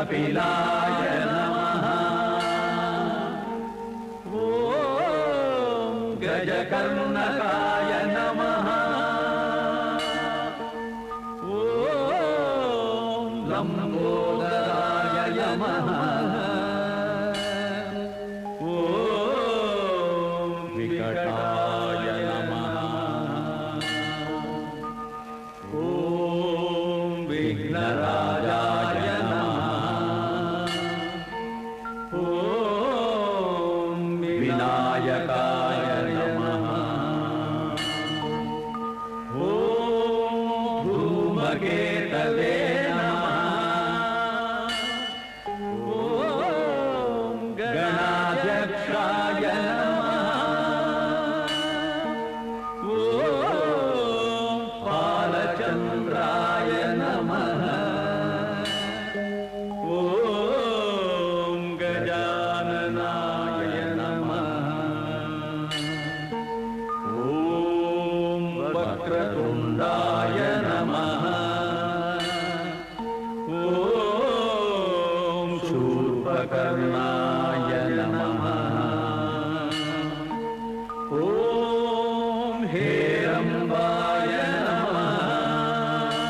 कपिलाय नमः ॐ गजकर्णकाय नमः ॐ लम्बोदराय नमः ॐ विकटाय नमः ॐ विघ्नराजाय नमः ॐ विनायकाय नमः ॐ धूमकेतवे नमः ॐ गणाध्यक्षाय नमः ॐ बालचन्द्राय नमः ॐ गजाननाय नमः ॐ वक्रतुण्डाय नमः ॐ शूर्पकर्णाय नमः ॐ हेरम्बाय नमः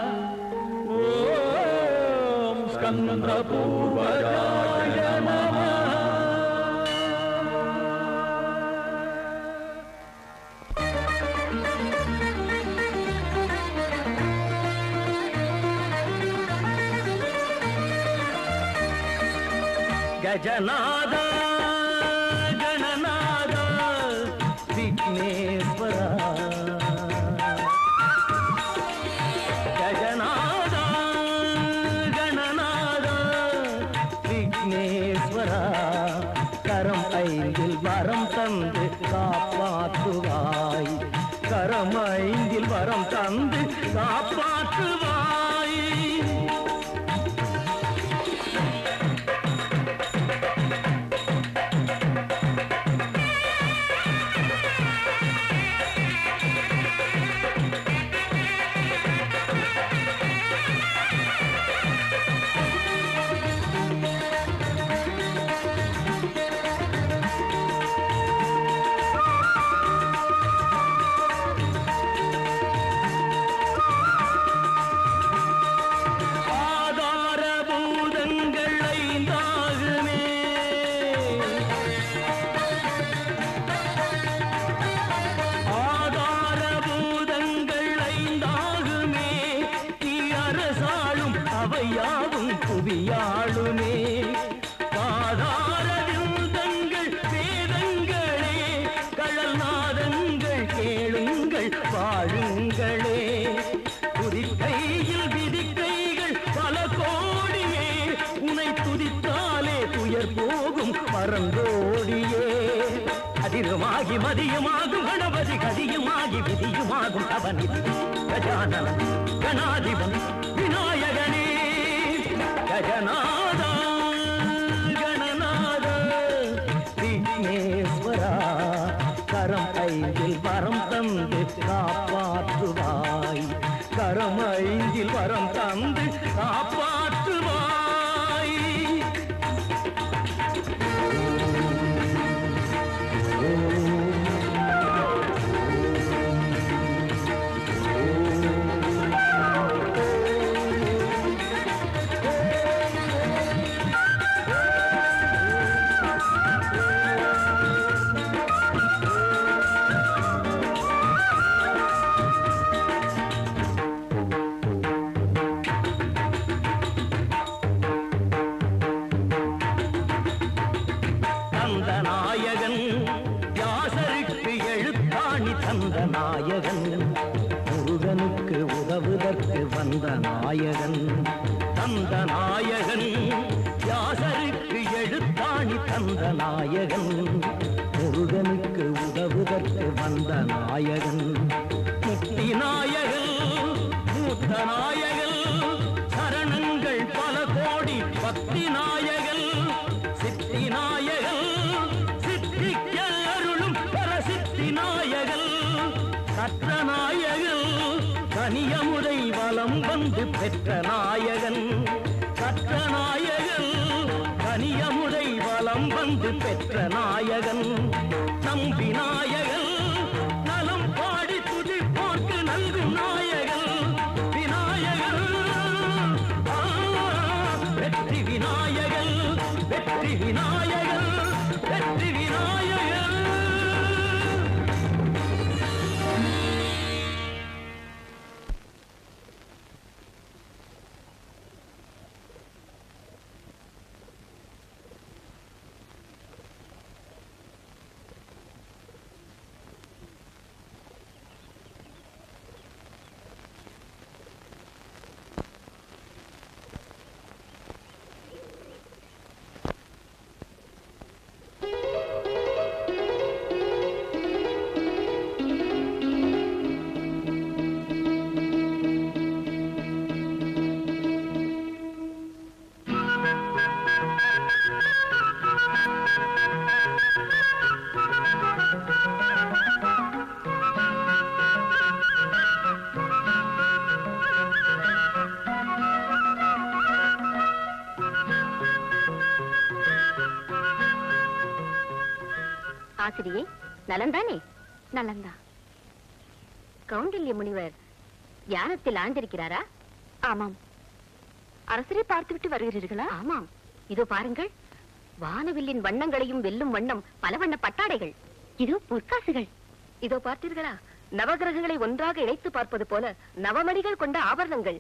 ॐ स्कन्दपूर्वजाय नमः ಗಜನಾದ ಗಣನಾದ ವಿಘ್ನೇಶ್ವರ ಗಜನಾದ ಗಣನಾದ விக்னேஸ்வர கரம் ஐந்தில் வரம் தந்து காப்பாற்றுவாய் கரம் ஐந்தில் வரம் தந்து காப்பாற்றுவாய் ஆதார பூதங்கள் ஐந்தாகுமே ஆதார பூதங்கள் ஐந்தாகுமே நீ அரசாளும் அவையாவும் புவியாளுமே ஆதார விருந்தங்கள் வேதங்களே கழல் நாதங்கள் கேளுங்கள் வாழுங்களே துதிக்கையில் விதிக்கைகள் பல கோடியே உனை துதித்தாலே துயர் போகும் பரந்தோடியே அதிகமாகி மதியமாகும் கணபதி கதியுமாகி விதியுமாகும் அவனிதி கஜானன கணாதிபன் விநாயகனே கஜநாதா கணநாத விக்னேஸ்வரா கரம் ஐந்தில் வரம் தந்து காப்பாற்றுவாய் கரம் ஐந்தில் வரம் தந்து காப்பாற்றுவாய் தந்த நாயகன் வியாசருக்கு எழுத்தாணி தந்த நாயகன் முருகனுக்கு உதவுதற்கு வந்த நாயகன் தந்த நாயகன் வியாசருக்கு எழுத்தாணி தந்த நாயகன் முருகனுக்கு உதவுதற்கு வந்த நாயகன் முக்தி நாயகன் மூத்த நாயகன் சரணங்கள் பல கோடி பக்தி நாயகன் சித்தி நாயகன் சித்திக்க அருளும் பரசித்தி நாயகன் கற்ற நாயகன் கனியமுதை வலம் வந்து பெற்ற நாயகன் கற்ற நாயகன் கனியமுதை வலம் வந்து பெற்ற நாயகன் நம் விநாயகன் நலம் பாடி துதிப்போர்க்கு நல்கும் நாயகன் விநாயகன் ஆ, வெற்றி விநாயகன் வெற்றி விநாயகன் வெற்றி விநாயகன் ஆசிரியை நலந்தானே நலந்தா கௌண்டல்ய முனிவர் தியானத்தில் ஆழ்ந்திருக்கிறாரா ஆமாம் அரசரை பார்த்துவிட்டு வருகிறீர்களா ஆமாம் இதோ பாருங்கள் வானவில்லின் வண்ணங்களையும் வெல்லும் வண்ணம் பல வண்ண பட்டாடைகள் இதோ பொற்காசுகள் இதோ பார்த்தீர்களா நவகிரகங்களை ஒன்றாக இணைத்து பார்ப்பது போல நவமணிகள் கொண்ட ஆபரணங்கள்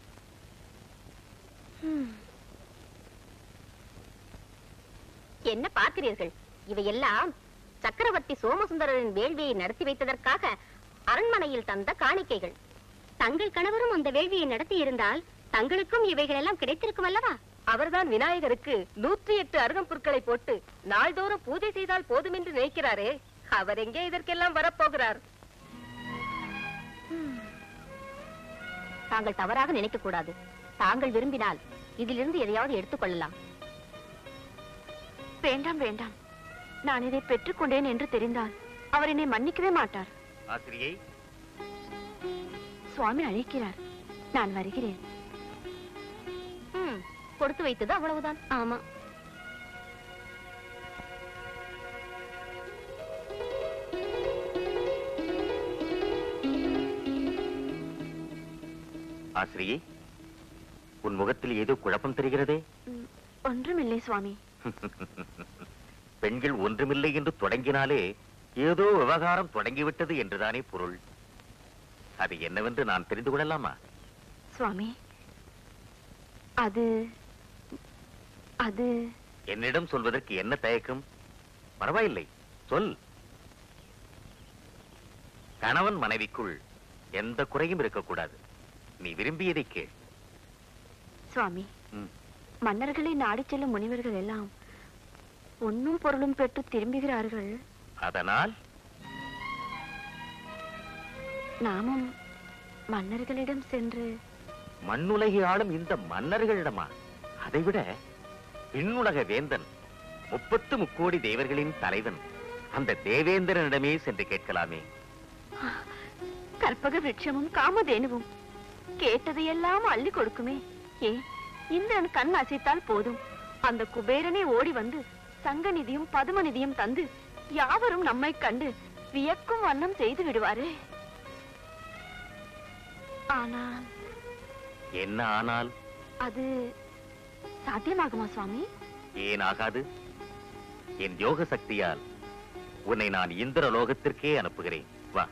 என்ன பார்க்கிறீர்கள் இவையெல்லாம் சக்கரவர்த்தி சோமசுந்தரரின் வேள்வியை நடத்தி வைத்ததற்காக அரண்மனையில் தந்த காணிக்கைகள் தங்கள் கணவரும் அந்த வேள்வியை நடத்தி இருந்தால் தங்களுக்கும் இவைகள் எல்லாம் கிடைத்திருக்கும் அல்லவா அவர்தான் விநாயகருக்கு நூற்றி எட்டு அருகம்புற்களை போட்டு நாள்தோறும் பூஜை செய்தால் போதும் என்று நினைக்கிறாரே அவர் எங்கே இதற்கெல்லாம் வரப்போகிறார் தாங்கள் தவறாக நினைக்க கூடாது தாங்கள் விரும்பினால் இதிலிருந்து எதையாவது எடுத்துக்கொள்ளலாம் வேண்டாம் வேண்டாம் நான் இதை பெற்றுக்கொண்டேன் என்று தெரிந்தால் அவர் என்னை மன்னிக்கவே மாட்டார் ஆசிரியை சுவாமி அழைக்கிறார் நான் வருகிறேன் கொடுத்து வைத்தது அவ்வளவுதான் ஆமா ஆசிரியை உன் முகத்தில் ஏதோ குழப்பம் தெரிகிறதே ம், ஒன்றுமில்லை சுவாமி பெண்கள் ஒன்றுமில்லை என்று தொடங்கினாலே ஏதோ விவகாரம் தொடங்கிவிட்டது என்றுதானே பொருள் அது என்னவென்று நான் தெரிந்து கொள்ளலாமா சுவாமி அது அது என்னிடம் சொல்வதற்கு என்ன தயக்கம் பரவாயில்லை சொல் கணவன் மனைவிக்குள் எந்த குறையும் இருக்கக்கூடாது நீ விரும்பியதை கேள் சுவாமி ம். மன்னர்களை நாடிச் செல்லும் முனிவர்கள் எல்லாம் பொன்னும் பொருளும் பெற்று திரும்புகிறார்கள் அதனால் நாமும் மன்னர்களிடம் சென்று மண்ணுலகை ஆளும் இந்த மன்னர்களிடமா அதைவிட விண்ணுலக வேந்தன் முப்பத்து முக்கோடி தேவர்களின் தலைவன் அந்த தேவேந்திரனிடமே சென்று கேட்கலாமே கற்பக விருட்சமும் காமதேனுவும் கேட்டதையெல்லாம் அள்ளி கொடுக்குமே ஏ இந்திரன் கண் அசைத்தால் போதும் அந்த குபேரனே ஓடி வந்து சங்க நிதியும் பதும நிதியும் தந்து யாவரும் நம்மை கண்டு வியக்கும் வண்ணம் செய்து விடுவாரே ஆனால் என்ன ஆனால் அது சாத்தியமாகுமா சுவாமி ஏன் ஆகாது என் யோக சக்தியால் உன்னை நான் இந்திர லோகத்திற்கே அனுப்புகிறேன் வா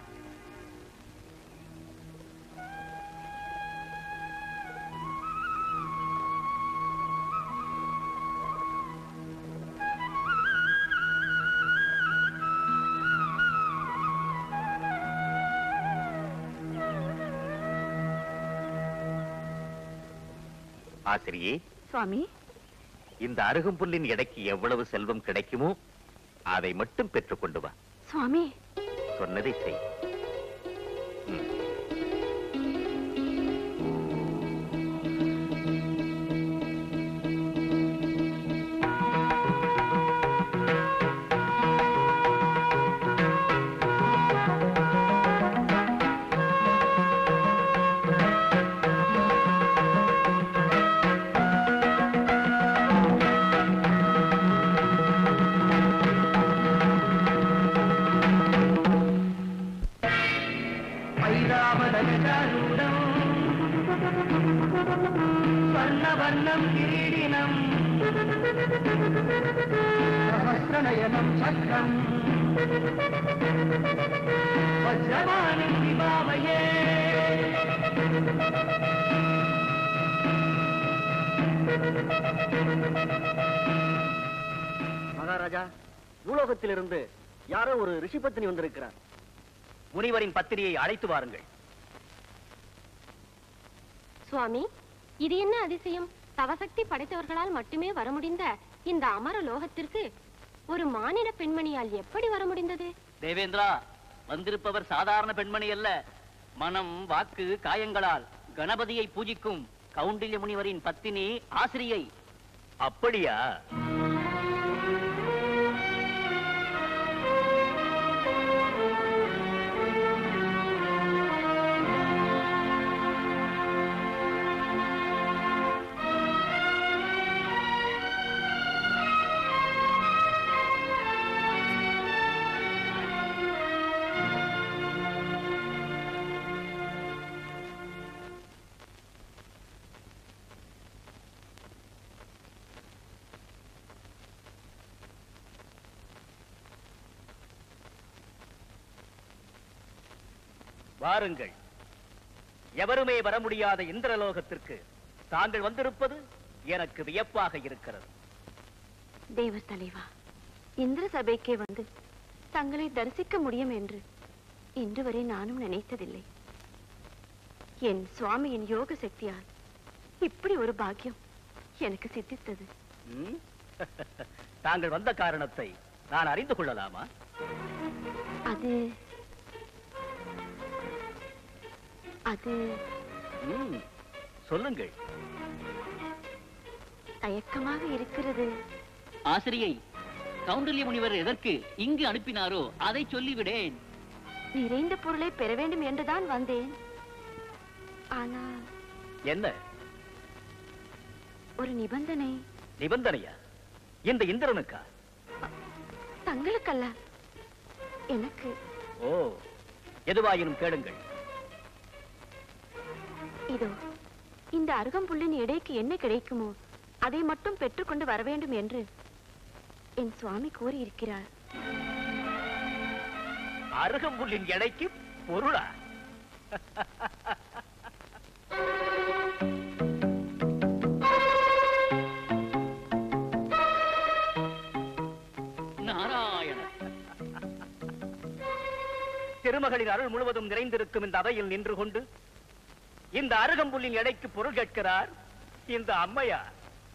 ஆசிரியே சுவாமி இந்த அருகம்புல்லின் எடைக்கு எவ்வளவு செல்வம் கிடைக்குமோ அதை மட்டும் பெற்றுக் கொண்டு வா சுவாமி சொன்னதை செய் ம். स्वर्णवर्णं किरीटिनम् सहस्रनयनं चक्रम् वज्रवाणिं विभावये மகாராஜா பூலோகத்திலிருந்து யாரோ ஒரு ரிஷி பத்தினி வந்திருக்கிறார் முனிவரின் பத்திரியை அழைத்து வாருங்கள் சுவாமி இது என்ன அதிசயம் தவசக்தி படைத்தவர்களால் மட்டுமே வர முடிந்த இந்த அமர லோகத்திற்கு ஒரு மானிட பெண்மணியால் எப்படி வர முடிந்தது தேவேந்திரா வந்திருப்பவர் சாதாரண பெண்மணி அல்ல மனம் வாக்கு காயங்களால் கணபதியை பூஜிக்கும் கவுண்டில்ய முனிவரின் பத்தினி ஆசிரியை அப்படியா வாருங்கள் எவருமே வர முடியாத இந்திரலோகத்திற்கு தாங்கள் வந்திருப்பது எனக்கு வியப்பாக இருக்கிறது தேவர் தலைவா இந்திர சபைக்கே வந்து தங்களை தரிசிக்க முடியும் என்று இன்று வரை நானும் நினைத்ததில்லை என் சுவாமியின் யோக சக்தியால் இப்படி ஒரு பாக்கியம் எனக்கு சித்தித்தது ம்? தாங்கள் வந்த காரணத்தை நான் அறிந்து கொள்ளலாமா அது அது ம், சொல்லுங்கள் தயக்கமாக இருக்கிறது ஆசிரியை கவுண்டில்ய முனிவர் எதற்கு இங்கு அனுப்பினாரோ அதை சொல்லிவிடேன் நிறைந்த பொருளை பெற வேண்டும் என்றுதான் வந்தேன் ஆனால் என்ன ஒரு நிபந்தனை நிபந்தனையா இந்த இந்திரனுக்கா தங்களுக்கல்ல எனக்கு ஓ எதுவாயினும் கேளுங்கள் இதோ இந்த அருகம்புல்லின் எடைக்கு என்ன கிடைக்குமோ அதை மட்டும் பெற்றுக்கொண்டு வர வேண்டும் என்று என் சுவாமி கூறியிருக்கிறார் அருகம்புல்லின் எடைக்கு பொருளா நாராயண திருமகளின் அருள் முழுவதும் நிறைந்திருக்கும் இந்த அவையில் நின்று கொண்டு இந்த அருகம்புல்லின் எடைக்கு பொருள் கேட்கிறார் இந்த அம்மையார்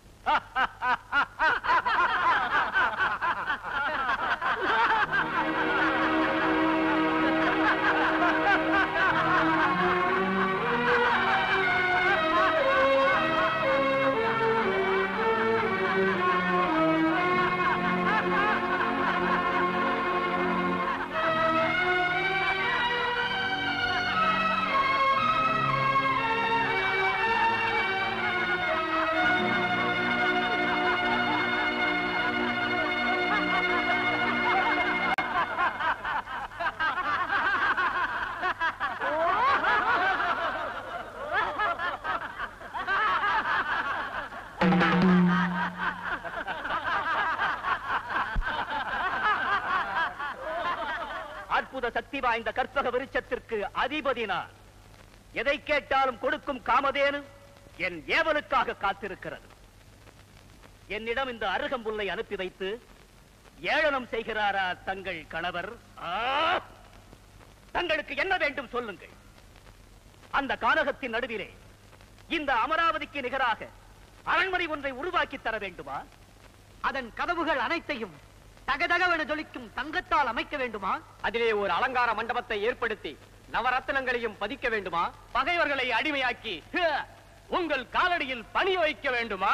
அற்புத சக்தி வாய்ந்த கற்பக விருட்சத்திற்கு அதிபதி நான் எதை கேட்டாலும் கொடுக்கும் காமதேனு என் ஏவலுக்காக காத்திருக்கிறது என்னிடம் இந்த அருகம்புல்லை அனுப்பி வைத்து ஏளனம் செய்கிறாரா தங்கள் கணவர் ஆ! தங்களுக்கு என்ன வேண்டும் சொல்லுங்கள் அந்த கானகத்தின் நடுவிலே இந்த அமராவதிக்கு நிகராக அரண்மனை ஒன்றை உருவாக்கி தர வேண்டுமா அதன் கதவுகள் அனைத்தையும் தகதகவென ஜொலிக்கும் தங்கத்தால் அமைக்க வேண்டுமா அதிலே ஒரு அலங்கார மண்டபத்தை ஏற்படுத்தி நவரத்னங்களையும் பதிக்க வேண்டுமா பகைவர்களை அடிமையாக்கி ஹ, உங்கள் காலடியில் பணி வைக்க வேண்டுமா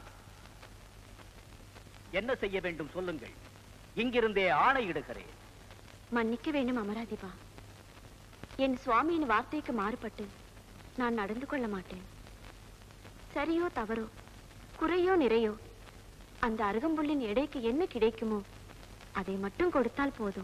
என்ன செய்ய வேண்டும் சொல்லுங்கள் இங்கிருந்தே ஆணையிடுகிறேன் மன்னிக்க வேண்டும் அமராதிபா என் சுவாமியின் வார்த்தைக்கு மாறுபட்டு நான் நடந்து கொள்ள மாட்டேன் சரியோ தவறோ குறையோ நிறையோ அந்த அருகம்புல்லின் எடைக்கு என்ன கிடைக்குமோ அதை மட்டும் கொடுத்தால் போதும்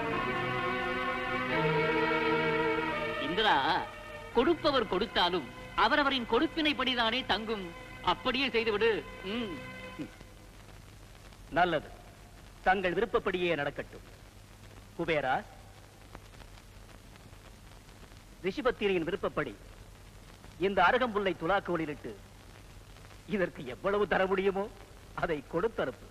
இந்திரா கொடுப்பவர் கொடுத்தாலும் அவரவரின் கொடுப்பினைப்படிதானே தங்கும் அப்படியே செய்துவிடு ம். நல்லது தங்கள் விருப்பப்படியே நடக்கட்டும் குபேரா ரிஷிபத்திரியின் விருப்பப்படி இந்த அருகம்புல்லை துலாக்கோலிலிட்டு இதற்கு எவ்வளவு தர முடியுமோ அதை கொடுத்தனுப்பு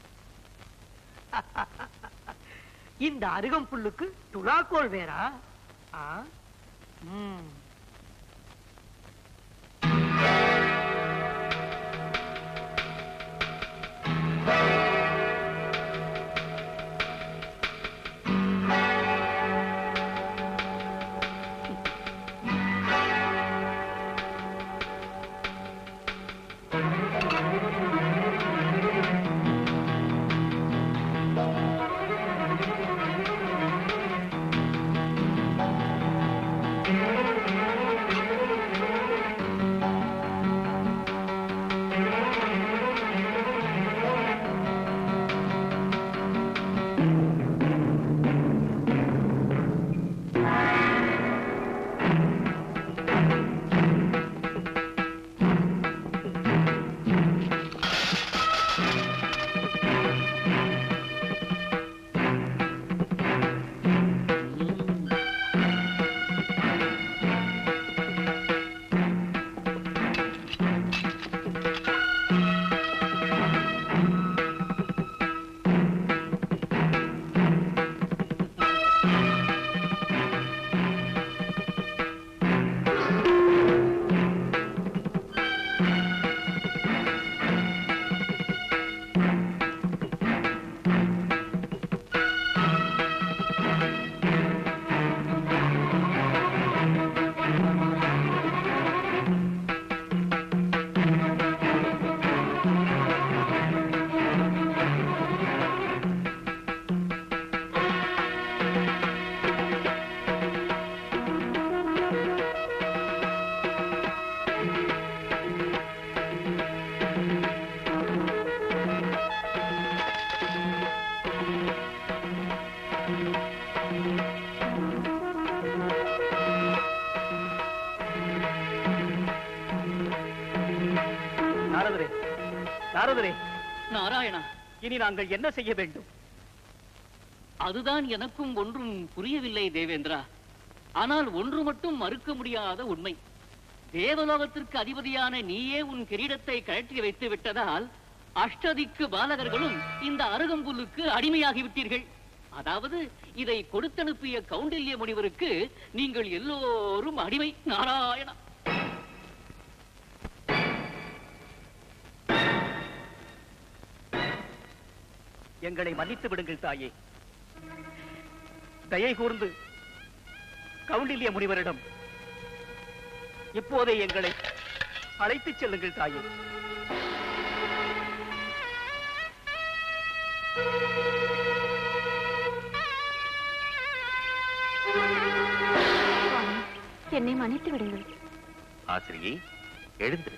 இந்த அருகம்புல்லுக்கு துலாக்கோல் வேறா ஆ? ம். நாரதரே நாரதரே நாராயணா இனி நாங்கள் என்ன செய்ய வேண்டும் அதுதான் எனக்கும் ஒன்றும் புரியவில்லை தேவேந்திரா ஆனால் ஒன்று மட்டும் மறுக்க முடியாத உண்மை தேவலோகத்திற்கு அதிபதியான நீயே உன் கிரீடத்தை கழற்றி வைத்து விட்டதால் அஷ்டதிக்கு பாலகர்களும் இந்த அருகம்புல்லுக்கு அடிமையாகி விட்டீர்கள் அதாவது இதை கொடுத்தனுப்பிய கௌண்டில்ய முனிவருக்கு நீங்கள் எல்லோரும் அடிமை நாராயணா எங்களை மன்னித்து விடுங்கள் தாயே தயை கூர்ந்து கவுண்டில்ய முனிவரிடம் இப்போதே எங்களை அழைத்துச் செல்லுங்கள் தாயே சுவாமி, என்னை மன்னித்து விடுங்கள் ஆசிரியை எழுந்திரு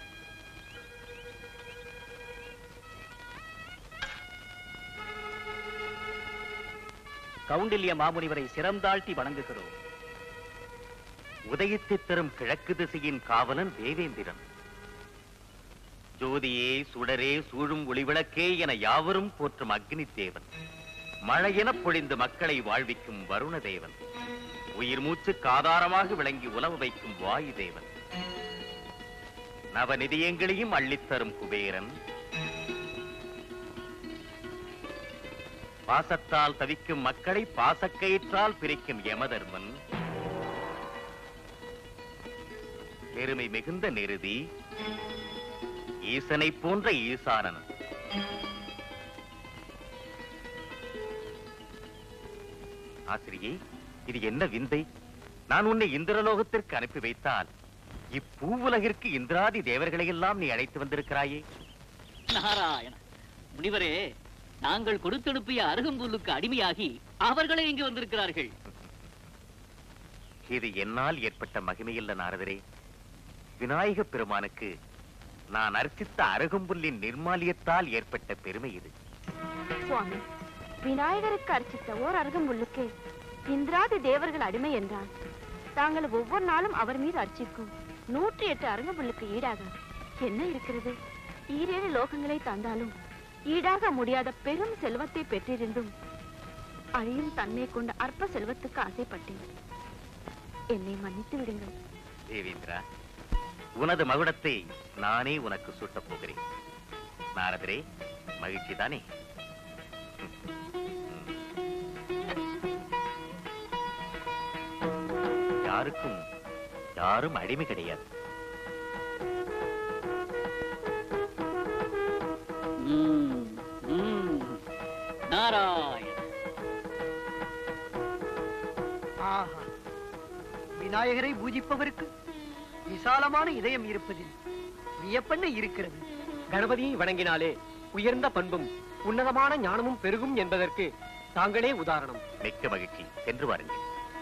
கவுண்டில்ய மாமுனிவரை சிரம்தாழ்த்தி வணங்குகிறோம் உதயத்தை தரும் கிழக்கு திசையின் காவலன் தேவேந்திரன் ஜோதியே சுடரே சூழும் ஒளிவிளக்கே என யாவரும் போற்றும் அக்னி தேவன் மழையெனப் பொழிந்து மக்களை வாழ்விக்கும் வருண தேவன் உயிர் மூச்சுக்கு ஆதாரமாக விளங்கி உலவ வைக்கும் வாயு தேவன் நவநிதியங்களையும் அள்ளித்தரும் குபேரன் பாசத்தால் தவிக்கும் மக்களை பாசக்கயிற்றால் பிரிக்கும் யமதர்மன் பெருமை மிகுந்த நிருதி ஈசனை போன்ற ஈசானன் ஆசிரியை இது என்ன விந்தை நான் உன்னை இந்திரலோகத்திற்கு அனுப்பி வைத்தால் இப்பூவுலகிற்கு இந்திராதி தேவர்களை எல்லாம் நீ அழைத்து வந்திருக்கிறாயே நாராயண முனிவரே நாங்கள் கொடுத்தனுப்பிய அருகம்புல்லுக்கு அடிமையாகி அவர்களே இங்கு வந்திருக்கிறார்கள் இது என்னால் ஏற்பட்ட மகிமையல்ல நாரதரே விநாயக பெருமானுக்கு நான் அர்ச்சித்த அருகம்புல்லின் நிர்மாலியத்தால் ஏற்பட்ட பெருமை இது சுவாமி விநாயகருக்கு அர்ச்சித்த ஓர் அருகம்புல்லுக்கு இந்திராதி தேவர்கள் அடிமை என்றால் தாங்கள் ஒவ்வொரு நாளும் அவர் மீது அர்ச்சிக்கும் நூற்றி எட்டு அரங்கபுல்லுக்கு ஈடாக என்ன இருக்கிறது ஈரேழு லோகங்களை தந்தாலும் ஈடாக முடியாத பெரும் செல்வத்தை பெற்றிருந்தும் அழியும் தன்மை கொண்ட அற்ப செல்வத்துக்கு ஆசைப்பட்டேன் என்னை மன்னித்து விடுங்கள் தேவேந்திரா உனது மகுடத்தை நானே உனக்கு சூட்டப் போகிறேன் நாரதரே மகிழ்ச்சி தானே யாருக்கும் யாரும் அடிமை கிடையாது ம், ம். நாராயண ஆஹா விநாயகரை பூஜிப்பவருக்கு விசாலமான இதயம் இருப்பதில் வியப்பென்ன இருக்கிறது கணபதியை வணங்கினாலே உயர்ந்த பண்பும் உன்னதமான ஞானமும் பெருகும் என்பதற்கு தாங்களே உதாரணம் மிக்க மகிழ்ச்சி சென்று வாருங்கள்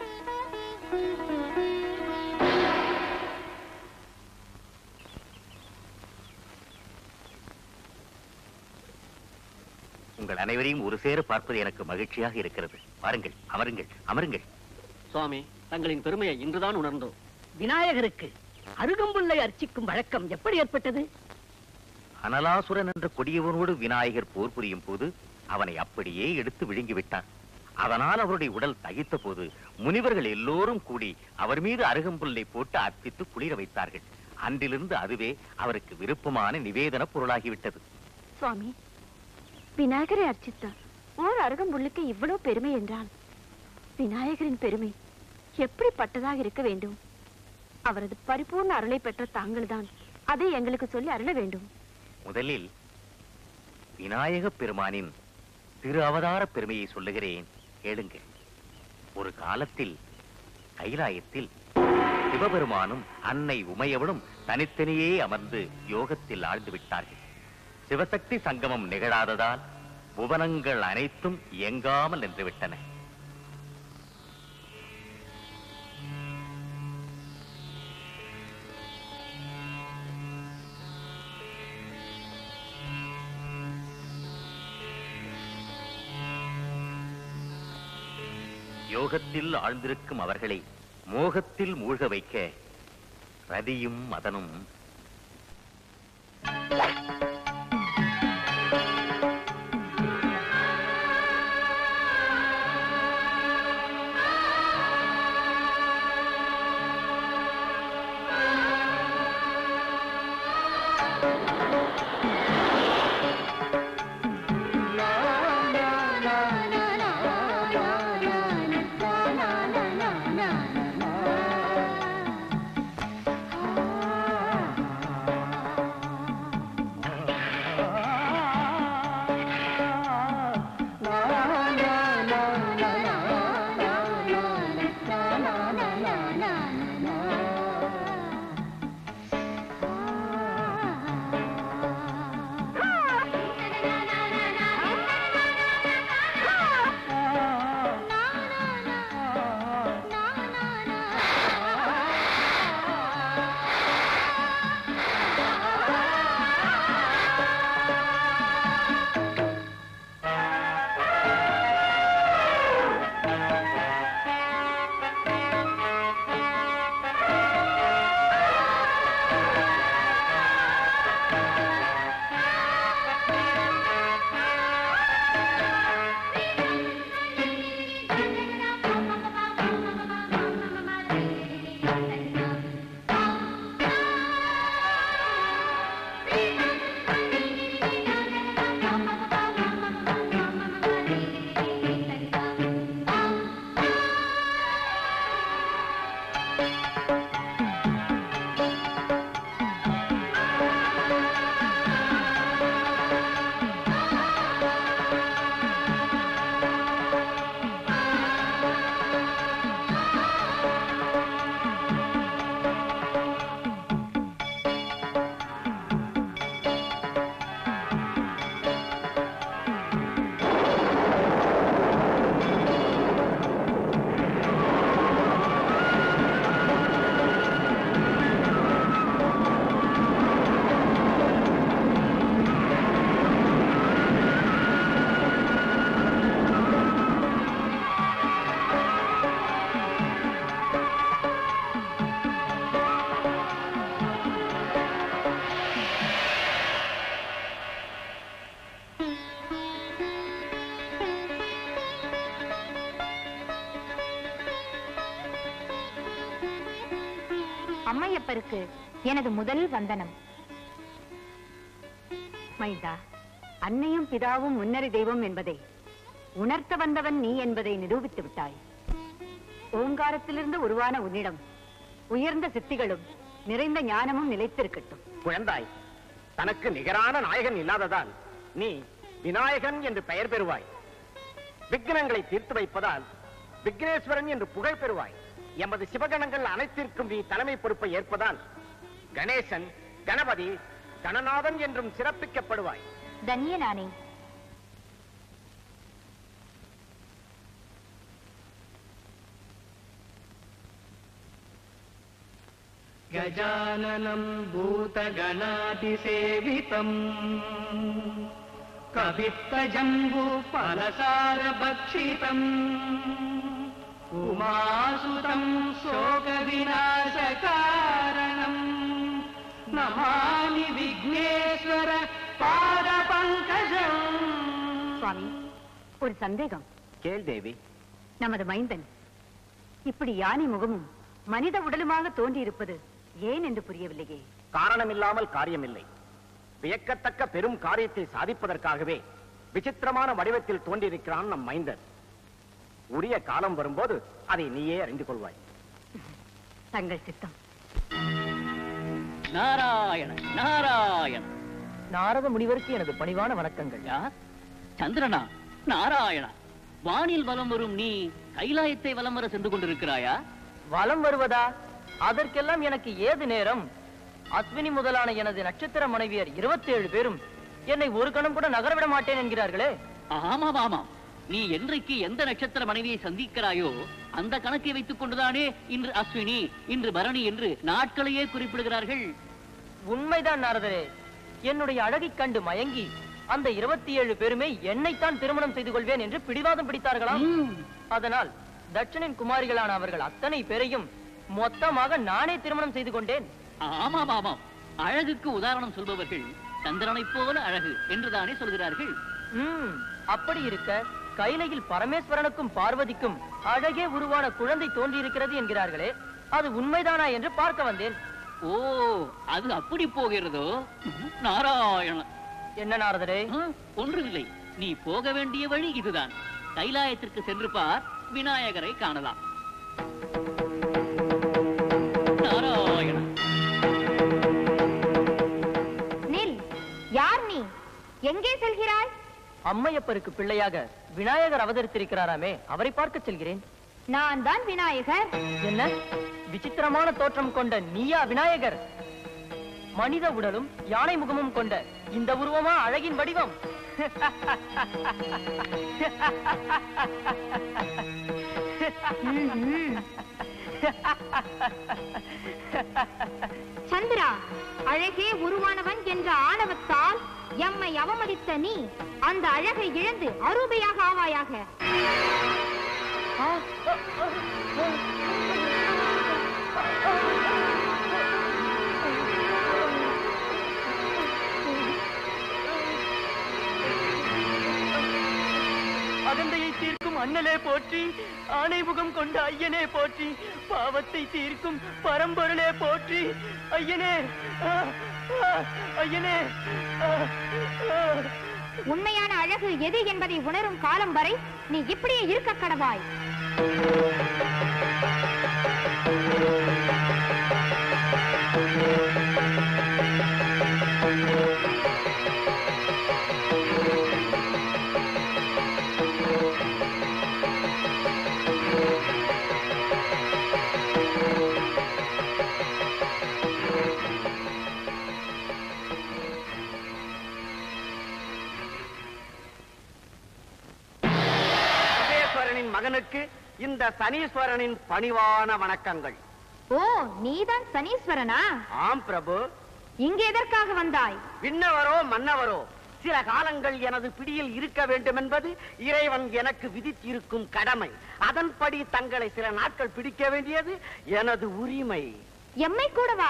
உங்கள் அனைவரையும் ஒரு சேர பார்ப்பது எனக்கு மகிழ்ச்சியாக இருக்கிறது வாருங்கள் அமருங்கள் அமருங்கள் சுவாமி தங்களின் பெருமையை இன்றுதான் உணர்ந்தோம் விநாயகருக்கு அருகம்புல்லை அர்ச்சிக்கும் வழக்கம் எப்படி ஏற்பட்டது அனலாசுரன் என்ற கொடியவனோடு விநாயகர் போர் புரியும் போது அவனை அப்படியே எடுத்து விழுங்கி விட்டான் அதனால் அவருடைய உடல் தகித்த போது முனிவர்கள் எல்லோரும் கூடி அவர் மீது அருகம்புல்லை போட்டு அர்ப்பித்து குளிர வைத்தார்கள் அன்றிலிருந்து அதுவே அவருக்கு விருப்பமான நிவேதன பொருளாகிவிட்டது சுவாமி விநாயகரை அர்ச்சித்தார் ஓர் அருகம்புல்லுக்கு இவ்வளவு பெருமை என்றால் விநாயகரின் பெருமை எப்படிப்பட்டதாக இருக்க வேண்டும் அவரது பரிபூர்ண அருளை பெற்ற தாங்கள்தான் அதை எங்களுக்கு சொல்லி அருள வேண்டும் முதலில் விநாயக பெருமானின் திரு அவதார பெருமையை சொல்லுகிறேன் கேளுங்கள் ஒரு காலத்தில் கைலாயத்தில் சிவபெருமானும் அன்னை உமையவளும் தனித்தனியே அமர்ந்து யோகத்தில் ஆழ்ந்து விட்டார்கள் சிவசக்தி சங்கமம் நிகழாததால் புவனங்கள் அனைத்தும் இயங்காமல் நின்றுவிட்டன யோகத்தில் ஆழ்ந்திருக்கும் அவர்களை மோகத்தில் மூழ்க வைக்க ரதியும் மதனும் அம்மையப்பருக்கு எனது முதல் வந்தனம் மைந்தா அன்னையும் பிதாவும் முன்னறி தெய்வம் என்பதை உணர்த்த வந்தவன் நீ என்பதை நிரூபித்து விட்டாய் ஓங்காரத்திலிருந்து உருவான உன்னிடம் உயர்ந்த சித்திகளும் நிறைந்த ஞானமும் நிலைத்திருக்கட்டும் குழந்தாய் தனக்கு நிகரான நாயகன் இல்லாததால் நீ விநாயகன் என்று பெயர் பெறுவாய் விக்னங்களை தீர்த்து வைப்பதால் விக்னேஸ்வரன் என்று புகழ் பெறுவாய் எமது சிவகணங்கள் அனைத்திற்கும் நீ தலைமை பொறுப்பை ஏற்பதால் கணேசன் கணபதி கணநாதன் என்றும் சிறப்பிக்கப்படுவாய் தன்ய நானே गजाननम् भूतगणातिसेवितम् कवित्तजम्बूफलसारभक्षितम् उमासुतम् शोकविनाशकारणम् नमामि विघ्नेश्वर पादपङ्कजम् சுவாமி ஒரு சந்தேகம் கேள் தேவி நமது மைந்தன் இப்படி யானை முகமும் மனித உடலுமாக தோன்றியிருப்பது ஏன் என்று புரியவில்லையே காரணமில்லாமல் காரியமில்லை வியக்கத்தக்க பெரும் காரியத்தை சாதிப்பதற்காகவே விசித்திரமான வடிவத்தில் தோன்றியிருக்கிறான் நம் மைந்தன் உரிய காலம் வரும்போது அதை நீயே அறிந்து கொள்வாய் தங்கள் சித்தம் நாராயண நாராயண நாரத முனிவருக்கு எனது பணிவான வணக்கங்கள் யார் சந்திரனா நாராயணா வானில் வலம் வரும் நீ கைலாயத்தை வலம் வர சென்று கொண்டிருக்கிறாயா வலம் வருவதா அதற்கெல்லாம் எனக்கு ஏது நேரம் அஸ்வினி முதலான எனது நட்சத்திர மனைவியர் 27 பேரும் என்னை ஒரு கணம் கூட நகரவிட மாட்டேன் என்கிறார்களே ஆமாம் ஆமாம் நீ என்றைக்கு எந்த நட்சத்திர மனைவியை சந்திக்கிறாயோ அந்த கணக்கை வைத்துக் கொண்டுதானே இன்று அஸ்வினி இன்று பரணி என்று நாட்களையே குறிப்பிடுகிறார்கள் உண்மைதான் நாரதரே என்னுடைய அழகைக் கண்டு மயங்கி அந்த 27 பேருமே என்னைத்தான் திருமணம் செய்து கொள்வேன் என்று பிடிவாதம் பிடித்தார்களாம் ம். அதனால் தட்சனின் குமாரிகளான அவர்கள் அத்தனை பேரையும் மொத்தமாக நானே திருமணம் செய்து கொண்டேன் ஆமாம் ஆமாம் அழகுக்கு உதாரணம் சொல்பவர்கள் சந்திரனைப் போல அழகு என்றுதானே சொல்கிறார்கள் ம் அப்படி இருக்க கைலையில் பரமேஸ்வரனுக்கும் பார்வதிக்கும் அழகே உருவான குழந்தை தோன்றியிருக்கிறது என்கிறார்களே அது உண்மைதானா என்று பார்க்க வந்தேன் ஓ அது அப்படி போகிறதோ நாராயண என்ன நாரதரே ஆ, ஒன்றுமில்லை நீ போக வேண்டிய வழி இதுதான் கைலாயத்திற்கு சென்று பார் விநாயகரை காணலாம் நாராயண நில் யார் நீ எங்கே செல்கிறாய் அம்மையப்பருக்கு பிள்ளையாக விநாயகர் அவதரித்திருக்கிறாராமே அவரை பார்க்க செல்கிறேன் நான் தான் விநாயகர் என்ன விசித்திரமான தோற்றம் கொண்ட நீயா விநாயகர் மனித உடலும் யானை முகமும் கொண்ட இந்த உருவமா அழகின் வடிவம் ம்ஹும். சந்திரா அழகே உருவானவன் என்ற ஆணவத்தால் எம்மை அவமதித்த நீ அந்த அழகை இழந்து அரூபையாக ஆவாயாக அகந்தையை தீர்க்கும் அண்ணலே போற்றி ஆணை முகம் கொண்ட ஐயனே போற்றி பாவத்தை தீர்க்கும் பரம்பொருளே போற்றி ஐயனே ஆ, ஆ, ஐயனே ஆ, ஆ. உண்மையான அழகு எது என்பதை உணரும் காலம் வரை நீ இப்படியே இருக்க கடவாய் சர்வேஸ்வரனின் மகனுக்கு இந்த சனீஸ்வரனின் பணிவான வணக்கங்கள் ஓ நீதான் சனீஸ்வரனா ஆம் பிரபு இங்கு எதற்காக வந்தாய் விண்ணவரோ மன்னவரோ சில காலங்கள் எனது பிடியில் இருக்க வேண்டும் என்பது இறைவன் எனக்கு விதித்திருக்கும் கடமை அதன்படி தங்களை சில நாட்கள் பிடிக்க வேண்டியது எனது உரிமை எம்மை கூடவா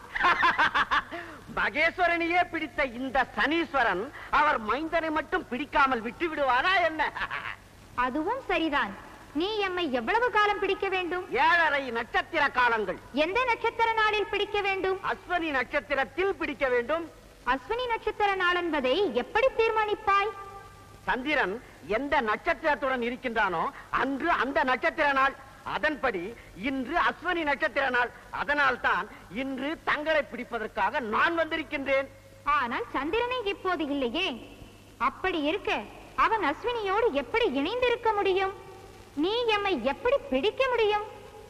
மகேஸ்வரனையே பிடித்த இந்த சனீஸ்வரன் அவர் மைந்தனை மட்டும் பிடிக்காமல் விட்டு விடுவாரா என்ன அதுவும் சரிதான் நீ எம்மை எவ்வளவு காலம் பிடிக்க வேண்டும் ஏழரை நட்சத்திர காலங்கள் எந்த நட்சத்திர நாளில் பிடிக்க வேண்டும் அஸ்வனி நட்சத்திரத்தில் பிடிக்க வேண்டும் அஸ்வினி நட்சத்திர நாள் என்பதை எப்படி தீர்மானிப்பாய் சந்திரன் எந்த நட்சத்திரத்துடன் இருக்கின்றானோ அன்று அந்த நட்சத்திர நாள் அதன்படி இன்று அஸ்வனி நட்சத்திர நாள் அதனால் தான் இன்று தங்களை பிடிப்பதற்காக நான் வந்திருக்கின்றேன் ஆனால் சந்திரனை இப்போது இல்லையே அப்படி இருக்க அவன் அஸ்வினியோடு எப்படி இணைந்திருக்க முடியும் நீ எம்மை எப்படி பிடிக்க முடியும்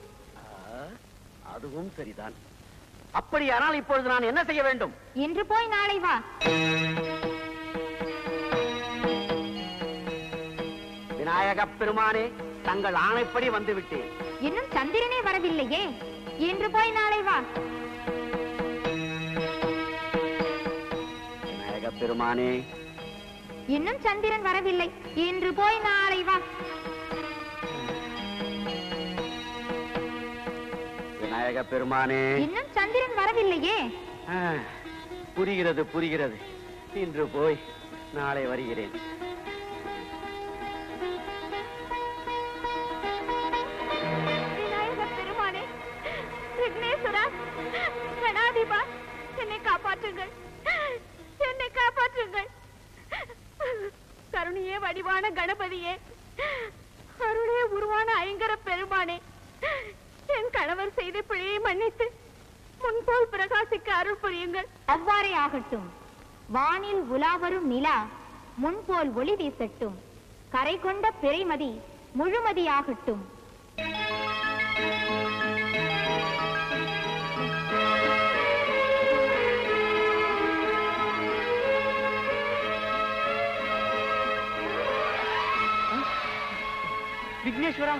அதுவும் சரிதான் அப்படியானால் இப்பொழுது நான் என்ன செய்ய வேண்டும் இன்று போய் நாளை வா விநாயகப் பெருமானே தங்கள் ஆணைப்படி வந்து விட்டேன் இன்னும் சந்திரனே வரவில்லையே இன்று போய் நாளை வா விநாயகப் பெருமானே இன்னும் சந்திரன் வரவில்லை இன்று போய் நாளை வா விநாயகப் பெருமானே இன்னும் சந்திரன் வரவில்லையே ஆ, புரிகிறது புரிகிறது இன்று போய் நாளை வருகிறேன் விநாயகர் பெருமானே விக்னேஸ்வரா கணாதிபா என்னை காப்பாற்றுங்கள் என்னை காப்பாற்றுங்கள் கருணையே வடிவான கணபதியே அருளே உருவான ஐங்கர பெருமானே என் கணவர் செய்த பிழையை மன்னித்து முன்போல் பிரகாசிக்க அருள் புரியுங்கள் அவ்வாறே ஆகட்டும் வானில் உலாவரும் நிலா முன்போல் ஒளி வீசட்டும் கரை கொண்ட பிறைமதி முழுமதியாகட்டும் விக்னேஸ்வரா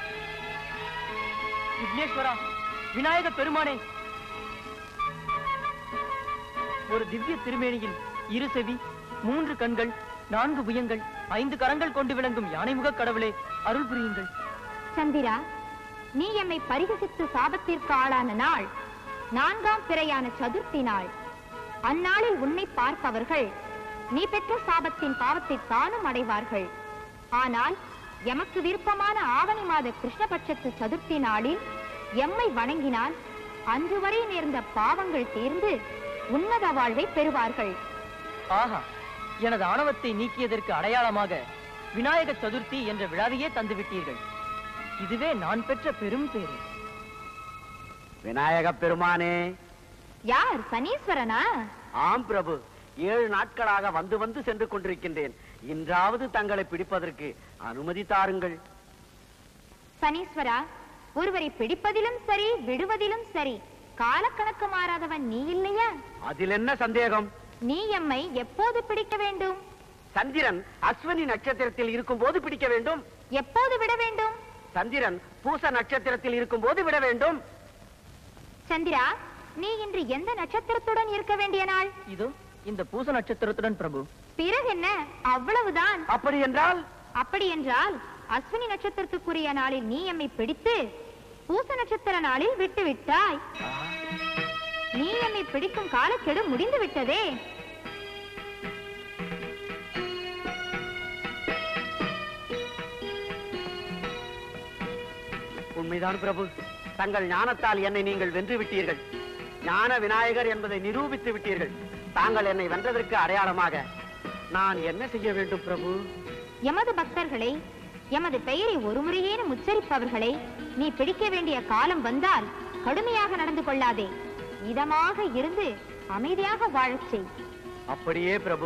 விக்னேஸ்வரா விநாயக பெருமானே ஒரு திவ்ய திருமேனியில் இரு செவி மூன்று கண்கள் நான்கு புயங்கள் ஐந்து கரங்கள் கொண்டு விளங்கும் யானைமுக கடவுளே அருள் புரியுங்கள் சந்திரா நீ எம்மை பரிகசித்து சாபத்திற்கு ஆளான நாள் நான்காம் பிறையான சதுர்த்தி நாள் அந்நாளில் உன்னை பார்ப்பவர்கள் நீ பெற்ற சாபத்தின் பாவத்தை தானும் அடைவார்கள் ஆனால் எமக்கு விருப்பமான ஆவணி மாத கிருஷ்ணபட்சத்து சதுர்த்தி நாளில் எம்மை வணங்கினால் அன்று வரை நேர்ந்த பாவங்கள் தீர்ந்து உன்னத வாழ்வை பெறுவார்கள் ஆஹா எனது ஆணவத்தை நீக்கியதற்கு அடையாளமாக விநாயக சதுர்த்தி என்ற விழாவையே தந்து விட்டீர்கள் இதுவே நான் பெற்ற பெரும் பேரு விநாயகப் பெருமானே யார் சனீஸ்வரனா ஆம் பிரபு ஏழு நாட்களாக வந்து வந்து சென்று கொண்டிருக்கின்றேன் இன்றாவது தங்களை பிடிப்பதற்கு அனுமதி தாருங்கள் சனீஸ்வரா ஒருவரை பிடிப்பதிலும் சரி விடுவதிலும் சரி காலக்கணக்கு மாறாதவன் நீ இல்லையா அதில் என்ன சந்தேகம் நீ எம்மை எப்போது பிடிக்க வேண்டும் சந்திரன் அஸ்வினி நட்சத்திரத்தில் இருக்கும் போது பிடிக்க வேண்டும் எப்போது விட வேண்டும் சந்திரன் பூச நட்சத்திரத்தில் இருக்கும் போது விட வேண்டும் சந்திரா நீ இன்று எந்த நட்சத்திரத்துடன் இருக்க வேண்டிய நாள் இதோ இந்த பூச நட்சத்திரத்துடன் பிரபு பிறகு என்ன அவ்வளவுதான் அப்படி என்றால் அப்படி என்றால் அஸ்வினி நட்சத்திரத்துக்குரிய நாளில் நீ எம்மை பிடித்து பூச நட்சத்திர நாளில் விட்டு விட்டாய் நீ எம்மை பிடிக்கும் காலக்கெடு முடிந்து விட்டதே உண்மைதான் பிரபு தங்கள் ஞானத்தால் என்னை நீங்கள் வென்று விட்டீர்கள் ஞான விநாயகர் என்பதை நிரூபித்து விட்டீர்கள் தாங்கள் என்னை வென்றதற்கு அடையாளமாக நான் என்ன செய்ய வேண்டும் பிரபு எமது பக்தர்களை எமது பெயரை ஒருமுறையேனும் உச்சரிப்பவர்களை நீ பிடிக்க வேண்டிய காலம் வந்தால் கடுமையாக நடந்து கொள்ளாதே இதமாக இருந்து அமைதியாக வாழச் செய் அப்படியே பிரபு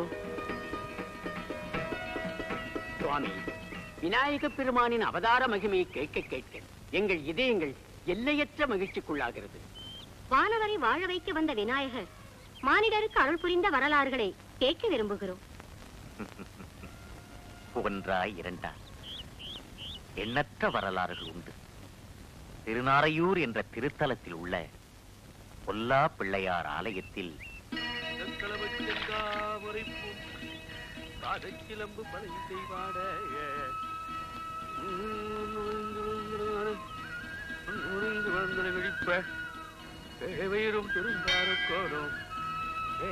சுவாமி விநாயக பெருமானின் அவதார மகிமையை கேட்க கேட்க எங்கள் இதயங்கள் எல்லையற்ற மகிழ்ச்சிக்குள்ளாகிறது வானவரை வாழ வைக்க வந்த விநாயகர் மானிடருக்கு அருள் புரிந்த வரலாறுகளை கேட்க விரும்புகிறோம் ஒன்றா இரண்டா எண்ணற்ற வரலாறுகள் உண்டு திருநாரையூர் என்ற திருத்தலத்தில் உள்ள பொல்லா பிள்ளையார் ஆலயத்தில் சிலம்பு பலை செய்வாட விழிப்ப தேவையரும் பெருந்தாருக்கோடும்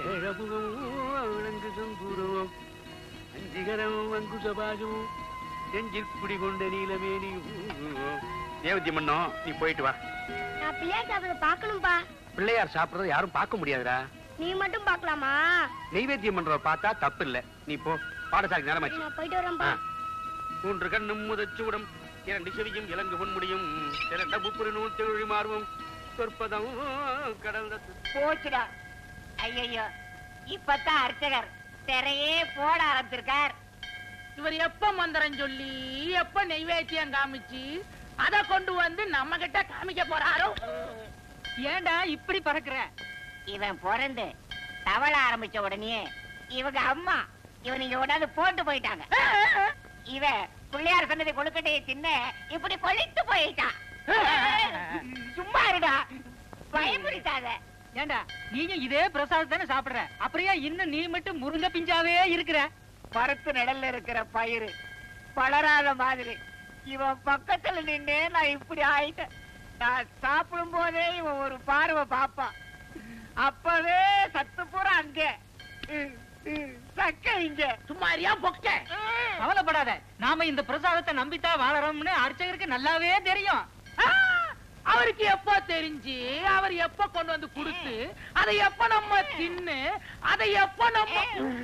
ஏழமுகமும் விளங்கு சம்பூரமும் அஞ்சிகரமும் அங்குசபாஜமும் நெஞ்சில் குடிகொண்ட நீலமேனியும் தேவதி மன்னம் நீ போயிட்டு வா நான் பிள்ளையார் சாப்பிட பார்க்கணும்பா பிள்ளையார் சாப்பிடுறத யாரும் பார்க்க முடியாதுடா நீ மட்டும் பார்க்கலாமா நெய்வேத்தியம் பண்றத பார்த்தா தப்பு இல்ல நீ போ பாடசாலைக்கு நேரமாச்சு நான் போயிட்டு வரேன்பா மூன்று கண்ணும் முதச்சூடம் இரண்டு செவியும் இலங்கு பொன்முடியும் இரண்ட முப்புரி நூல் தெழி மார்பும் சொற்பதம் கடந்த போச்சுடா ஐயோ இப்பதான் அர்ச்சகர் திரையே போட ஆரம்பிச்சிருக்கார் இவர் எப்ப மந்திரம் சொல்லி எப்ப நெய்வேத்தியம் காமிச்சு அத கொண்டு வந்து நம்ம கிட்ட காமிக்க போறாரோ ஏண்டா இப்படி பறக்குற இவன் பிறந்து தவள ஆரம்பிச்ச உடனே இவங்க அம்மா இவன் இங்க உடனே போட்டு போயிட்டாங்க இவன் பிள்ளையார் சன்னதி கொழுக்கட்டையை தின்ன இப்படி கொளித்து போயிட்டான் சும்மா இருடா பயமுடித்தாத ஏண்டா நீயும் இதே பிரசாதம் தானே சாப்பிடுற அப்படியே இன்னும் நீ மட்டும் முருங்க பிஞ்சாவே இருக்கிற மரத்து நிழல்ல இருக்கிற பயிறு வளராத மாதிரி இவன் பக்கத்துல நின்னே நான் இப்படி ஆயிட்டேன் நான் சாப்பிடும் போதே இவன் ஒரு பார்வை பாப்பான் அப்பவே சத்து பூரா அங்க உம், உம், சக்க இங்க சும்மாரியா பொக்க கவலைப்படாத நாம இந்த பிரசாதத்தை நம்பித்தான் வாழறோம்னு அர்ச்சகருக்கு நல்லாவே தெரியும் அவருக்கு எப்ப தெரிஞ்சு அவர் எப்ப கொண்டு வந்து கொடுத்து அதை எப்ப நம்ம தின்னு அதை எப்ப நம்ம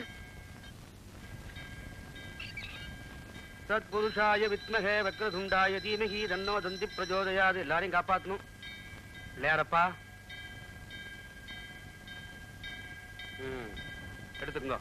சத்புருஷாய வித்மகே வக்ரதுண்டாய தீமகி தன்னோ தந்தி பிரஜோதயாது எல்லாரையும் காப்பாத்தணும் இல்லையாரப்பா ம், எடுத்துக்கோ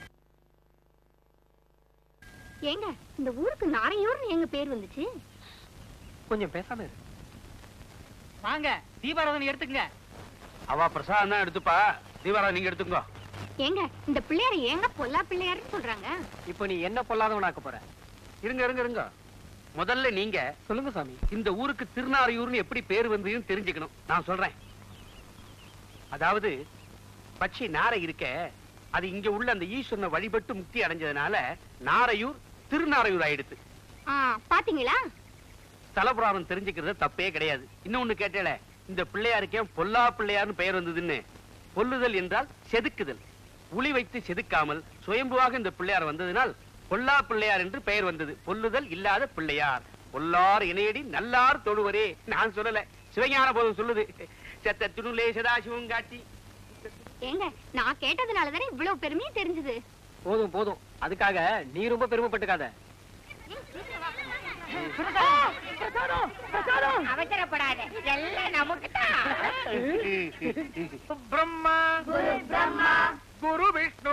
ஏங்க இந்த ஊருக்கு நாரையூர்னு எங்க பேர் வந்துச்சு கொஞ்சம் பேசாம இரு வாங்க தீபாராதனை எடுத்துக்கங்க அவ பிரசாதம் தான் எடுத்துப்பா தீபாரா நீங்க எடுத்துக்கோ ஏங்க இந்த பிள்ளையார ஏங்க பொல்லா பிள்ளையாருன்னு சொல்றாங்க இப்போ நீ என்ன பொல்லாதவனாக்க போற இருங்க இருங்க இருங்க முதல்ல நீங்க சொல்லுங்க சாமி இந்த ஊருக்கு திருநாரையூர்னு எப்படி பேர் வந்ததுன்னு தெரிஞ்சுக்கணும் நான் சொல்றேன் அதாவது பட்சி நாரை இருக்க அது இங்க உள்ள அந்த ஈஸ்வரனை வழிபட்டு முக்தி அடைஞ்சதுனால நாரையூர் திருநாரையூர் ஆயிடுத்து ஆ, பாத்தீங்களா தலபுராணம் தெரிஞ்சுக்கிறது தப்பே கிடையாது இன்னொன்னு கேட்டேல இந்த பிள்ளையாருக்கே பொல்லா பிள்ளையார்னு பெயர் வந்ததுன்னு பொல்லுதல் என்றால் செதுக்குதல் உளி வைத்து செதுக்காமல் சுயம்புவாக இந்த பிள்ளையார் வந்ததினால் பொல்லா பிள்ளையார் என்று பெயர் வந்தது பொல்லுதல் இல்லாத பிள்ளையார் பொல்லார் இணையடி நல்லார் தொழுவரே நான் சொல்லல சிவஞான போதும் சொல்லுது செத்த துணுலே சதாசிவம் காட்டி ஏங்க நான் கேட்டதுனால தானே இவ்வளவு பெருமையா தெரிஞ்சது போதும் போதும் அதுக்காக நீ ரொம்ப பெருமைப்பட்டுக்காத அவசரப்படாத எல்லாம் நமக்கு தான் பிரம்மா குரு விஷ்ணு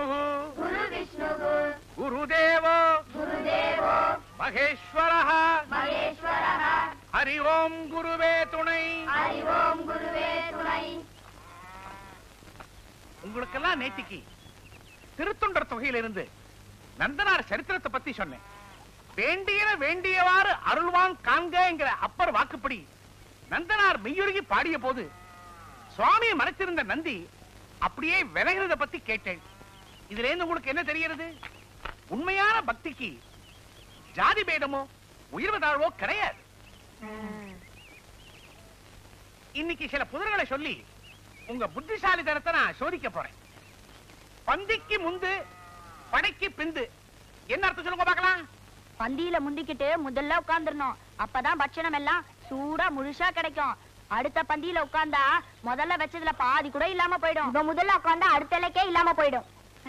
குருதேவோ மகேஸ்வர ஹரி ஓம் குருவே துணை உங்களுக்கெல்லாம் நேத்திக்கு திருத்தொண்டர் தொகையிலிருந்து நந்தனார் சரித்திரத்தை பத்தி சொன்னேன் வேண்டியன வேண்டியவாறு அருள்வான் காண்கங்கிற அப்பர் வாக்குப்படி நந்தனார் மெய்யுருகி பாடிய போது சுவாமியை மறைச்சிருந்த நந்தி அப்படியே விலகிறத பத்தி கேட்டேன் இதுல இருந்து உங்களுக்கு என்ன தெரிகிறது உண்மையான பக்திக்கு ஜாதி பேதமோ உயர்வு தாழ்வோ கிடையாது இன்னைக்கு சில புதர்களை சொல்லி உங்க புத்திசாலித்தனத்தை நான் சோதிக்க போறேன் பந்திக்கு முந்து படைக்கு பிந்து என்ன அர்த்தம் சொல்லுங்க பார்க்கலாம் பந்தியில முந்திக்கிட்டு முதல்ல உட்கார்ந்துடணும் அப்பதான் பட்சணம் எல்லாம் சூடா முழுசா கிடைக்கும் அடுத்த பந்தியில உட்கார்ந்தா முதல்ல வச்சதுல பாதி கூட இல்லாம போயிடும் இப்ப முதல்ல உட்கார்ந்தா அடுத்த இலைக்கே இல்லாம போயிடும்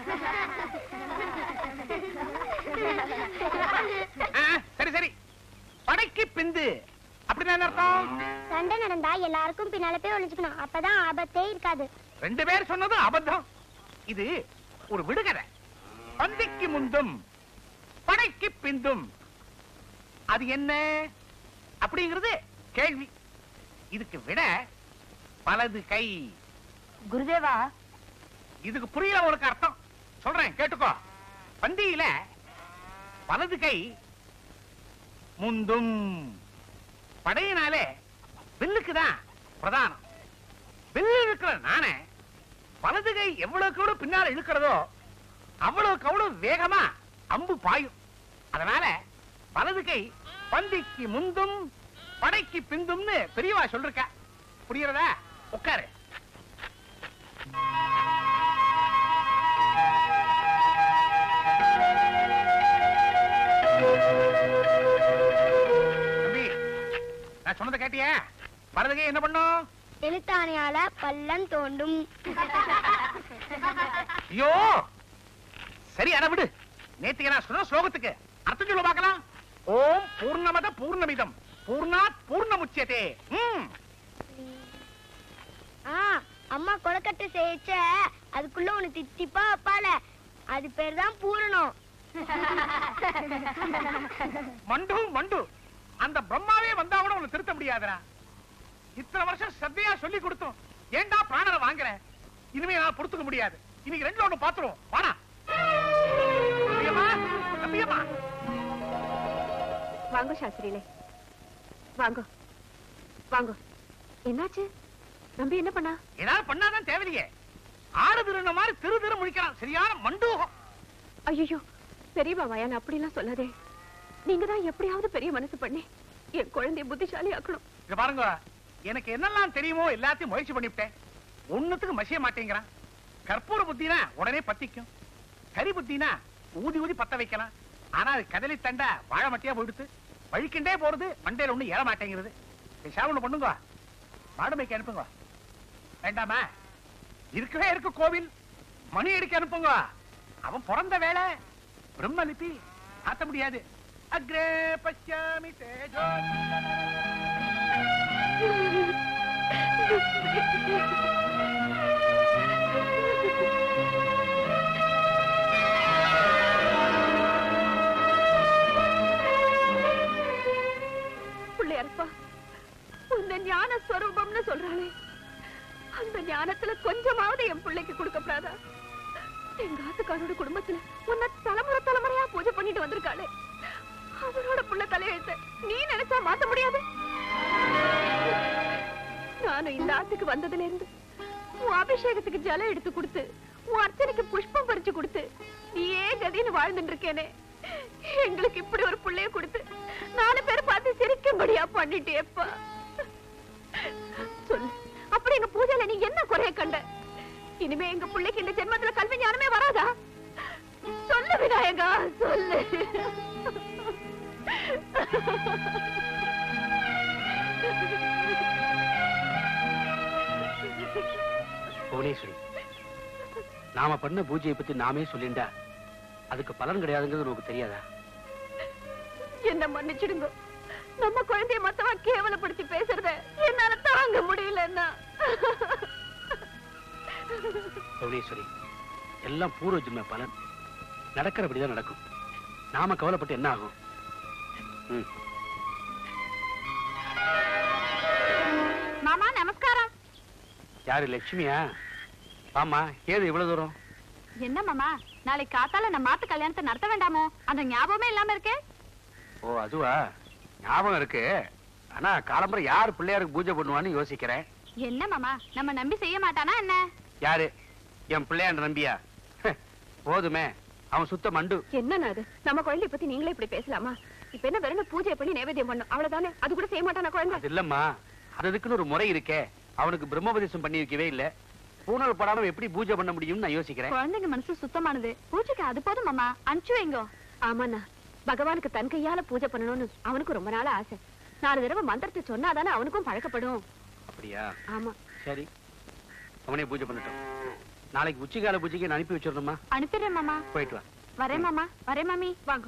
ஆ, சரி சரி படைக்கு பிந்து அப்படின்னா என்ன அர்த்தம் சண்டை நடந்தா எல்லாருக்கும் பின்னால போய் ஒளிஞ்சுக்கணும் அப்பதான் ஆபத்தே இருக்காது ரெண்டு பேர் சொன்னது அபத்தம் இது ஒரு விடுகதை பந்திக்கு முந்தும் படைக்கு பிந்தும் அது என்ன அப்படிங்கிறது கேள்வி இதுக்கு விட பலது கை குருதேவா இதுக்கு புரியல உனக்கு அர்த்தம் சொல்றேன் கேட்டுக்கோ பந்தியில வலது கை முந்தும் படையினாலே வில்லுக்கு தான் பிரதானம் வில்லு இருக்கிற நானே வலது கை எவ்வளவுக்கு எவ்வளவு பின்னால இழுக்கிறதோ அவ்வளவுக்கு அவ்வளவு வேகமா அம்பு பாயும் அதனால வலது கை பந்திக்கு முந்தும் படைக்கு பிந்தும்னு பெரியவா சொல்லிருக்க புரியுறதா உட்காரு மாட்டியா வரதுக்கு என்ன பண்ணும் எழுத்தாணையால பள்ளம் தோண்டும் ஐயோ சரி அட விடு நேத்துக்கு நான் சொன்ன ஸ்லோகத்துக்கு அர்த்தம் சொல்ல பார்க்கலாம் ஓம் பூர்ணமத பூர்ணமிதம் பூர்ணாத் பூர்ணமுச்சியதே ம் ஆ அம்மா கொலக்கட்டை செய்யச்ச அதுக்குள்ள ஒண்ணு தித்திப்பா வைப்பால அது பேர் தான் பூரணம் மண்டு மண்டு அந்த பிரம்மாவே வந்தா கூட உன்னை திருத்த முடியாதுடா இத்தனை வருஷம் சத்தையா சொல்லி கொடுத்தோம் ஏன்டா பிராணனை வாங்குற இனிமே நான் பொறுத்துக்க முடியாது இன்னைக்கு ரெண்டுல ஒண்ணு பாத்துருவோம் வாடா தம்பியம்மா, தம்பியம்மா. வாங்க சாஸ்திரியிலே வாங்க வாங்க என்னாச்சு நம்பி என்ன பண்ணா ஏதாவது பண்ணாதான் தேவையில்லையே ஆடு திருந்த மாதிரி திரு திரு முழிக்கிறான் சரியான மண்டூகம் ஐயோ பெரியவா வயான் அப்படிலாம் சொல்லாதே நீங்க தான் எப்படியாவது பெரிய மனசு பண்ணி என் குழந்தைய புத்திசாலி ஆக்கணும் இங்க பாருங்க எனக்கு என்னெல்லாம் தெரியுமோ எல்லாத்தையும் முயற்சி பண்ணிவிட்டேன் ஒண்ணுத்துக்கு மசிய மாட்டேங்கிறான் கற்பூர புத்தினா உடனே பத்திக்கும் கரி புத்தினா ஊதி ஊதி பத்த வைக்கலாம் ஆனா அது கதலி தண்டா வாழை மட்டியா போயிடுத்து வழிக்கிண்டே போறது மண்டையில ஒண்ணு ஏற மாட்டேங்கிறது பேசாம ஒண்ணு பண்ணுங்க மாடுமைக்கு அனுப்புங்க வேண்டாமா இருக்கவே இருக்கு கோவில் மணி அடிக்க அனுப்புங்க அவன் பிறந்த வேலை பிரம்மலிபி ஆத்த முடியாது அக்ரே பச்சாமி தேஜோ பிள்ளையார்ப்பா உந்த ஞான ஸ்வரூபம்னு சொல்றாளே அந்த ஞானத்துல கொஞ்சமாவது என் பிள்ளைக்கு கொடுக்கப்படாதா எங்க ஆத்துக்காரோட குடும்பத்துல உன்னை தலைமுறை தலைமுறையா பூஜை பண்ணிட்டு வந்திருக்காளே அவரோட புள்ள தலையெழுத்த நீ நினைச்சா மாத்த முடியாது நானும் இந்த ஆத்துக்கு வந்ததுல இருந்து உன் அபிஷேகத்துக்கு ஜலம் எடுத்து கொடுத்து உன் அர்ச்சனைக்கு புஷ்பம் பறிச்சு கொடுத்து நீயே கதின்னு வாழ்ந்துட்டு இருக்கேனே எங்களுக்கு இப்படி ஒரு புள்ளைய கொடுத்து நாலு பேர் பார்த்து சிரிக்கும்படியா பண்ணிட்டேப்பா சொல்லு அப்படி எங்க பூஜையில நீ என்ன குறைய கண்ட இனிமே எங்க பிள்ளைக்கு இந்த ஜென்மத்துல கல்வி ஞானமே வராதா சொல்லு விநாயகா சொல்லு புவனேஸ்வரி நாம பண்ண பூஜையை பத்தி நாமே சொல்லிண்டா அதுக்கு பலன் கிடையாதுங்கிறது உனக்கு தெரியாதா என்ன மன்னிச்சிடுங்க நம்ம குழந்தைய மத்தவன் கேவலப்படுத்தி பேசுறத என்னால தாங்க முடியலன்னா புவனேஸ்வரி எல்லாம் பூர்வ ஜென்ம பலன் நடக்கிறபடிதான் நடக்கும் நாம கவலைப்பட்டு என்ன ஆகும் ம் மாமா நமஸ்காரம் யாரு லட்சுமியா ஆமா ஏது இவ்வளவு தூரம் என்ன மாமா நாளைக்கு காத்தால நம்ம மாத்து கல்யாணத்தை நடத்த வேண்டாமோ அந்த ஞாபகமே இல்லாம இருக்கே ஓ அதுவா ஞாபகம் இருக்கு ஆனா காலம்பரை யார் பிள்ளையாருக்கு பூஜை பண்ணுவான்னு யோசிக்கிறேன் என்ன மாமா நம்ம நம்பி செய்ய மாட்டானா என்ன யாரு என் பிள்ளையாண்ட நம்பியா ஹ், போதுமே அவன் சுத்த மண்டு என்ன அது நம்ம குழந்தைய பத்தி நீங்களே இப்படி பேசலாமா இப்ப என்ன வெறும் பூஜை பண்ணி நைவேத்தியம் பண்ணும் அவ்வளவுதானே அது கூட செய்ய மாட்டானா குழந்தை அது இல்லம்மா அது அதுக்குன்னு ஒரு முறை இருக்கே அவனுக்கு பிரம்மோபதேசம் பண்ணி வைக்கவே இல்ல பூனல் படாம எப்படி பூஜை பண்ண முடியும்னு நான் யோசிக்கிறேன் குழந்தைங்க மனசு சுத்தமானது பூஜைக்கு அது போதும் மாமா அனுப்பிச்சு வைங்கோ ஆமாண்ணா பகவானுக்கு தன் கையால பூஜை பண்ணணும்னு அவனுக்கு ரொம்ப நாள் ஆசை நாலு தடவை மந்திரத்தை சொன்னாதானே அவனுக்கும் பழக்கப்படும் அப்படியா ஆமா சரி அவனே பூஜை பண்ணட்டும் நாளைக்கு உச்சிகால பூஜைக்கு நான் அனுப்பி வச்சிடணுமா அனுப்பிடுறேன் மாமா போயிட்டு வா வரேன் மாமா வரேன் மாமி வாங்க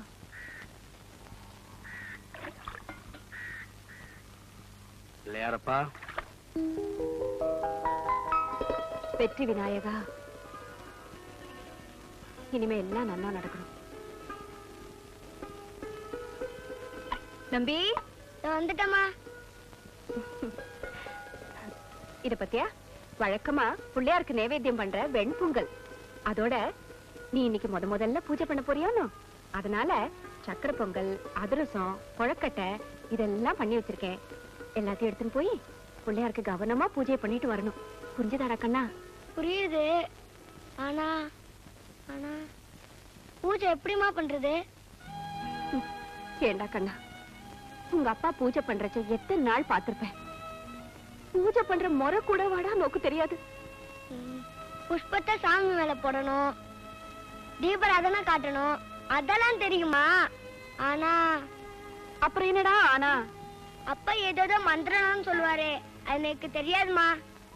இல்லையாரப்பா வெற்றி விநாயகா இனிமே எல்லாம் நல்லா நடக்கணும் நம்பி வந்துட்டமா இத பத்தியா வழக்கமா பிள்ளையாருக்கு நைவேத்தியம் பண்ற வெண்பொங்கல் அதோட நீ இன்னைக்கு முத முதல்ல பூஜை பண்ண போறியானோ அதனால சக்கரை பொங்கல் அதிரசம் கொழக்கட்டை இதெல்லாம் பண்ணி வச்சிருக்கேன் எல்லாத்தையும் எடுத்துன்னு போய் பிள்ளையாருக்கு கவனமா பூஜை பண்ணிட்டு வரணும் புரிஞ்சுதாடா கண்ணா புரியுது ஆனா ஆனா பூஜை எப்படிமா பண்றது ஏண்டா கண்ணா உங்க அப்பா பூஜை பண்றச்ச எத்தனை நாள் பார்த்திருப்பேன் பூஜை பண்ற முறை கூட வாடா நோக்கு தெரியாது ம், புஷ்பத்தை சாமி மேல போடணும் தீபராதனை காட்டணும் அதெல்லாம் தெரியுமா ஆனா அப்புறம் என்னடா ஆனா அப்பா ஏதோ மந்திரம்னு சொல்லுவாரு அது எனக்கு தெரியாதுமா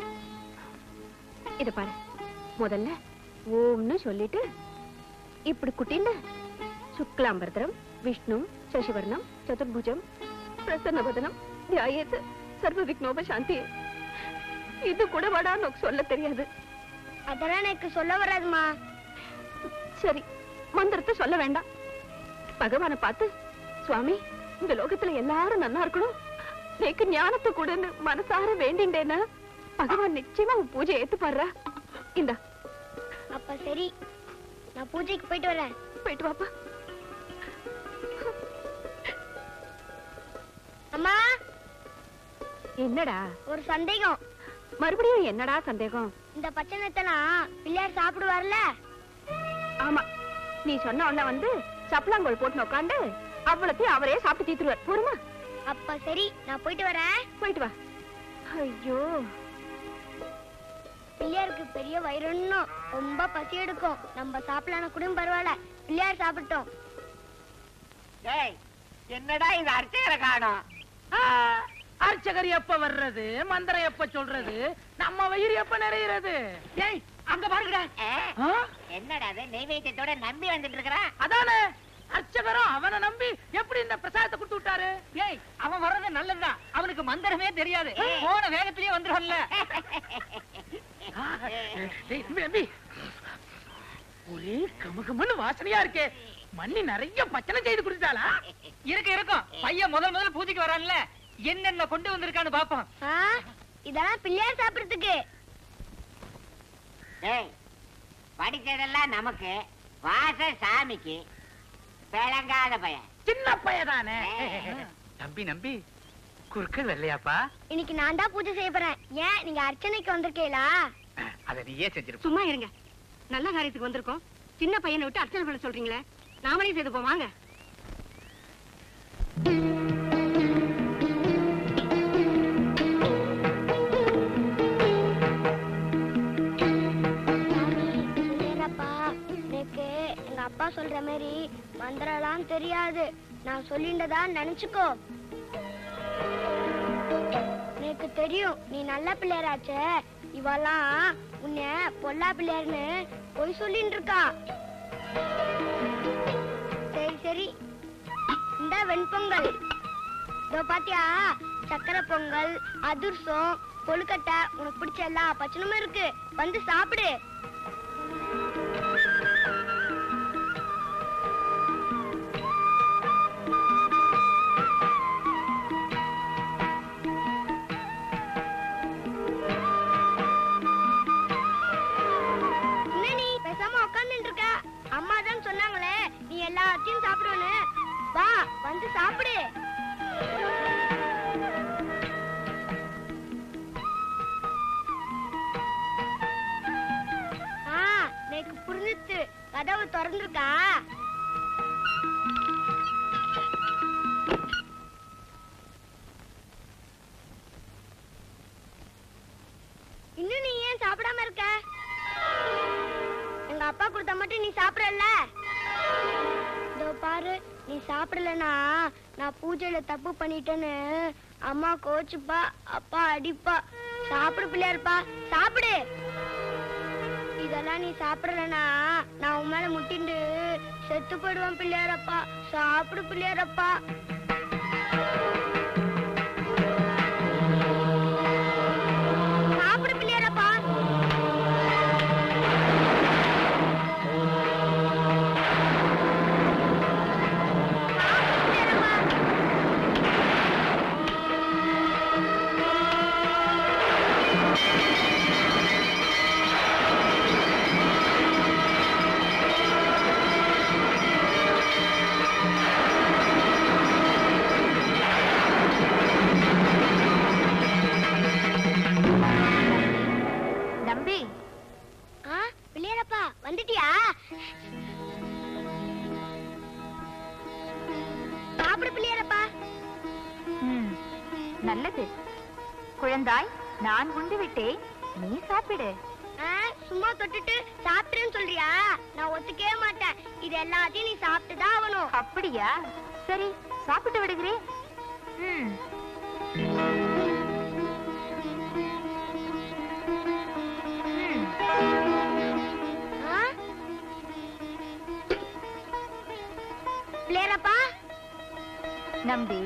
இத பாரு முதல்ல ஓம்னு சொல்லிட்டு இப்படி குட்டிண்டு சுக்லாம்பரதரம் விஷ்ணு சசிவர்ணம் சதுர்புஜம் பிரசன்னவதனம் தியாயத்து சர்வ விக்னோப சாந்தி இது கூட வடா உனக்கு சொல்ல தெரியாது அதெல்லாம் எனக்கு சொல்ல வராதுமா சரி மந்திரத்தை சொல்ல வேண்டாம் பகவானை பார்த்து சுவாமி இந்த லோகத்துல எல்லாரும் நல்லா இருக்கணும் எனக்கு ஞானத்தை கொடுன்னு மனசார வேண்டிண்டேன்னா பகவான் நிச்சயமா உன் பூஜை ஏத்துப்பாடுறா இந்தா அப்ப சரி நான் பூஜைக்கு போயிட்டு வரேன் போயிட்டு வாப்பா அம்மா என்னடா ஒரு சந்தேகம் மறுபடியும் என்னடா சந்தேகம் இந்த பச்சை நெத்தெல்லாம் பிள்ளையார் சாப்பிடுவார்ல ஆமா நீ சொன்ன உடனே வந்து சப்பலாங்கோல் போட்டு உட்காந்து அவ்வளத்தையும் அவரே சாப்பிட்டு தீத்துருவார் போருமா அப்ப சரி நான் போயிட்டு வரேன் போயிட்டு வா ஐயோ பிள்ளையாருக்கு பெரிய வயிறுன்னும் ரொம்ப பசி எடுக்கும் நம்ம சாப்பிடலாம் கூட பரவாயில்ல பிள்ளையார் சாப்பிட்டோம் டேய் என்னடா இது அர்ச்சகரை காணோம் ஆ, அர்ச்சகர் எப்ப வர்றது மந்திரம் எப்ப சொல்றது நம்ம வயிறு எப்ப நிறையிறது ஏய் அங்க பாருங்கடா ஆ? என்னடா அது நெய்வேத்தியத்தோட நம்பி வந்துட்டு இருக்கிறான் அதானே அர்ச்சகரும் அவனை நம்பி எப்படி இந்த பிரசாதத்தை கொடுத்து விட்டாரு ஏய் அவன் வர்றது நல்லதுதான் அவனுக்கு மந்திரமே தெரியாது போன வேகத்திலேயே வந்துடும்ல ஆ, ஏய், தம்பி, தம்பி. ஒரே கமகமன்னு வாசனையா இருக்கே மண்ணி நிறைய பச்சனை செய்து கொடுத்தாளா இருக்கு இருக்கும் பையன் முதல் முதல்ல பூஜைக்கு வரான்ல என்னென்ன கொண்டு வந்திருக்கான்னு பாப்போம் ஆ, இதெல்லாம் பிள்ளையார் சாப்பிடுறதுக்கு டேய் படிச்சதெல்லாம் நமக்கு வாச சாமிக்கு விளங்காத பையன் சின்ன பையதானே நம்பி நம்பி குறுக்கு வெள்ளையாப்பா இன்னைக்கு நான் தான் பூஜை செய்ய போறேன் ஏன் நீங்க அர்ச்சனைக்கு வந்திருக்கீங்களா அதை நீயே செஞ்சிருப்ப சும்மா இருங்க நல்ல காரியத்துக்கு வந்திருக்கோம் சின்ன பையனை விட்டு அர்ச்சனை பண்ண சொல்றீங்களே நாமளே செய்து போவாங்க பிள்ளையாரப்பா எனக்கு எங்க அப்பா சொல்ற மாதிரி மந்திரம்லாம் தெரியாது நான் சொல்லிண்டதா நினைச்சுக்கோ எனக்கு தெரியும் நீ நல்ல பிள்ளையராச்சே இவெல்லாம் உன்னை பொல்லா பிள்ளையார்னு பொய் சொல்லிட்டு இருக்கா சரி சரி இந்த வெண்பொங்கல் இதோ பாத்தியா சக்கரை பொங்கல் அதிர்சம் கொழுக்கட்டை உனக்கு பிடிச்ச எல்லா பச்சனமும் இருக்கு வந்து சாப்பிடு என்ன நீ பேசாம உட்கார்ந்துட்டு இருக்க அம்மா தான் சொன்னாங்களே நீ எல்லாத்தையும் சாப்பிடுன்னு வா வந்து சாப்பிடு ஆ எனக்கு புரிஞ்சுச்சு கதவு திறந்துருக்கா இன்னும் நீ ஏன் சாப்பிடாம இருக்க எங்க அப்பா கொடுத்தா மட்டும் நீ சாப்பிடல இதோ பாரு நீ சாப்பிடலனா நான் பூஜையில தப்பு பண்ணிட்டேன்னு அம்மா கோச்சுப்பா அப்பா அடிப்பா சாப்பிடு பிள்ளையாருப்பா சாப்பிடு இதெல்லாம் நீ சாப்பிடலனா நான் உன் மேல முட்டிண்டு செத்து போயிடுவேன் பிள்ளையாரப்பா சாப்பிடு பிள்ளையாரப்பா சாப்பிடு பிள்ளையாரப்பா நம்பி ஆ பிள்ளையாரப்பா வந்துட்டியா சாப்பிடு பிள்ளையாரப்பா நல்லது குழந்தாய் நான் உண்டு விட்டேன் நீ சாப்பிடு ஆ, சும்மா தொட்டுட்டு சாப்பிட்டுன்னு சொல்றியா நான் ஒத்துக்கவே மாட்டேன் இது எல்லாத்தையும் நீ சாப்பிட்டு தான் ஆகணும் அப்படியா சரி சாப்பிட்டு விடுகிறேன் ம் பிள்ளையாரப்பா நம்பி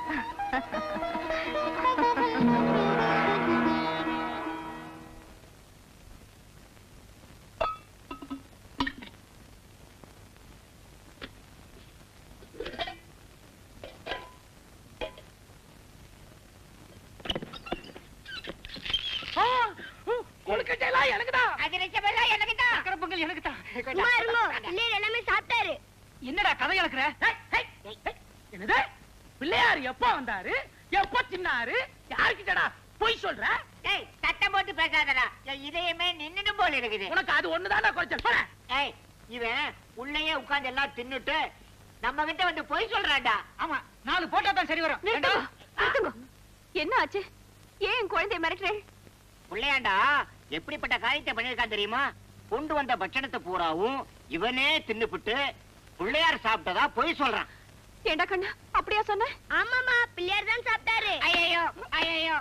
கொழுக்கட்டை எல்லாம் எனக்குதான் அதிரசம் எல்லாம் எனக்கு தான் சக்கரை பொங்கல் எனக்குதான் சும்மா இருங்கோ பிள்ளையார் எல்லாமே சாப்பிட்டாரு என்னடா கதை இழக்கிற ஏய், ஏய், ஏய், என்னது பிள்ளையார் எப்ப வந்தாரு எப்ப தின்னாரு யாருக்கிட்டடா பொய் சொல்ற ஏய் சத்தம் போட்டு பேசாதடா என் இதயமே நின்னுடும் போல இருக்குது உனக்கு அது ஒண்ணுதான்டா குறைச்சல் போற ஏய் இவன் உள்ளேயே உட்கார்ந்து எல்லாம் தின்னுட்டு நம்ம கிட்ட வந்து பொய் சொல்றான்டா ஆமா நாலு போட்டா தான் சரி வரும் நிறுத்துங்க, ஏண்டா? நிறுத்துங்க. என்ன ஆச்சு ஏன் என் குழந்தைய மிரட்டுறேன் புள்ளையாண்டா எப்படிப்பட்ட காரியத்தை பண்ணிருக்கான் தெரியுமா கொண்டு வந்த பட்சணத்தை பூராவும் இவனே தின்னுபிட்டு பிள்ளையார் சாப்பிட்டதா பொய் சொல்றான் ஏண்டா கண்ணா அப்படியா சொன்ன ஆமாமா பிள்ளையார் தான் சாப்பிட்டாரு ஐயோ ஐயோ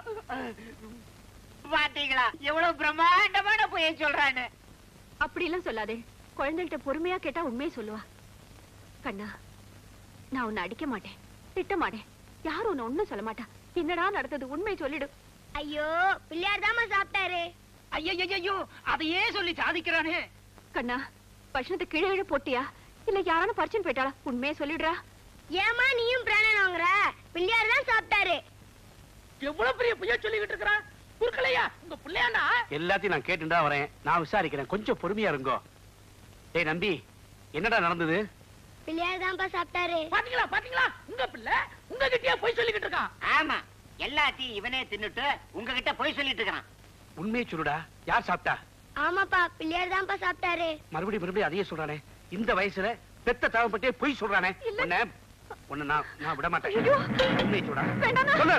பாத்தீங்களா எவ்வளவு பிரம்மாண்டமான பொய்யை சொல்றான்னு அப்படி எல்லாம் சொல்லாதே குழந்தைகிட்ட பொறுமையா கேட்டா உண்மையை சொல்லுவா கண்ணா நான் உன்னை அடிக்க மாட்டேன் திட்ட மாட்டேன் யாரும் உன்னை ஒண்ணும் சொல்ல மாட்டா என்னடா நடந்தது உண்மையை சொல்லிடு ஐயோ பிள்ளையார் தாம்மா சாப்பிட்டாரு ஐயையையோ அதையே சொல்லி சாதிக்கிறானே கண்ணா பட்சணத்தை கீழே கீழே போட்டியா இல்ல யாரானு பறிச்சுன்னு போயிட்டாளா உண்மையை சொல்லிடுறா ஏமா நீயும் பிராணன் வாங்குற பிள்ளையார் தான் சாப்பிட்டாரு எவ்வளவு பெரிய பொய்யா சொல்லிக்கிட்டு இருக்கிறான் குறுக்கலையா உங்க பிள்ளையாண்டா எல்லாத்தையும் நான் கேட்டுட்டு தான் வரேன் நான் விசாரிக்கிறேன் கொஞ்சம் பொறுமையா இருங்கோ டேய் நம்பி என்னடா நடந்தது பிள்ளையார் தான்ப்பா சாப்பிட்டாரு பாத்தீங்களா பாத்தீங்களா உங்க பிள்ளை உங்க கிட்டயே பொய் சொல்லிக்கிட்டு இருக்கான் ஆமா எல்லாத்தையும் இவனே தின்னுட்டு உங்ககிட்ட பொய் சொல்லிட்டு இருக்கிறான் உண்மையை சொல்லுடா யார் சாப்பிட்டா ஆமாப்பா பிள்ளையார் தான்ப்பா சாப்பிட்டாரு மறுபடியும் மறுபடியும் அதையே சொல்றானே இந்த வயசுல பெத்த தேவைப்பட்டே பொய் சொல்றானே உன்னை உன்னை நான் நான் விட மாட்டேன் உண்மையை சொல்றா சொல்லு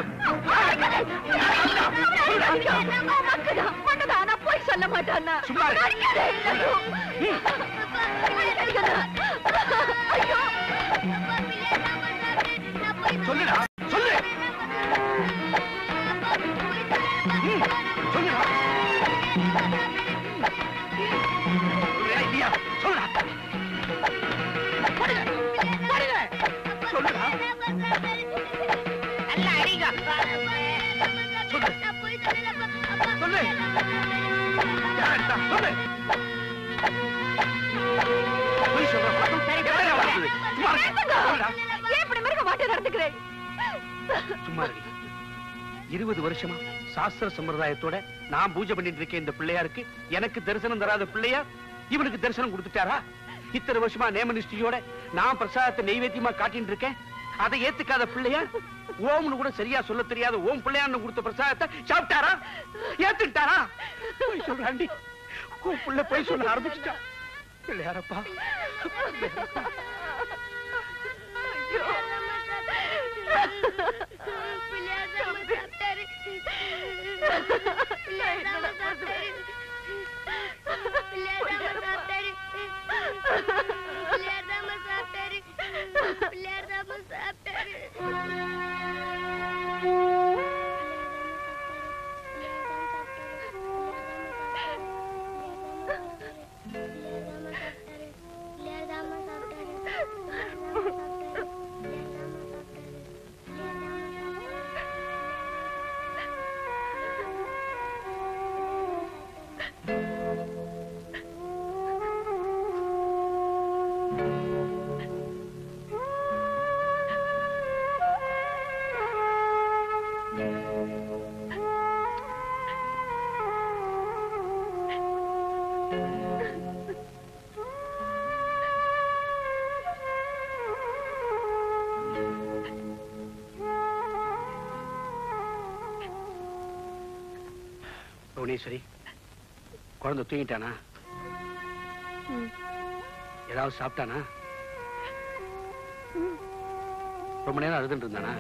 போய் சொல்ல மாட்டானா சும்மா இரு. அடிக்காதே, ஐயோ. அடிக்காதே. ஐயோ. சொல்லுடா சொல்லு ம், சொல்லுடா சொல்லுடா, இல்லையா? சொல்லுடா சொல்லுடா நல்ல அடிங்க சொல்லு சொல்லு யார்டா? சொல்லு பொய் சொல்ற பழக்கம் எங்கடா வந்தது? சும்மா இரு. நிறுத்துங்க. சொல்லுடா. ஏன் இப்படி மிருக மாட்டே நடந்துக்கிறேன் சும்மா இரு. இருபது வருஷமா சாஸ்திர சம்பிரதாயத்தோட நான் பூஜை பண்ணிட்டு இருக்கேன் இந்த பிள்ளையாருக்கு எனக்கு தரிசனம் தராத பிள்ளையார் இவனுக்கு தரிசனம் கொடுத்துட்டாரா இத்தனை வருஷமா நேமனிஷ்டியோட நான் பிரசாதத்தை நெய்வேத்தியமா காட்டிட்டு இருக்கேன் அதை ஏத்துக்காத பிள்ளையார் ஓம்னு கூட சரியா சொல்ல தெரியாத ஓம் பிள்ளையார்னு கொடுத்த பிரசாதத்தை சாப்பிட்டாரா ஏத்துக்கிட்டாரா போய் சொல்றாண்டி உன் பிள்ளை போய் சொல்ல ஆரம்பிச்சுட்டா பிள்ளையாரப்பா பிள்ளையார் தாம்மா சாப்பிட்டாரு பிள்ளையார் தாம்மா சாப்பிட்டாரு பிள்ளையார் தாம்மா சாப்பிட்டாரு பிள்ளையார் தாம்மா சாப்பிட்டாரு பிள்ளையார் தாம்மா சாப்பிட்டாரு பிள்ளையார் தாம்மா சாப்பிட்டாரு புவனேஸ்வரி குழந்தை தூங்கிட்டானா ஏதாவது சாப்பிட்டானா ரொம்ப நேரம் அழுதுட்டு இருந்தானா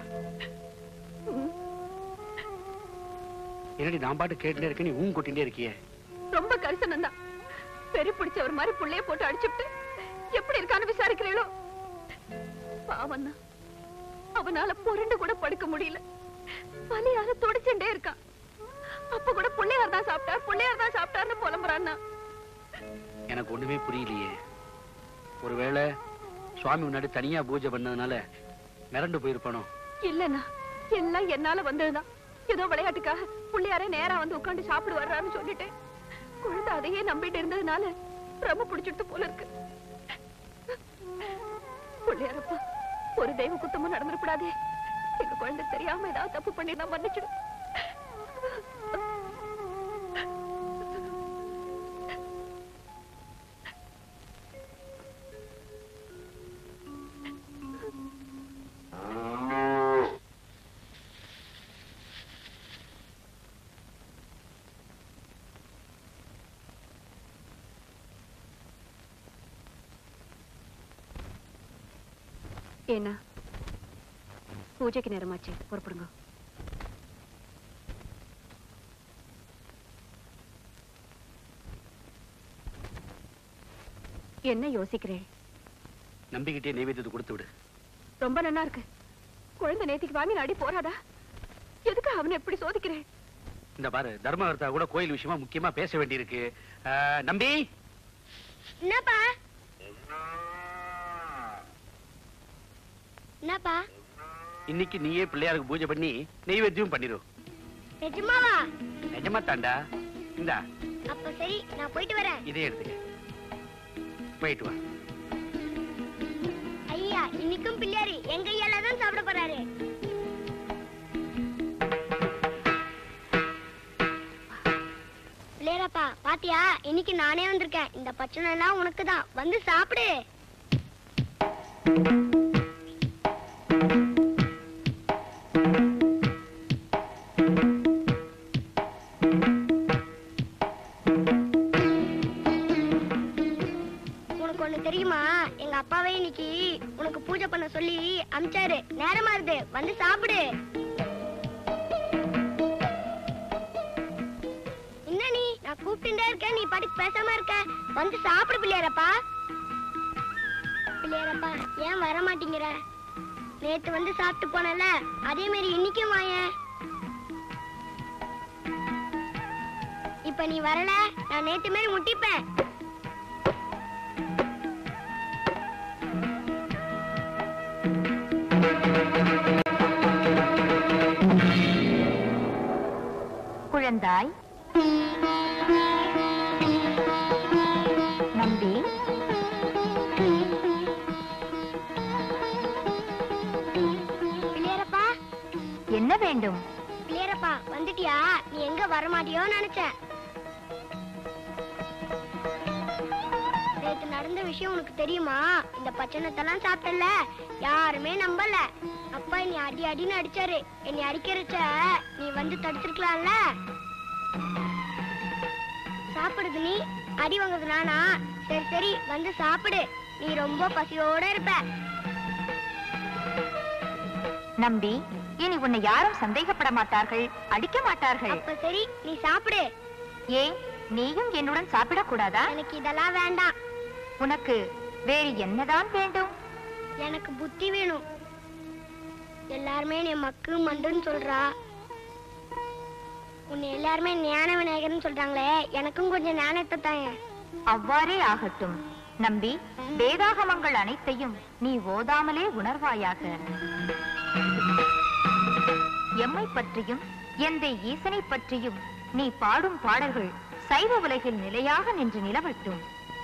என்னடி நான் பாட்டு கேட்டுட்டே இருக்க நீ ஊன் கொட்டிட்டே இருக்கியே ரொம்ப கரிசனம் தான் பெரு பிடிச்சவர் மாதிரி புள்ளைய போட்டு அடிச்சுட்டு எப்படி இருக்கான்னு விசாரிக்கிறீங்களோ பாவம் தான் அவனால புரண்டு கூட படுக்க முடியல வலியால துடிச்சுட்டே இருக்கான் அப்ப கூட பிள்ளையார் தான் சாப்பிட்டார் பிள்ளையார் தான் சாப்பிட்டார்னு புலம்புறான்னா எனக்கு ஒண்ணுமே புரியலையே ஒருவேளை சுவாமி முன்னாடி தனியா பூஜை பண்ணதுனால மிரண்டு போயிருப்பானோ இல்லண்ணா எல்லாம் என்னால வந்ததுதான் ஏதோ விளையாட்டுக்காக பிள்ளையாரே நேரா வந்து உட்கார்ந்து சாப்பிடு வர்றான்னு சொல்லிட்டேன் குழந்தை அதையே நம்பிட்டு இருந்ததுனால பிரம பிடிச்சிட்டு போல இருக்கு பிள்ளையாரப்பா ஒரு தெய்வ குத்தமும் நடந்துடக்கூடாதே எங்க குழந்தை தெரியாம ஏதாவது தப்பு பண்ணி நான் மன்னிச்சிடு என்ன பூஜைக்கு நேரமாச்சு புறப்படுங்க என்ன யோசிக்கிறேன் நம்பிக்கிட்டே நைவேத்தியத்தை கொடுத்து விடு ரொம்ப நல்லா இருக்கு குழந்தை நேத்திக்கு வாங்கி நாடி போறாதா எதுக்கு அவனை எப்படி சோதிக்கிறேன் இந்த பாரு தர்மகர்த்தா கூட கோயில் விஷயமா முக்கியமா பேச வேண்டியிருக்கு ஆஹ், நம்பி என்னப்பா என்னப்பா இன்னைக்கு நீயே பிள்ளையாருக்கு பூஜை பண்ணி நெய்வேத்தியம் பண்ணிரு நிஜமாவா நிஜமா தாண்டா இந்தா அப்ப சரி நான் போயிட்டு வரேன் இதே எடுத்துக்க போயிட்டு வா ஐயா இன்னைக்கும் பிள்ளையாரு எங்க ஐயால தான் சாப்பிட போறாரு பிள்ளையாரப்பா பாத்தியா இன்னைக்கு நானே வந்திருக்கேன் இந்த பச்சனை எல்லாம் உனக்கு தான் வந்து சாப்பிடு உனக்கு ஒண்ணு தெரியுமா எங்க அப்பாவே இன்னைக்கு உனக்கு பூஜை பண்ண சொல்லி அமிச்சாரு நேரமா இருது வந்து சாப்பிடு என்ன நீ நான் கூப்பிட்டுட்டே இருக்கேன் நீ பாட்டுக்கு பேசாம இருக்க வந்து சாப்பிடு பிள்ளையாரப்பா பிள்ளையாரப்பா ஏன் வர மாட்டேங்கிற நேத்து வந்து சாப்பிட்டு போனல அதே மாதிரி இன்னைக்கும் வாயேன் இப்ப நீ வரல நான் நேத்து மாதிரி முட்டிப்பேன் குழந்தாய் நம்பி பிள்ளையாரப்பா என்ன வேண்டும் பிள்ளையாரப்பா வந்துட்டியா நீ எங்க வர மாட்டியோ நினைச்சேன் நேத்து நடந்த விஷயம் உனக்கு தெரியுமா இந்த பச்சனத்தெல்லாம் சாப்பிட்டல யாருமே நம்பல அப்பா என்னை அடி அடின்னு அடிச்சாரு என்னை அடிக்கிறச்ச நீ வந்து தடுத்திருக்கலாம்ல சாப்பிடுது நீ அடி வாங்குறது நானா சரி சரி வந்து சாப்பிடு நீ ரொம்ப பசியோட இருப்ப நம்பி இனி உன்னை யாரும் சந்தேகப்பட மாட்டார்கள் அடிக்க மாட்டார்கள் அப்ப சரி நீ சாப்பிடு ஏன் நீயும் என்னுடன் சாப்பிடக் கூடாதா எனக்கு இதெல்லாம் வேண்டாம் உனக்கு வேறு என்னதான் வேண்டும் எனக்கு புத்தி வேணும் எல்லாருமே நீ மக்கு மண்டுன்னு சொல்றா உன்னை எல்லாருமே ஞான விநாயகர்னு சொல்றாங்களே எனக்கும் கொஞ்சம் ஞானத்தை தாங்க அவ்வாறே ஆகட்டும் நம்பி வேதாகமங்கள் அனைத்தையும் நீ ஓதாமலே உணர்வாயாக எம்மை பற்றியும் எந்தை ஈசனை பற்றியும் நீ பாடும் பாடல்கள் சைவ உலகில் நிலையாக நின்று நிலவட்டும்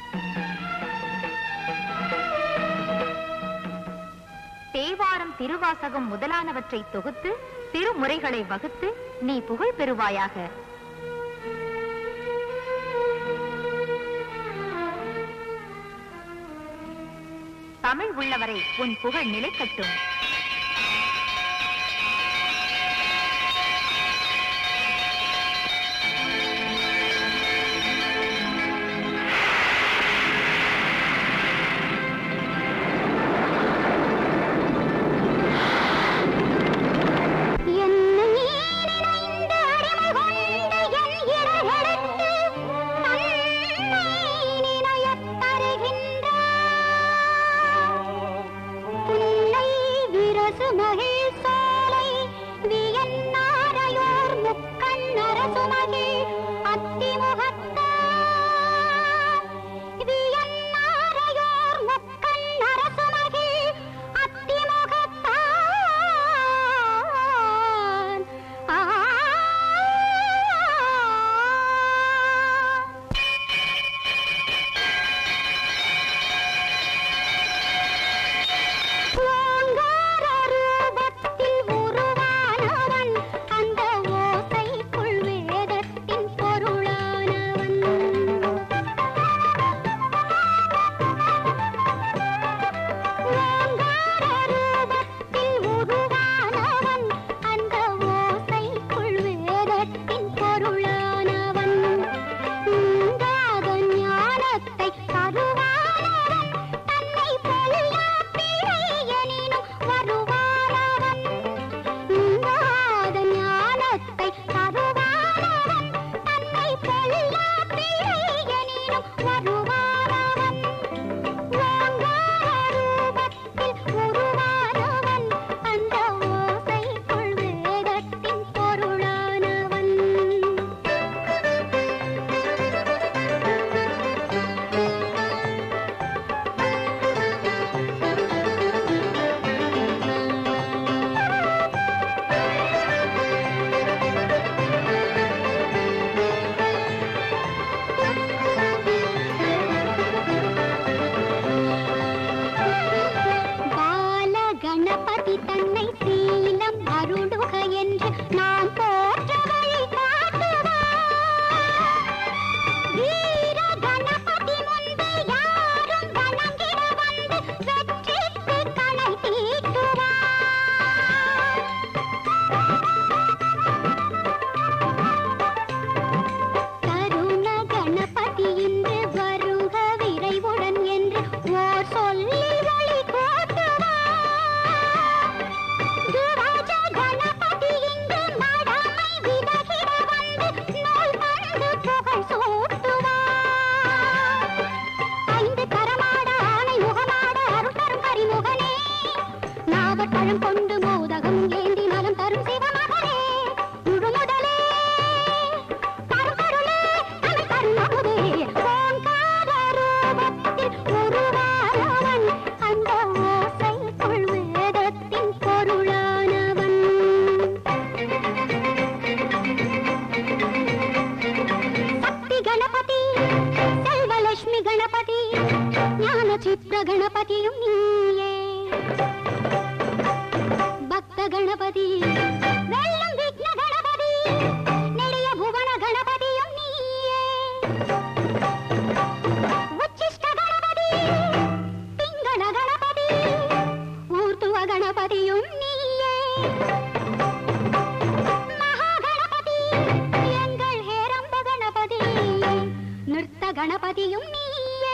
தேவாரம் திருவாசகம் முதலானவற்றை தொகுத்து திருமுறைகளை வகுத்து நீ புகழ் பெறுவாயாக தமிழ் உள்ளவரை உன் புகழ் நிலைக்கட்டும் மகிழ் சோலை வியன்னா உருவானவன் ஓங்கார ரூபத்தில் உருவானவன் அந்த ஓசைக்குள் வேதத்தின் பொருளானவன் பால கணபதி தன்னை சீலம் அருளுக என்று நாம் போற்ற வழி காட்டுவார் வீர கணபதி முன்பு யாரும் வணங்கிட வந்து வெற்றிக்கு கணை தீட்டுவார் கருண கணபதி இன்று வருக விரைவுடன் என்று ஓர் சொல்லி வழி காட்டுவார் துராஜ கணபதி இங்கு மடமை விலகிட வந்து நோய் வந்து புகழ் சூட்டுவார் ஐந்து கரமாட ஆனை முகமாட அருள் தரும் கரிமுகனே நாவற்பழம் கொண்டு மோதகம் ஏந்தி நலம் தரும் சிவமகனே முழுமுதலே கரும்பொருளே தமிழ் கருணமுதே ஓங்கார ரூபத்தில் உருவானவன் அந்த ஓசைக்குள் வேதத்தின் பொருளானவன் சக்தி கணபதி செல்வலட்சுமி கணபதி ஞான சித்திர கணபதியும் நீயே பக்த கணபதி வெள்ளம் விக்ன கணபதி நெடிய புவன கணபதியும் நீயே உச்சிஷ்ட கணபதி பிங்கள கணபதி ஊர்த்துவ கணபதியும் நீயே மகா கணபதி எங்கள் ஹேரம்ப கணபதி நிறுத்த கணபதியும் நீயே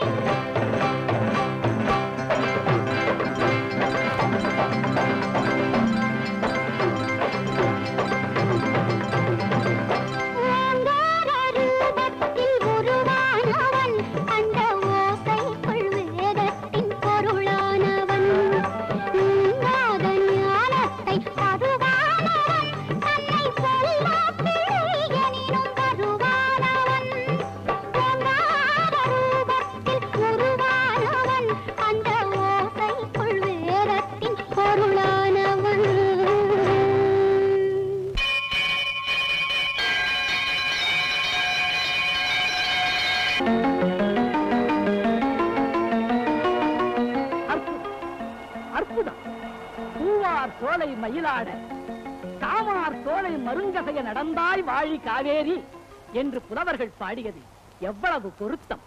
ஓங்கார ரூபத்தில் உருவானவன் அந்த ஓசைக்குள் வேதத்தின் பொருளானவன் நீங்காத ஞானத்தை அதுவானவன் தன்னை சொல்லா பிழை எனினும் வருவானவன் ஓங்கார ரூபத்தில் உருவானவன் அந்த ஓசைக்குள் வேதத்தின் பொருளானவன் அற்புதம் அற்புதம் பூவார் சோலை மயிலாட காமார் சோலை மருங்கசைய நடந்தாய் வாழி காவேரி என்று புலவர்கள் பாடியது எவ்வளவு பொருத்தம்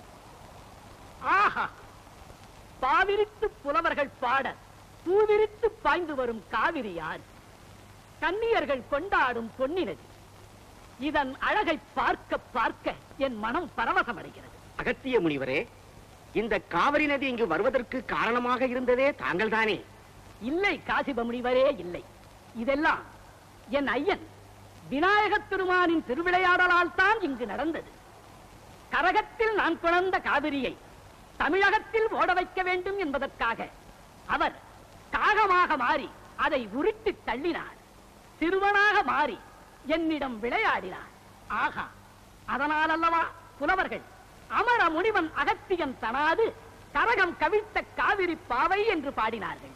ஆஹா பாவிரித்து புலவர்கள் பாட பூவிரித்து பாய்ந்து வரும் காவிரி யார் கன்னியர்கள் கொண்டாடும் பொன்னினது இதன் அழகை பார்க்க பார்க்க என் மனம் பரவசமடைகிறது அகத்திய முனிவரே இந்த காவிரி நதி இங்கு வருவதற்கு காரணமாக இருந்ததே தாங்கள் தானே இல்லை காசிப முனிவரே இல்லை இதெல்லாம் என் ஐயன் விநாயகத் திருமானின் திருவிளையாடலால் தான் இங்கு நடந்தது கரகத்தில் நான் குழந்த காவிரியை தமிழகத்தில் ஓட வைக்க வேண்டும் என்பதற்காக அவர் காகமாக மாறி அதை உருட்டி தள்ளினார் சிறுவனாக மாறி என்னிடம் விளையாடினார் ஆகா அதனால் அல்லவா புலவர்கள் அமர முனிவன் அகத்தியன் தனாது கரகம் கவிழ்த்த காவிரி பாவை என்று பாடினார்கள்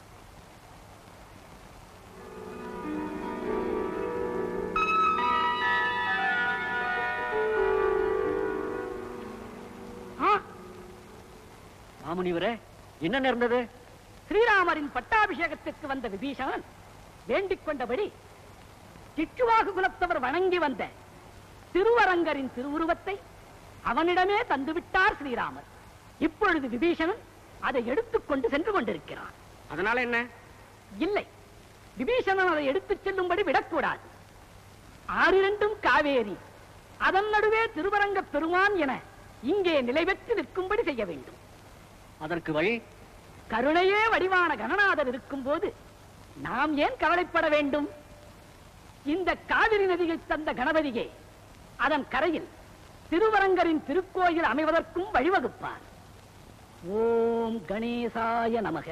ஆ, மாமுனிவரே என்ன நேர்ந்தது ஸ்ரீராமரின் பட்டாபிஷேகத்திற்கு வந்த விபீஷணன் வேண்டிக் கொண்டபடி சிற்றுவாகு குலத்தவர் வணங்கி வந்த திருவரங்கரின் திருவுருவத்தை அவனிடமே தந்துவிட்டார் ஸ்ரீராமர் இப்பொழுது விபீஷணன் அதை எடுத்துக்கொண்டு சென்று கொண்டிருக்கிறான் அதனால என்ன இல்லை விபீஷணன் அதை எடுத்துச் செல்லும்படி விடக்கூடாது ஆறிரண்டும் காவேரி அதன் நடுவே திருவரங்க பெருமான் என இங்கே நிலை பெற்று நிற்கும்படி செய்ய வேண்டும் அதற்கு வழி கருணையே வடிவான கணநாதர் இருக்கும்போது நாம் ஏன் கவலைப்பட வேண்டும் இந்த காவிரி நதியில் தந்த கணபதியே அதன் கரையில் திருவரங்கரின் திருக்கோயில் அமைவதற்கும் வழிவகுப்பார் ஓம் கணேசாய நமக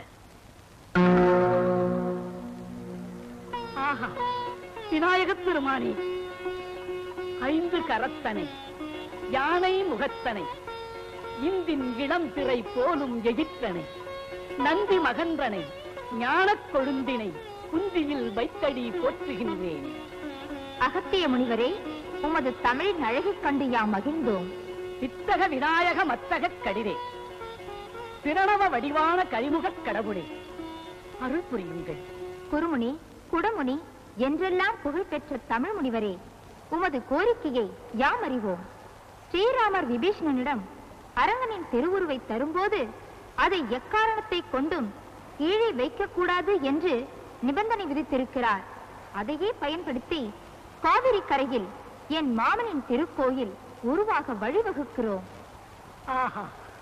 ஆஹா விநாயகப் பெருமானே ஐந்து கரத்தனை யானை முகத்தனை இந்தின் இளம் திரை போலும் எகிற்றனை நந்தி மகன்றனை ஞானக் கொழுந்தினை குந்தியில் வைத்தடி போற்றுகின்றேன் அகத்திய முனிவரே உமது தமிழின் அழகைக் கண்டு யாம் மகிழ்ந்தோம் வித்தக விநாயக மத்தகக் கடிரே பிரணவ வடிவான கரிமுகக் கடவுளே அருள் புரியுங்கள் குருமுனி குடமுனி என்றெல்லாம் புகழ்பெற்ற தமிழ் முனிவரே உமது கோரிக்கையை யாம் அறிவோம் ஸ்ரீராமர் விபீஷணனிடம் அரங்கனின் திருவுருவை தரும்போது அதை எக்காரணத்தை கொண்டும் கீழே வைக்கக்கூடாது என்று நிபந்தனை விதித்திருக்கிறார் அதையே பயன்படுத்தி காவிரி கரையில் என் மாமனின் திருக்கோயில் உருவாக வழிவகுக்கிறோம் ஆஹா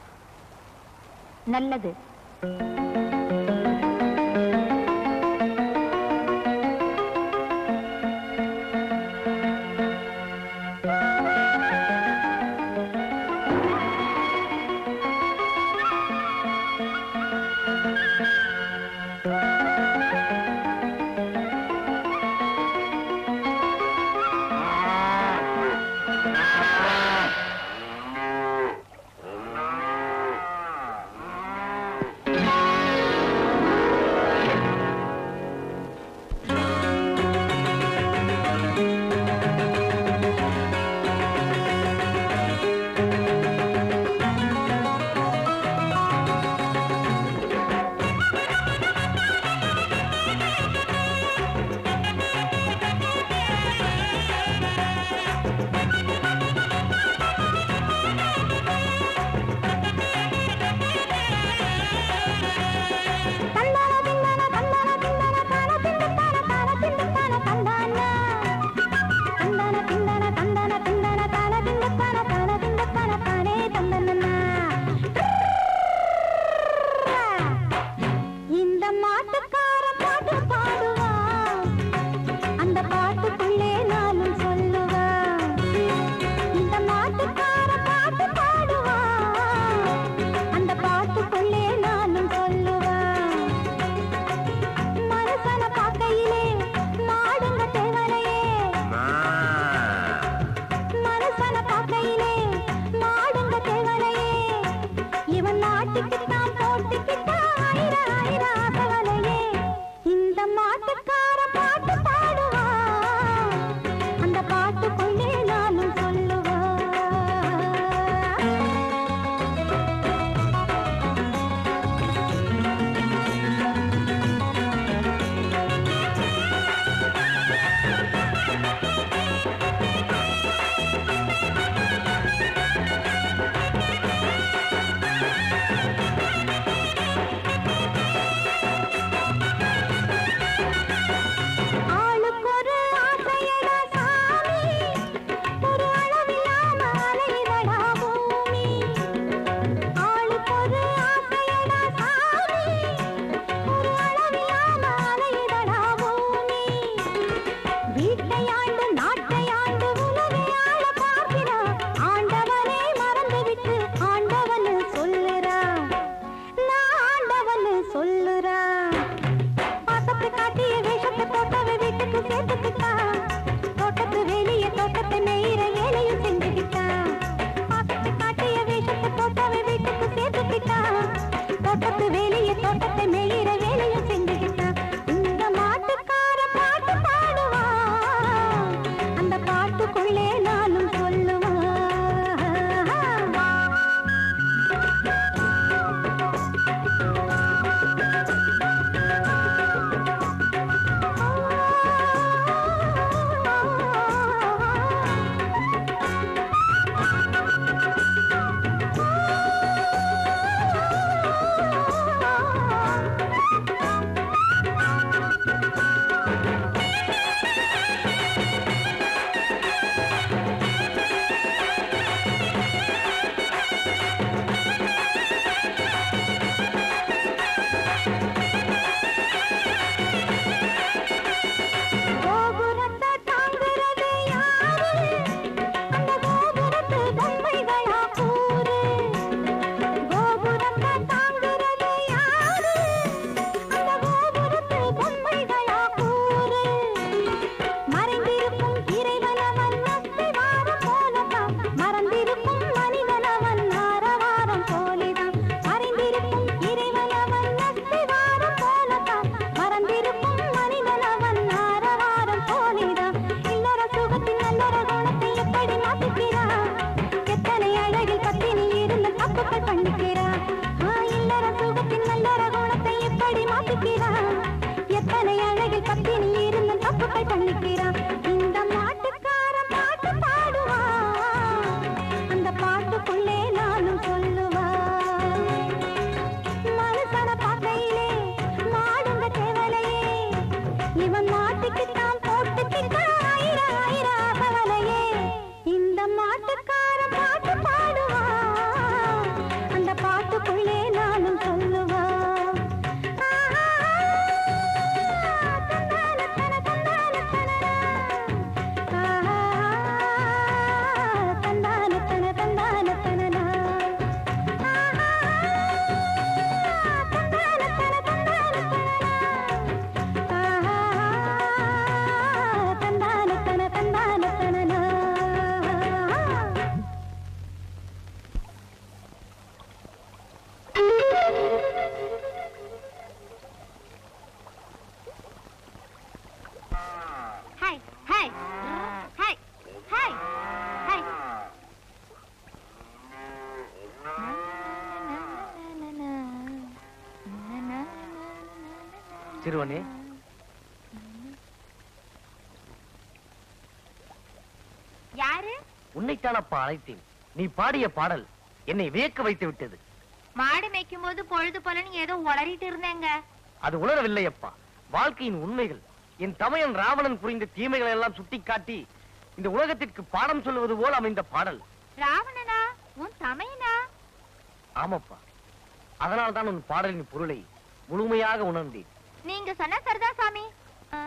நல்லது இந்த மாட்டுக்கார பாட்டு பாடுவான் அந்த பாட்டுக்குள்ளே நானும் சொல்லுவான் இந்த மாட்டுக்கார பாட்டு பாடுவான் அந்த பாட்டுக்குள்ளே நானும் சொல்லுவான் மனுஷன பார்க்கையிலே மாடுங்க தேவனையே மனுஷன பார்க்கையிலே மாடுங்க தேவனையே இவன் நாட்டுக்கு தான் போட்டுக்கிட்டான் ஆயிரம் ஆயிரம் ஆசவலையே இந்த மாட்டுக்கார பாட்டு பாடுவான் அந்த பாட்டுக்குள்ளே நானும் சொல்லுவான் ஆளுக்கு ஒரு ஆசையடா சாமி ஒரு அளவில்லாம அலைவடா பூமி ஆளுக்கு ஒரு ஆசையடா சாமி ஒரு அளவில்லாம அலைவடா பூமி வீட்டை ஆண்டு நாட்டை ஆண்டு உலகை ஆள பார்க்கிறான் ஆண்டவனே மறந்துவிட்டு ஆண்டவன் சொல்லுறான் நான் ஆண்டவன் சொல்லுறான் பாசத்தை காட்டிய வேஷத்தை போட்டவ வீட்டுக்கு சேர்த்துக்கிட்டான் தோட்டத்து வேலிய தோட்டத்தை நெய்கிற வேலையும் செஞ்சுக்கிட்டான் பாசத்தை காட்டிய வேஷத்தை போட்டவ வீட்டுக்கு சேர்த்துக்கிட்டான் தோட்டத்து வேலிய தோட்டத்தை நெய்கிற வேலையும் செஞ்சுக்கிட்டான் இந்த மாட்டுக்கார பாட்டு பாடுவான் அந்த பாட்டுக்குள்ளே நானும் சொல்லுவான் ஆ பண்ணிக்கிறான் ஆ, இல்லற சுகத்தின் நல்லற குணத்தை எப்படி மாத்திக்கிறான் எத்தனை அழகில் பத்தினி இருந்தும் தப்புகள் பண்ணிக்கிறான் இந்த மாட்டுக்காரன் பாட்டு பாடுவான் அந்த பாட்டுக்குள்ளே நானும் சொல்லுவான் மனுஷன பார்க்கையிலே மாடுங்க தேவலையே இவன் மாட்டுக்கு தான் போட்டுக்கிட்டான் ஆயிரம் ஆயிரம் கவலையே இந்த மாட்டுக்காரன் பாட்டு பாடுவான் அந்த பாட்டுக்குள்ளே நானும் சொல்லுவான் தந்தான தன தந்தான தனனா தந்தான தன தந்தான தனனா hi hi hi hi hi சிறுவனே யாரு உன்னைத்தானப்பா அழைத்தேன் நீ பாடிய பாடல் என்னை வியக்க வைத்து விட்டது மாடு மேய்க்கும் போது பொழுது போலன்னு ஏதோ உளறிட்டு இருந்தேங்க அது உணரவில்லை அப்பா வாழ்க்கையின் உண்மைகள் என் தமையன் ராவணன் புரிந்த தீமைகளை எல்லாம் சுட்டிக்காட்டி இந்த உலகத்திற்கு பாடம் சொல்லுவது போல் அமைந்த பாடல் ராவணனா உன் தமையனா ஆமாப்பா அதனால் தான் உன் பாடலின் பொருளை முழுமையாக உணர்ந்தேன் நீங்க சொன்ன சரிதான் சாமி ஆ.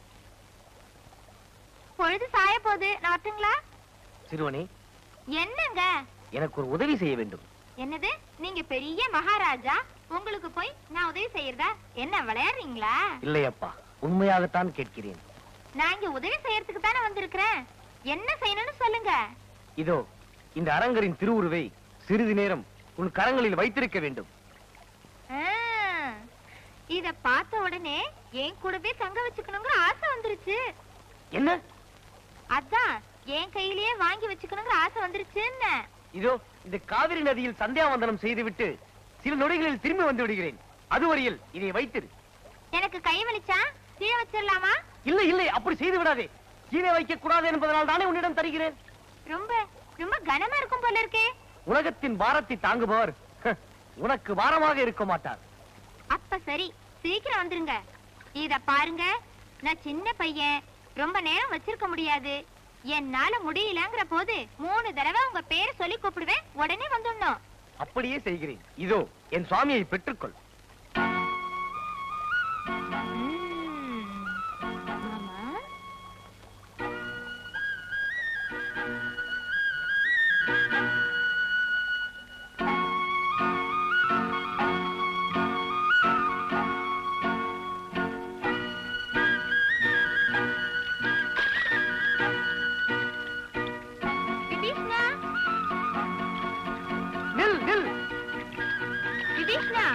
பொழுது சாய போகுது நான் வரட்டுங்களா சிறுவனே என்னங்க எனக்கு ஒரு உதவி செய்ய வேண்டும் என்னது நீங்க பெரிய மகாராஜா உங்களுக்கு போய் நான் உதவி செய்யறதா என்ன விளையாடுறீங்களா இல்லையப்பா உண்மையாகத்தான் கேட்கிறேன் நான் இங்க உதவி செய்யறதுக்கு தானே வந்திருக்கிறேன் என்ன செய்யணும்னு சொல்லுங்க இதோ இந்த அரங்கரின் திருவுருவை சிறிது நேரம் உன் கரங்களில் வைத்திருக்க வேண்டும் ஆ, இத பார்த்த உடனே என் கூடவே தங்க வச்சுக்கணுங்கிற ஆசை வந்துருச்சு என்ன அதான் என் கையிலேயே வாங்கி வச்சுக்கணுங்கிற ஆசை வந்துருச்சுன்னு இதோ இந்த காவிரி நதியில் சந்தியாவந்தனம் செய்துவிட்டு சில நொடிகளில் திரும்பி வந்து விடுகிறேன் அதுவரையில் இதை வைத்திரு எனக்கு கை வலிச்சா கீழே வச்சிடலாமா இல்லை இல்லை அப்படி செய்து விடாதே கீழே வைக்க கூடாது என்பதனால் தானே உன்னிடம் தருகிறேன் ரொம்ப ரொம்ப கனமா இருக்கும் போல இருக்கே உலகத்தின் பாரத்தை தாங்குபவர் ஹ, உனக்கு பாரமாக இருக்க மாட்டார் அப்ப சரி சீக்கிரம் வந்துருங்க இத பாருங்க நான் சின்ன பையன் ரொம்ப நேரம் வச்சிருக்க முடியாது என்னால முடியலங்கிற போது மூணு தடவை உங்க பேரை சொல்லி கூப்பிடுவேன் உடனே வந்துடணும் அப்படியே செய்கிறேன் இதோ என் சுவாமியை பெற்றுக்கொள் விபீஷ்ணா நில் நில் விபீஷ்ணா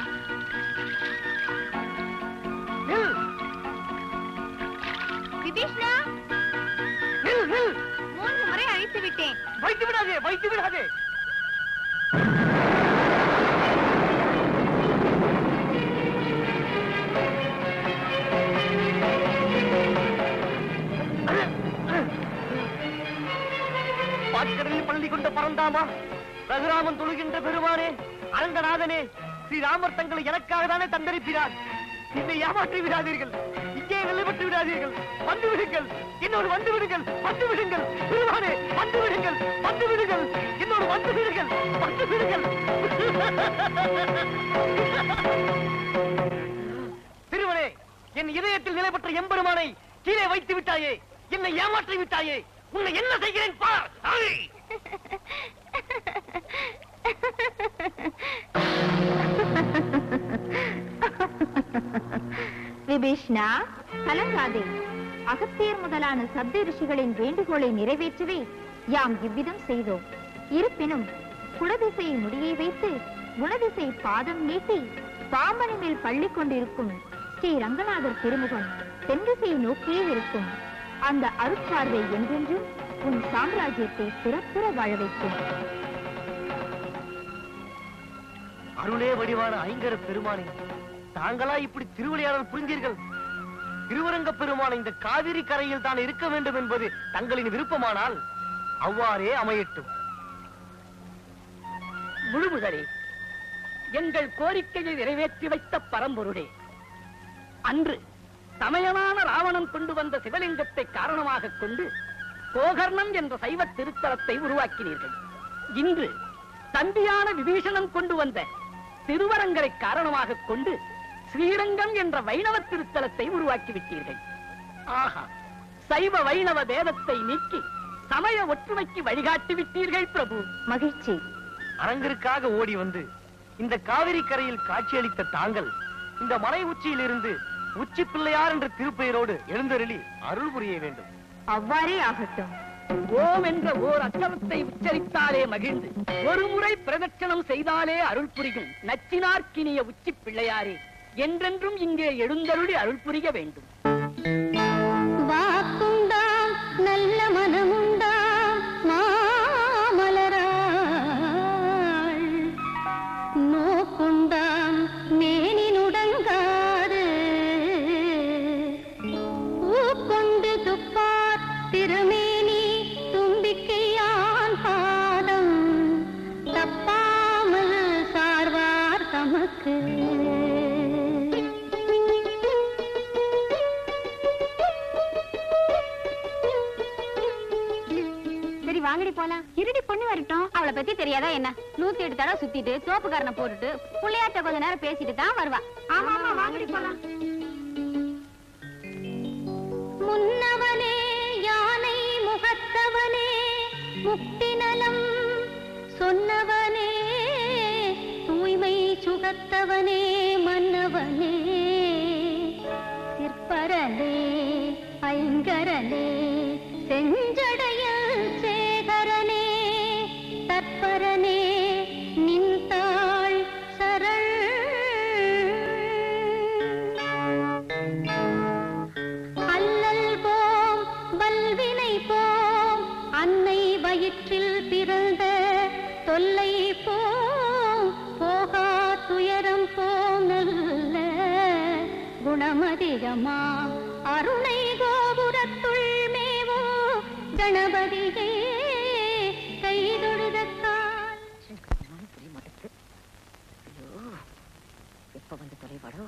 நில் விபீஷ்ணா நில் நில் மூன்று முறை அழைத்து விட்டேன் வைத்து விடாதே வைத்து விடாதே பாட்கடலில் பள்ளி கொண்ட பரந்தாமா ரகுராமன் தொழுகின்ற பெருமானே அரங்கநாதனே ஸ்ரீராமர் தங்களை எனக்காக தானே தந்தரிப்பினார் என்னை ஏமாற்றி விடாதீர்கள் இங்கே நிலைப்பட்டு விடாதீர்கள் வந்து விடுங்கள் என்னோடு வந்து விடுங்கள் வந்து விடுங்கள் பெருமானே வந்து விடுங்கள் வந்து விடுங்கள் என்னோடு வந்து விடுங்கள் வந்து விடுங்கள் திருவனே என் இதயத்தில் நிலை பெற்ற எம்பெருமானை கீழே வைத்து விட்டாயே என்னை ஏமாற்றி விட்டாயே உன்னை என்ன செய்கிறேன் பார் ஐ! விபீஷ்ணா கலங்காதே அகத்தியர் முதலான சப்த ரிஷிகளின் வேண்டுகோளை நிறைவேற்றவே யாம் இவ்விதம் செய்தோம் இருப்பினும் குடதிசை முடியை வைத்து குணதிசை பாதம் நீட்டி பாம்பனை மேல் பள்ளி கொண்டிருக்கும் ஸ்ரீ ரங்கநாதர் திருமுகம் தென்திசையை நோக்கியே இருக்கும் அந்த அருட்பார்வை என்றென்றும் உன் சாம்ராஜ்யத்தை சிறப்புற வாழ வைக்கும் அருளே வடிவான ஐங்கர பெருமானே தாங்களா இப்படி திருவிளையாடல் புரிந்தீர்கள் திருவரங்க பெருமான் இந்த காவிரி கரையில் தான் இருக்க வேண்டும் என்பது தங்களின் விருப்பமானால் அவ்வாறே அமையட்டும் முழுமுதலே எங்கள் கோரிக்கையை நிறைவேற்றி வைத்த பரம்பொருளே அன்று சமயமான ராவணன் கொண்டு வந்த சிவலிங்கத்தை காரணமாக கொண்டு கோகர்ணம் என்ற சைவ திருத்தலத்தை உருவாக்கினீர்கள் இன்று தம்பியான விபீஷணன் கொண்டு வந்த திருவரங்கரை காரணமாக கொண்டு ஸ்ரீரங்கம் என்ற வைணவ திருத்தலத்தை உருவாக்கி விட்டீர்கள் ஆஹா சைவ வைணவ வேதத்தை நீக்கி சமய ஒற்றுமைக்கு வழிகாட்டி விட்டீர்கள் பிரபு மகிழ்ச்சி அரங்கிற்காக ஓடி வந்து இந்த காவிரி கரையில் காட்சியளித்த தாங்கள் இந்த மலை உச்சியிலிருந்து உச்சி பிள்ளையார் என்ற திருப்பெயரோடு எழுந்தருளி அருள் புரிய வேண்டும் அவ்வாறே ஆகட்டும் ஓம் என்ற ஓர் அச்சரத்தை உச்சரித்தாலே மகிழ்ந்து ஒரு முறை பிரதட்சணம் செய்தாலே அருள் புரியும் நச்சினார்க்கினிய உச்சி பிள்ளையாரே என்றென்றும் இங்கே எழுந்தருளி அருள் புரிய வேண்டும் வாக்குண்டாம் நல்ல மனமுண்டாம் மாமலராள் நோக்குண்டாம் மேனி நுடங்காது ஊக்கொண்டு துப்பார் திருமேனி தும்பிக்கையான் பாதம் தப்பாமல் சார்வார் தமக்கு சரி வாங்கடி போலாம் இருடி பொண்ணு வரட்டும் அவளை பத்தி தெரியாதா என்ன நூத்தி எட்டு தடவை சுத்திட்டு சோப்புக்காரனை போட்டுட்டு புள்ளையாட்ட கொஞ்ச நேரம் பேசிட்டு தான் வருவா ஆமா ஆமா வாங்கடி போலாம் முன்னவனே யானை முகத்தவனே முக்தி நலம் சொன்னவனே தூய்மை சுகத்தவனே மன்னவனே சிற்பரனே ஐங்கரனே செஞ்சடையல் சேகரனே தற்பரனே நின்றாள் சரண் அல்லல் போம் வல்வினை போம் அன்னை வயிற்றில் பிறந்த தொல்லை போம் போகா துயரம் போம் நல்ல குணமதிகமா அருணை கோபுரத்துள் மேவோ கணபதியே கைதொழுதக்கால் புரிய மாட்டேங்குது ஐயோ எப்ப வந்து தொலைவாடோ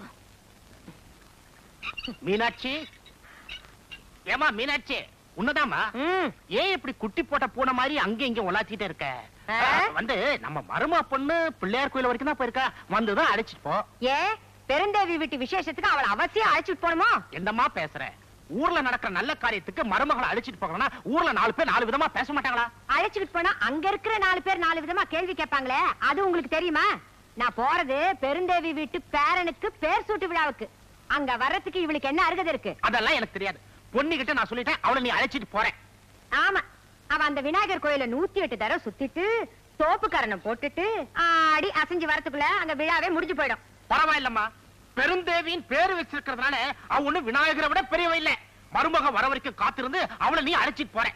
மீனாட்சி ஏமா மீனாட்சி உன்னதாமா ஏன் இப்படி குட்டி போட்ட பூனை மாதிரி அங்க இங்க உலாத்திட்டே இருக்க ஆ? வந்து நம்ம மருமா பொண்ணு பிள்ளையார் கோயில் வரைக்கும் தான் போயிருக்கா வந்துதான் அழைச்சிட்டு போ ஏ பெருந்தேவி வீட்டு விசேஷத்துக்கு அவளை அவசியம் அழைச்சிட்டு போணுமா என்னம்மா பேசுற ஊர்ல நடக்கிற நல்ல காரியத்துக்கு மருமகளை அழைச்சிட்டு போகணும்னா ஊர்ல நாலு பேர் நாலு விதமா பேச மாட்டாங்களா அழைச்சிட்டு போனா அங்க இருக்கிற நாலு பேர் நாலு விதமா கேள்வி கேட்பாங்களே அது உங்களுக்கு தெரியுமா நான் போறது பெருந்தேவி வீட்டு பேரனுக்கு பேர் சூட்டு விழாவுக்கு அங்க வர்றதுக்கு இவளுக்கு என்ன அருகதை இருக்கு அதெல்லாம் எனக்கு தெரியாது பொண்ணுகிட்ட நான் சொல்லிட்டேன் அவளை நீ அழைச்சிட்டு போறேன் ஆமா அவ அந்த விநாயகர் கோயில நூத்தி எட்டு தடவை சுத்திட்டு தோப்பு கரணம் போட்டுட்டு ஆடி அசைஞ்சு வரதுக்குள்ள அங்க விழாவே முடிஞ்சு போயிடும் பரவாயில்லம்மா பெருந்தேவியின் பேரு வச்சிருக்கிறதுனால அவ ஒண்ணு விநாயகரை விட பெரியவ இல்ல மருமக வர வரைக்கும் காத்திருந்து அவளை நீ அழைச்சிட்டு போறேன்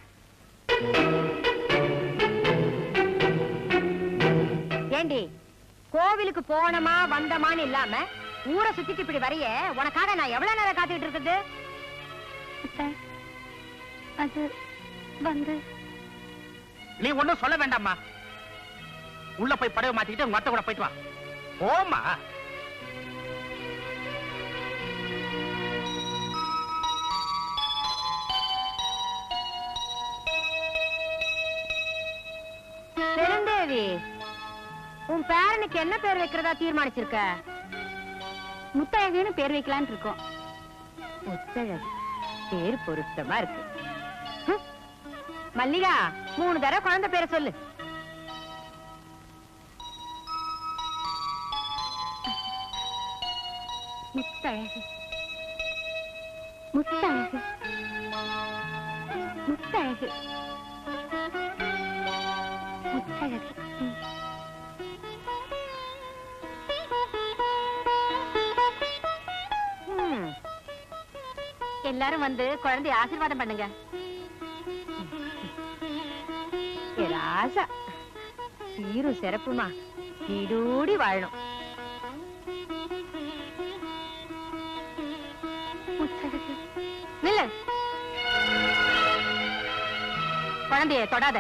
ஏண்டி கோவிலுக்கு போனமா வந்தமான்னு இல்லாம ஊரை சுத்திட்டு இப்படி வரைய உனக்காக நான் எவ்வளவு நேரம் காத்துக்கிட்டு இருக்குது அது வந்து நீ ஒண்ணும் சொல்ல வேண்டாம்மா உள்ள போய் படவை மாத்திக்கிட்டு உங்க அத்தை கூட போயிட்டு வா போமா பெருந்தேவி உன் பேரனுக்கு என்ன பேர் வைக்கிறதா தீர்மானிச்சிருக்க முத்தழகுன்னு பேர் வைக்கலான்னு இருக்கோம் முத்தழகு பேர் பொருத்தமா இருக்கு ஹம். மல்லிகா மூணு தடவை குழந்தை பேரை சொல்லு முத்தழகு முத்தழகு முத்தழகு முத்தழகு ம். ம். எல்லாரும் வந்து குழந்தைய ஆசீர்வாதம் பண்ணுங்க ஏ ராசா சீரும் சிறப்புமா நீடூடி வாழணும் நில்லு குழந்தைய தொடாத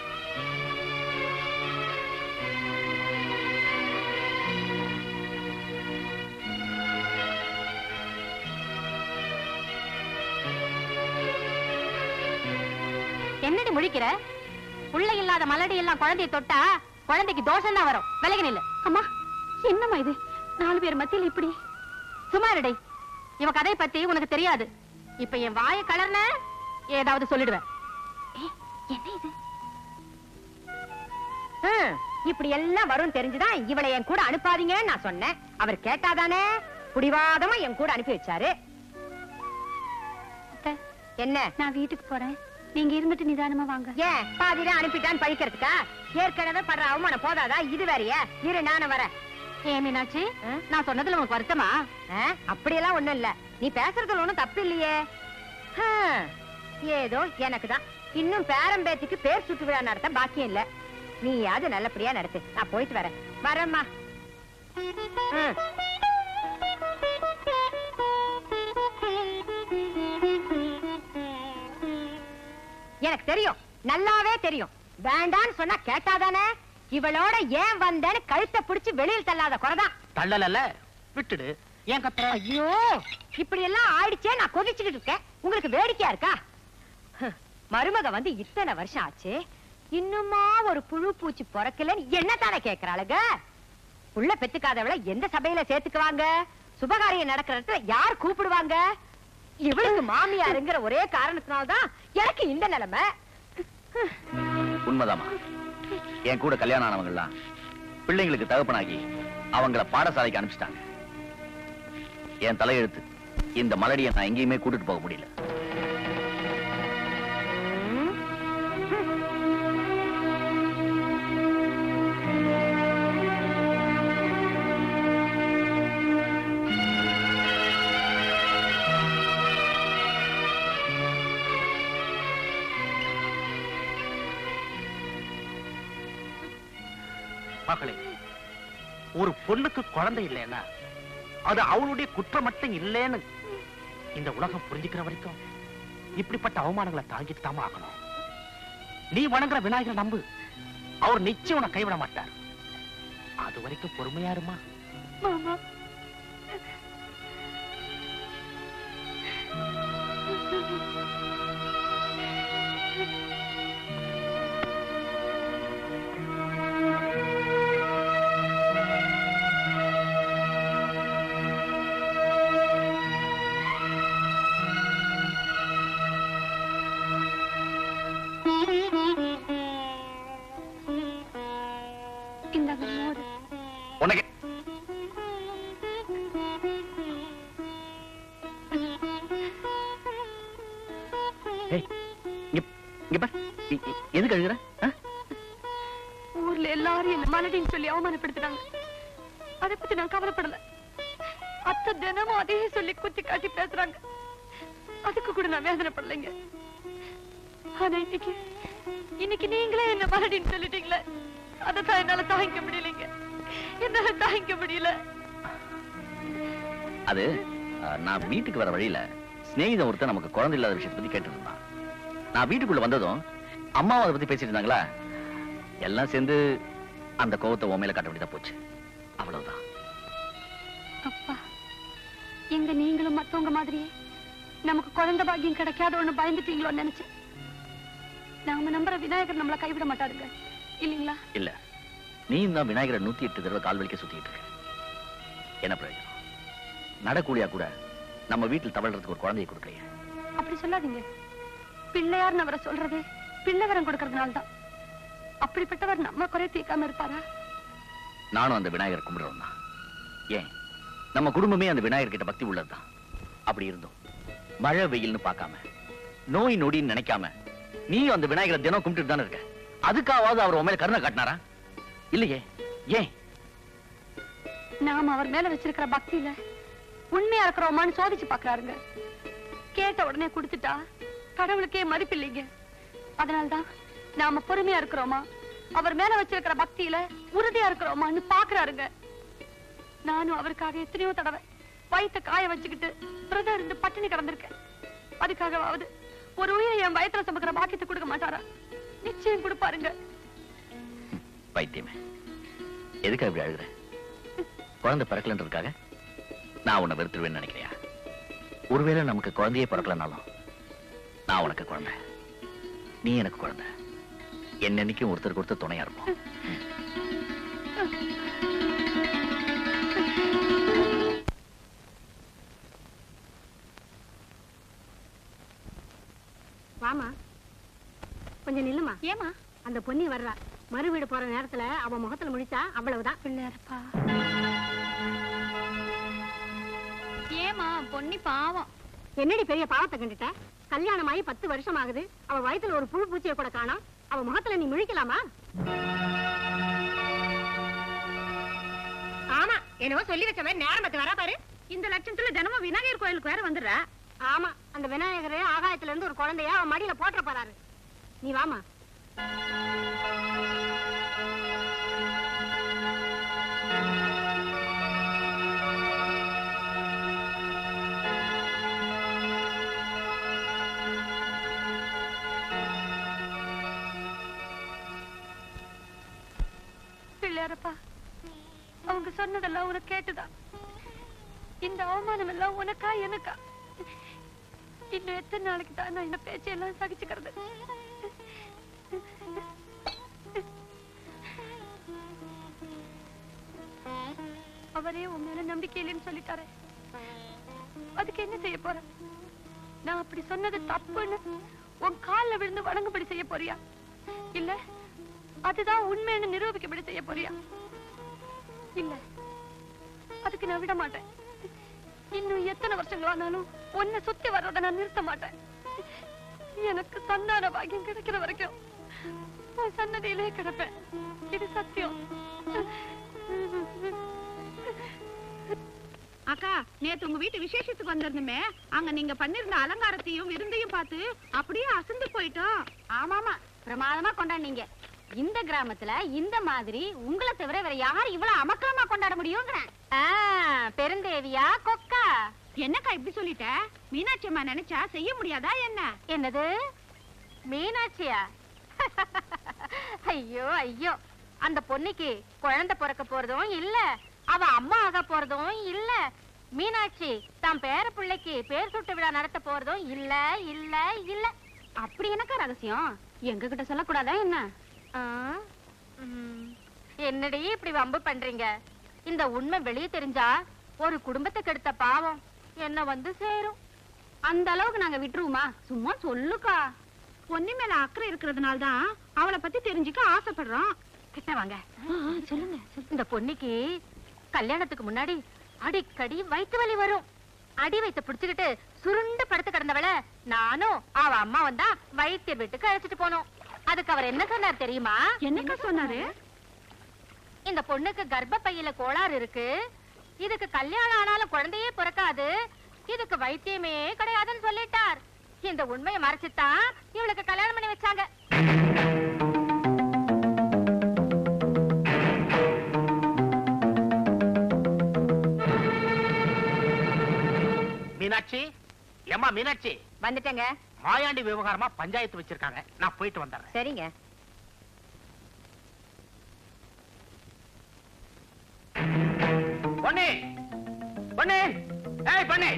என்னடி முழிக்கிற புள்ள இல்லாத மலடி எல்லாம் குழந்தைய தொட்டா குழந்தைக்கு தோஷம் தான் வரும் விலகி நில்லு அம்மா என்னம்மா இது நாலு பேர் மத்தியில் இப்படி சுமாரடை இவ கதையை பத்தி உனக்கு தெரியாது இப்ப என் வாய கலர்ன ஏதாவது சொல்லிடுவேன் என்ன இது இப்படி எல்லாம் வரும் தெரிஞ்சுதான் இவளை என் கூட அனுப்பாதீங்கன்னு நான் சொன்னேன் அவர் கேட்டாதானே புடிவாதமா என் கூட அனுப்பி வச்சாரு என்ன நான் வீட்டுக்கு போறேன் நீங்க இருந்துட்டு நிதானமா வாங்க ஏன் பாதியில அனுப்பிட்டான்னு பழிக்கிறதுக்கா ஏற்கனவே படுற அவமானம் போதாதா இது வேறயா இரு நானும் வரேன் ஏ மீனாட்சி நான் சொன்னதுல உனக்கு வருத்தமா அப்படியெல்லாம் ஒண்ணும் இல்ல நீ பேசுறதுல ஒண்ணும் தப்பு இல்லையே ஹம், ஏதோ எனக்கு தான் இன்னும் பேரம்பேத்திக்கு பேர் சுட்டு விழா நடத்த பாக்கியம் இல்ல நீயாவது நல்லபடியா நடத்து நான் போயிட்டு வரேன் வரேம்மா ம். எனக்கு தெரியும் நல்லாவே தெரியும் வேண்டான்னு சொன்னா கேட்டாதானே இவளோட ஏன் வந்தேன்னு கழுத்தை பிடிச்சு வெளியில் தள்ளாத குறைதான் தள்ளல விட்டுடு ஏன் கத்துற ஐயோ இப்படி எல்லாம் ஆயிடுச்சே நான் கொதிச்சுக்கிட்டு இருக்கேன் உங்களுக்கு வேடிக்கையா இருக்கா ஹ், மருமக வந்து இத்தனை வருஷம் ஆச்சு இன்னுமா ஒரு புழு பூச்சி பிறக்கலன்னு என்ன தானே கேக்குறாளுங்க புள்ள பெத்துக்காதவளை எந்த சபையில சேர்த்துக்குவாங்க சுபகாரியம் நடக்கிற இடத்துல யார் கூப்பிடுவாங்க இவளுக்கு மாமியாருங்கிற ஒரே காரணத்தினால்தான் எனக்கு இந்த நிலைமை உண்மைதாமா என் கூட கல்யாணம் ஆனவங்கலாம் பிள்ளைங்களுக்கு தகப்பனாகி அவங்கள பாடசாலைக்கு அனுப்பிச்சிட்டாங்க என் தலையெழுத்து இந்த மலடியை நான் எங்கேயுமே கூட்டிட்டு போக முடியல மகளே ஒரு பொண்ணுக்கு குழந்தை இல்லைன்னா அது அவளுடைய குற்றம் மட்டும் இல்லைன்னு இந்த உலகம் புரிஞ்சுக்கிற வரைக்கும் இப்படிப்பட்ட அவமானங்களை தாங்கிட்டு தாமா ஆகணும் நீ வணங்குற விநாயகர் நம்பு அவர் நிச்சயம் உன்னை கைவிட மாட்டார் அது வரைக்கும் பொறுமையா இருமா மாமா இந்தாங்க மோர் உனக்கு ஏய், இங்க- இங்க பார். இ- இ- எதுக்கு அழுகுற ஆ? ஊர்ல எல்லாரும் என்ன மலடின்னு சொல்லி அவமானப்படுத்தினாங்க அதை பத்தி நான் கவலைப்படல அத்தை தினமும் அதே சொல்லி குத்தி காட்டி பேசுறாங்க அதுக்கு கூட நான் வேதனைப்படலைங்க ஆனா இன்னைக்கு இன்னைக்கு நீங்களே என்ன மலடின்னு சொல்லிட்டீங்களே அதைத்தான் என்னால தாங்கிக்க முடியலைங்க என்னால தாங்கிக்க முடியல அது அஹ், நான் வீட்டுக்கு வர வழியில சிநேகிதன் ஒருத்தன் நமக்கு குழந்தை இல்லாத விஷயத்தை பத்தி கேட்டு இருந்தான் நான் வீட்டுக்குள்ள வந்ததும் அம்மாவை அதை பத்தி பேசிட்டு இருந்தாங்களா எல்லாம் சேர்ந்து அந்த கோவத்தை உன் மேல காட்ட வேண்டியதா போச்சு அவ்வளவுதான் அப்பா எங்க நீங்களும் மத்தவங்க மாதிரியே நமக்கு குழந்தை பாக்கியம் கிடைக்காத ஒண்ணு பயந்துட்டீங்களோன்னு நினைச்சேன் நாம நம்புற விநாயகர் நம்மள கைவிட மாட்டாருங்க இல்லீங்களா இல்ல நீ தான் விநாயகரை நூத்தி எட்டு தடவை கால் வலிக்க சுத்திட்டு இருக்க என்ன பிரயோஜனம் நடக்கூடியா கூட நம்ம வீட்டில் தவழ்றதுக்கு ஒரு குழந்தையை கொடுக்கலையே அப்படி சொல்லாதீங்க பிள்ளையார்னு அவரை சொல்றதே பிள்ளை வரம் கொடுக்கறதுனால தான் அப்படிப்பட்டவர் நம்ம குறை தீர்க்காம இருப்பாரா நானும் அந்த விநாயகர் கும்பிடுறோம் தான் ஏன் நம்ம குடும்பமே அந்த விநாயகர் கிட்ட பக்தி உள்ளதுதான் அப்படி இருந்தோம் மழை வெயில்னு பார்க்காம நோய் நொடின்னு நினைக்காம நீயும் அந்த விநாயகரை தினம் கும்பிட்டு தானே இருக்க அதுக்காவது அவர் உன் மேல கருணை காட்டினாரா இல்லையே ஏன் நாம அவர் மேல வச்சிருக்கிற பக்தியில உண்மையா இருக்கிறோமான்னு சோதிச்சு பாக்குறாருங்க கேட்ட உடனே கொடுத்துட்டா கடவுளுக்கே மதிப்பு இல்லைங்க அதனால்தான் நாம பொறுமையா இருக்கிறோமா அவர் மேல வச்சிருக்கிற பக்தியில உறுதியா இருக்கிறோமான்னு பாக்குறாருங்க நானும் அவருக்காக எத்தனையோ தடவை வயித்த காய வச்சுக்கிட்டு பிரதர் இருந்து பட்டினி கிடந்திருக்கேன் அதுக்காகவாவது ஒரு உயிரை என் வயத்துல சுமக்கிற பாக்கியத்தை கொடுக்க மாட்டாரா நிச்சயம் கொடுப்பாருங்க பைத்தியமே எதுக்கு அப்படி அழுகுற குழந்தை பிறக்கலன்றதுக்காக நான் உன்னை வெறுத்துருவேன்னு நினைக்கிறியா ஒருவேளை நமக்கு குழந்தையே பிறக்கலனாலும் நான் உனக்கு குழந்தை நீ எனக்கு குழந்தை என்னன்னைக்கும் ஒருத்தருக்கு ஒருத்தர் துணையா இருப்போம் வாமா கொஞ்சம் நில்லுமா ஏமா அந்த பொன்னி வர்றா மறு வீடு போற நேரத்துல அவ முகத்துல முடிச்சா அவ்வளவுதான் பிள்ளையாரப்பா ஏமா பொன்னி பாவம் என்னடி பெரிய பாவத்தை கண்டுட்ட கல்யாணம் ஆகி பத்து வருஷம் ஆகுது அவ வயத்துல ஒரு புழு பூச்சியை கூட காணோம் அவ முகத்துல நீ முழிக்கலாமா ஆமா என்னவோ சொல்லி வச்ச மாதிரி நேரமத்து வரா பாரு இந்த லட்சத்துல தினமும் விநாயகர் கோயிலுக்கு வேற வந்துடுறா ஆமா அந்த விநாயகரே ஆகாயத்துல இருந்து ஒரு குழந்தைய அவன் மடியில போட்டுற போறாரு நீ வாமா பிள்ளையாரப்பா அவங்க சொன்னதெல்லாம் உனக்கு கேட்டுதா இந்த அவமானம் எல்லாம் உனக்கா எனக்கா இன்னும் எத்தனை நாளைக்கு தான் நான் இந்த பேச்சையெல்லாம் சகிச்சுக்கிறது அவரே உன் மேல நம்பிக்கை இல்லைன்னு சொல்லிட்டாரு அதுக்கு என்ன செய்ய போற நான் அப்படி சொன்னது தப்புன்னு உன் கால்ல விழுந்து வணங்கும்படி செய்ய போறியா இல்ல அதுதான் உண்மைன்னு நிரூபிக்கப்படி செய்ய போறியா இல்ல அதுக்கு நான் விட மாட்டேன் இன்னும் எத்தனை வருஷங்கள் ஆனாலும் உன்னை சுத்தி வர்றதை நான் நிறுத்த மாட்டேன் எனக்கு சந்தான பாக்கியம் கிடைக்கிற வரைக்கும் உன் சன்னதியிலே கிடப்பேன் இது சத்தியம் அக்கா நேத்து உங்க வீட்டு விசேஷத்துக்கு வந்திருந்தோமே அங்க நீங்க பண்ணிருந்த அலங்காரத்தையும் விருந்தையும் பார்த்து அப்படியே அசந்து போயிட்டோம் ஆமாமா பிரமாதமா கொண்டாடுனீங்க இந்த கிராமத்துல இந்த மாதிரி உங்களை தவிர வேற யார் இவ்வளவு அமக்கலமா கொண்டாட முடியுங்கிறேன் ஆ, பெருந்தேவியா கொக்கா என்னக்கா இப்படி சொல்லிட்ட மீனாட்சி அம்மா நினைச்சா செய்ய முடியாதா என்ன என்னது மீனாட்சியா ஐயோ ஐயோ அந்த பொண்ணுக்கு குழந்தை பிறக்க போறதும் இல்ல அவ அம்மா ஆக போறதும் இல்ல மீனாட்சி தான் பேர பிள்ளைக்கு பேர் சுட்டு விழா நடத்த போறதும் இல்ல இல்ல இல்ல அப்படி என்னக்கா ரகசியம் எங்க கிட்ட சொல்லக்கூடாதா என்ன ஆ? ம். என்னடி இப்படி வம்பு பண்றீங்க இந்த உண்மை வெளியே தெரிஞ்சா ஒரு குடும்பத்துக்கு எடுத்த பாவம் என்ன வந்து சேரும் அந்த அளவுக்கு நாங்க விட்டுருவோமா சும்மா சொல்லுக்கா பொன்னி மேல அக்கறை இருக்கிறதுனால தான் அவளை பத்தி தெரிஞ்சுக்க ஆசைப்படுறோம் கிட்ட வாங்க சொல்லுங்க இந்த பொண்ணுக்கு கல்யாணத்துக்கு முன்னாடி அடிக்கடி வயிற்று வலி வரும் அடி வயித்த புடிச்சுக்கிட்டு சுருண்டு படுத்து கிடந்தவள நானும் அவ அம்மா வந்தா வைத்தியர் வீட்டுக்கு அழைச்சிட்டு போனோம் அதுக்கு அவர் என்ன சொன்னார் தெரியுமா என்னக்கா சொன்னாரு இந்த பொண்ணுக்கு கர்ப்பப்பையில கோளாறு இருக்கு இதுக்கு கல்யாணம் ஆனாலும் குழந்தையே பிறக்காது இதுக்கு வைத்தியமே கிடையாதுன்னு சொல்லிட்டார் இந்த உண்மையை மறைச்சுதான் இவளுக்கு கல்யாணம் பண்ணி வச்சாங்க மீனாட்சி ஏம்மா மீனாட்சி வந்துட்டேங்க மாயாண்டி விவகாரமா பஞ்சாயத்து வச்சிருக்காங்க நான் போயிட்டு வந்துடுறேன் சரிங்க பொண்ணு பொண்ணு ஏய் பொண்ணு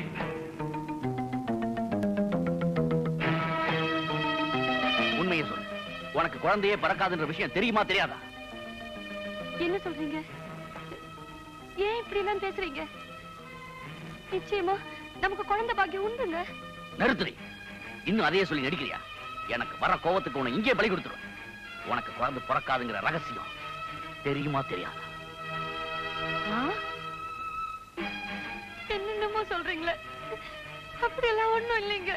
உண்மையை சொல்லு உனக்கு குழந்தையே பிறக்காதுன்ற விஷயம் தெரியுமா தெரியாதா என்ன சொல்றீங்க ஏன் இப்படி எல்லாம் பேசுறீங்க நிச்சயமா நமக்கு குழந்தை பாக்கியம் உண்டுங்க நிறுத்துடி இன்னும் அதையே சொல்லி நடிக்கிறியா எனக்கு வர கோவத்துக்கு உன்னை இங்கே பலி கொடுத்துருவேன் உனக்கு குழந்தை பிறக்காதுங்கிற ரகசியம் தெரியுமா தெரியாதா என்னென்னமோ சொல்றீங்களே அப்படியெல்லாம் ஒண்ணும் இல்லைங்க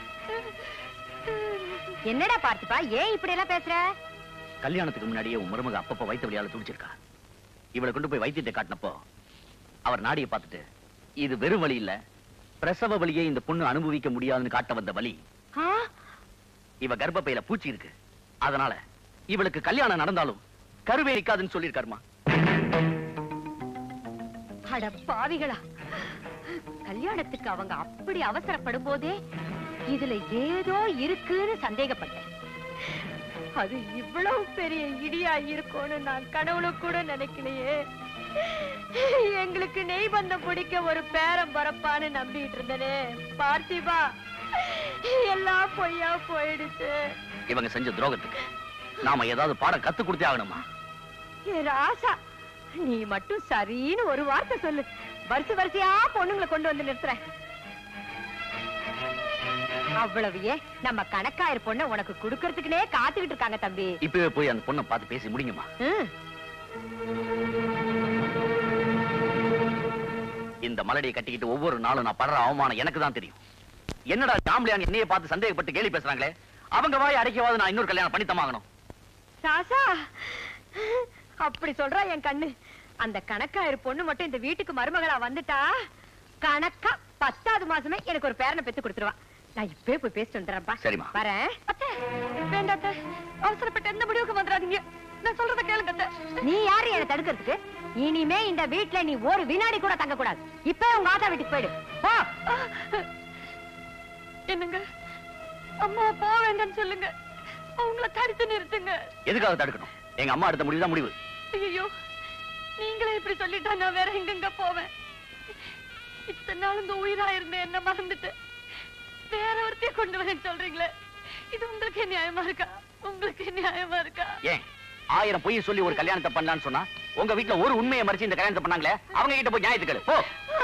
என்னடா பார்த்திப்பா ஏன் இப்படி எல்லாம் பேசுற கல்யாணத்துக்கு முன்னாடியே உன் மருமக அப்பப்ப வயிற்று வழியால துடிச்சிருக்கா இவளை கொண்டு போய் வைத்தியத்தை காட்டினப்போ அவர் நாடியை பார்த்துட்டு இது வெறும் வழி இல்ல பிரசவ வலியை இந்த பொண்ணு அனுபவிக்க முடியாதுன்னு காட்ட வந்த வலி இவ கர்ப்பப்பையில பூச்சி இருக்கு அதனால இவளுக்கு கல்யாணம் நடந்தாலும் கருவே நிக்காதுன்னு சொல்லியிருக்காருமா அட பாவிகளா கல்யாணத்துக்கு அவங்க அப்படி அவசரப்படும் போதே இதுல ஏதோ இருக்குன்னு சந்தேகப்பட்டேன் அது இவ்வளவு பெரிய இடியா இருக்கும்னு நான் கனவுல கூட நினைக்கலையே எங்களுக்கு நெய் பந்தம் பிடிக்க ஒரு பேரம் பரப்பான்னு நம்பிட்டு இருந்தனே பார்த்திபா எல்லாம் பொய்யா போயிடுச்சு இவங்க செஞ்ச துரோகத்துக்கு நாம ஏதாவது பாடம் கத்து கொடுத்தே ஆகணுமா ஏ ராசா நீ மட்டும் சரின்னு ஒரு வார்த்தை சொல்லு வரிசை வரிசையா பொண்ணுங்களை கொண்டு வந்து நிறுத்துறேன் அவ்வளவு ஏன் நம்ம கணக்காயர் பொண்ண உனக்கு குடுக்கறதுக்குனே காத்துக்கிட்டு இருக்காங்க தம்பி இப்பவே போய் அந்த பொண்ணை பார்த்து பேசி முடியுமா ம். இந்த மலடியை கட்டிக்கிட்டு ஒவ்வொரு நாளும் நான் படுற அவமானம் எனக்கு தான் தெரியும் என்னடா ஜாம்பளியான் என்னைய பார்த்து சந்தேகப்பட்டு கேலி பேசுறாங்களே அவங்க வாய் அடைக்கவாது நான் இன்னொரு கல்யாணம் பண்ணித்தமாகணும் ராசா அப்படி சொல்றா என் கண்ணு அந்த கணக்காயர் பொண்ணு மட்டும் இந்த வீட்டுக்கு மருமகளா வந்துட்டா கணக்கா பத்தாவது மாசமே எனக்கு ஒரு பேரனை பெத்து கொடுத்துருவா நான் இப்பவே போய் பேசிட்டு வந்துடுறேன்ப்பா சரிம்மா. வரேன் அத்தை வேண்டாம் அத்தை அவசரப்பட்டு எந்த முடிவுக்கு வந்துடாதீங்க நான் சொல்றத கேளுங்க அத்தை நீ யாரு என்ன தடுக்கிறதுக்கு இனிமே இந்த வீட்ல நீ ஒரு வினாடி கூட தங்க கூடாது இப்ப உங்க ஆத்தா வீட்டுக்கு போயிடு போ என்னங்க அம்மா போக வேண்டாம்னு சொல்லுங்க அவங்கள தடுத்து நிறுத்துங்க எதுக்காக தடுக்கணும் எங்க அம்மா எடுத்த முடிவு தான் முடிவு ஐயோ நீங்களே இப்படி சொல்லிட்டா நான் வேற எங்கெங்க போவேன் இத்தனை நாள் இந்த உயிரா இருந்த என்ன மறந்துட்டு வேற ஒருத்தைய கொண்டு வரேன்னு சொல்றீங்களே இது உங்களுக்கு நியாயமா இருக்கா உங்களுக்கு நியாயமா இருக்கா ஏன் ஆயிரம் பொய் சொல்லி ஒரு கல்யாணத்தை பண்ணலாம்னு சொன்னா உங்க வீட்டுல ஒரு உண்மையை மறைச்சு இந்த கல்யாணத்தை பண்ணாங்களே அவங்க கிட்ட போய் நியாயத்துக்கள் போ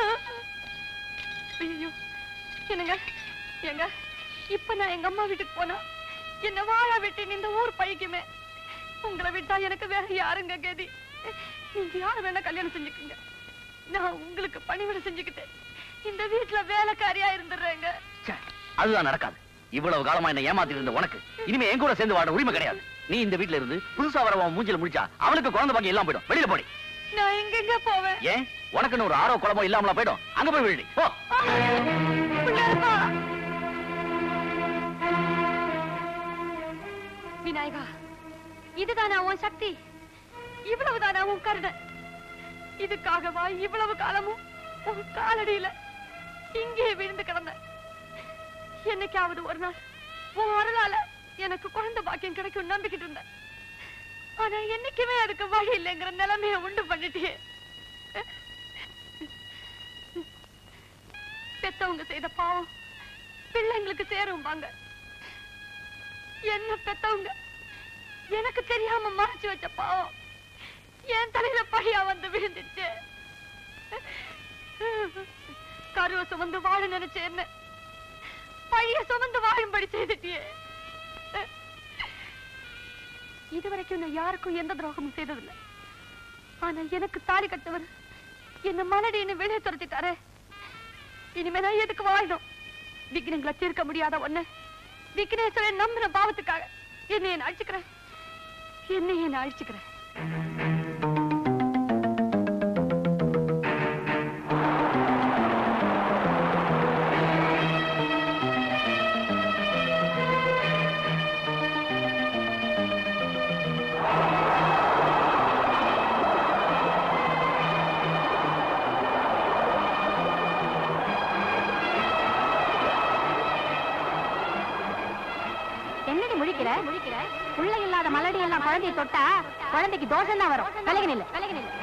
ஐயோ என்னங்க ஏங்க இப்ப நான் எங்க அம்மா வீட்டுக்கு போனா என்ன வாழ விட்டு இந்த ஊர் பைக்குமே உங்களை விட்டா எனக்கு வேற யாருங்க கதி நீங்க யார வேணா கல்யாணம் செஞ்சுக்குங்க நான் உங்களுக்கு பணிவிட செஞ்சுக்கிட்டு இந்த வீட்டுல வேலைக்காரியா இருந்துடுறேங்க அதுதான் நடக்காது இவ்வளவு காலமா என்ன ஏமாத்திட்டு இருந்த உனக்கு இனிமே என் கூட சேர்ந்து வாட உரிமை கிடையாது நீ இந்த வீட்ல இருந்து புதுசா வரவன் மூஞ்சில முடிச்சா அவனுக்கு குழந்தை பாக்கி எல்லாம் போயிடும் வெளியில போடி நான் எங்கெங்க போவேன் ஏன் உனக்குன்னு ஒரு ஆரோ குழம்போ இல்லாமலா போயிடும் அங்க போய் விழுடி போ பிள்ளையப்பா. விநாயகா இதுதானா உன் சக்தி இவ்வளவுதானா உன் கருணை இதுக்காகவா இவ்வளவு காலமும் உன் காலடியில இங்கே விழுந்து கிடந்த என்னைக்காவது ஒரு நாள் உன் அருளால எனக்கு குழந்தை பாக்கியம் கிடைக்கும் நம்பிக்கிட்டு இருந்தேன் ஆனா என்னைக்குமே அதுக்கு வழி இல்லைங்கிற நிலைமைய உண்டு பண்ணிட்டியே பெத்தவங்க செய்த பாவம் பிள்ளைங்களுக்கு சேரும்பாங்க என்ன பெத்தவங்க எனக்கு தெரியாம மறைச்சு வச்ச பாவம் என் தலையில பழியா வந்து விழுந்துச்சு கருவை சுமந்து வாழ நினைச்ச என்ன பழிய சுமந்து வாழும்படி செய்துட்டியே இதுவரைக்கும் நான் யாருக்கும் எந்த துரோகமும் செய்ததில்லை ஆனா எனக்கு தாலி கட்டவர் என்ன மலடின்னு வெளியே துரத்திட்டாரே இனிமே நான் எதுக்கு வாழணும் விக்னங்களை தீர்க்க முடியாத ஒண்ணு விக்னேஸ்வரன் நம்பின பாவத்துக்காக என்னை நான் அழிச்சுக்கிறேன் என்னை நான் அழிச்சுக்கிறேன் என்னடி முழிக்கிற முழிக்கிற புள்ள இல்லாத மலடி எல்லாம் குழந்தைய தொட்டா குழந்தைக்கு தோஷம் தான் வரும் விலகி நில்லு விலகி நில்லு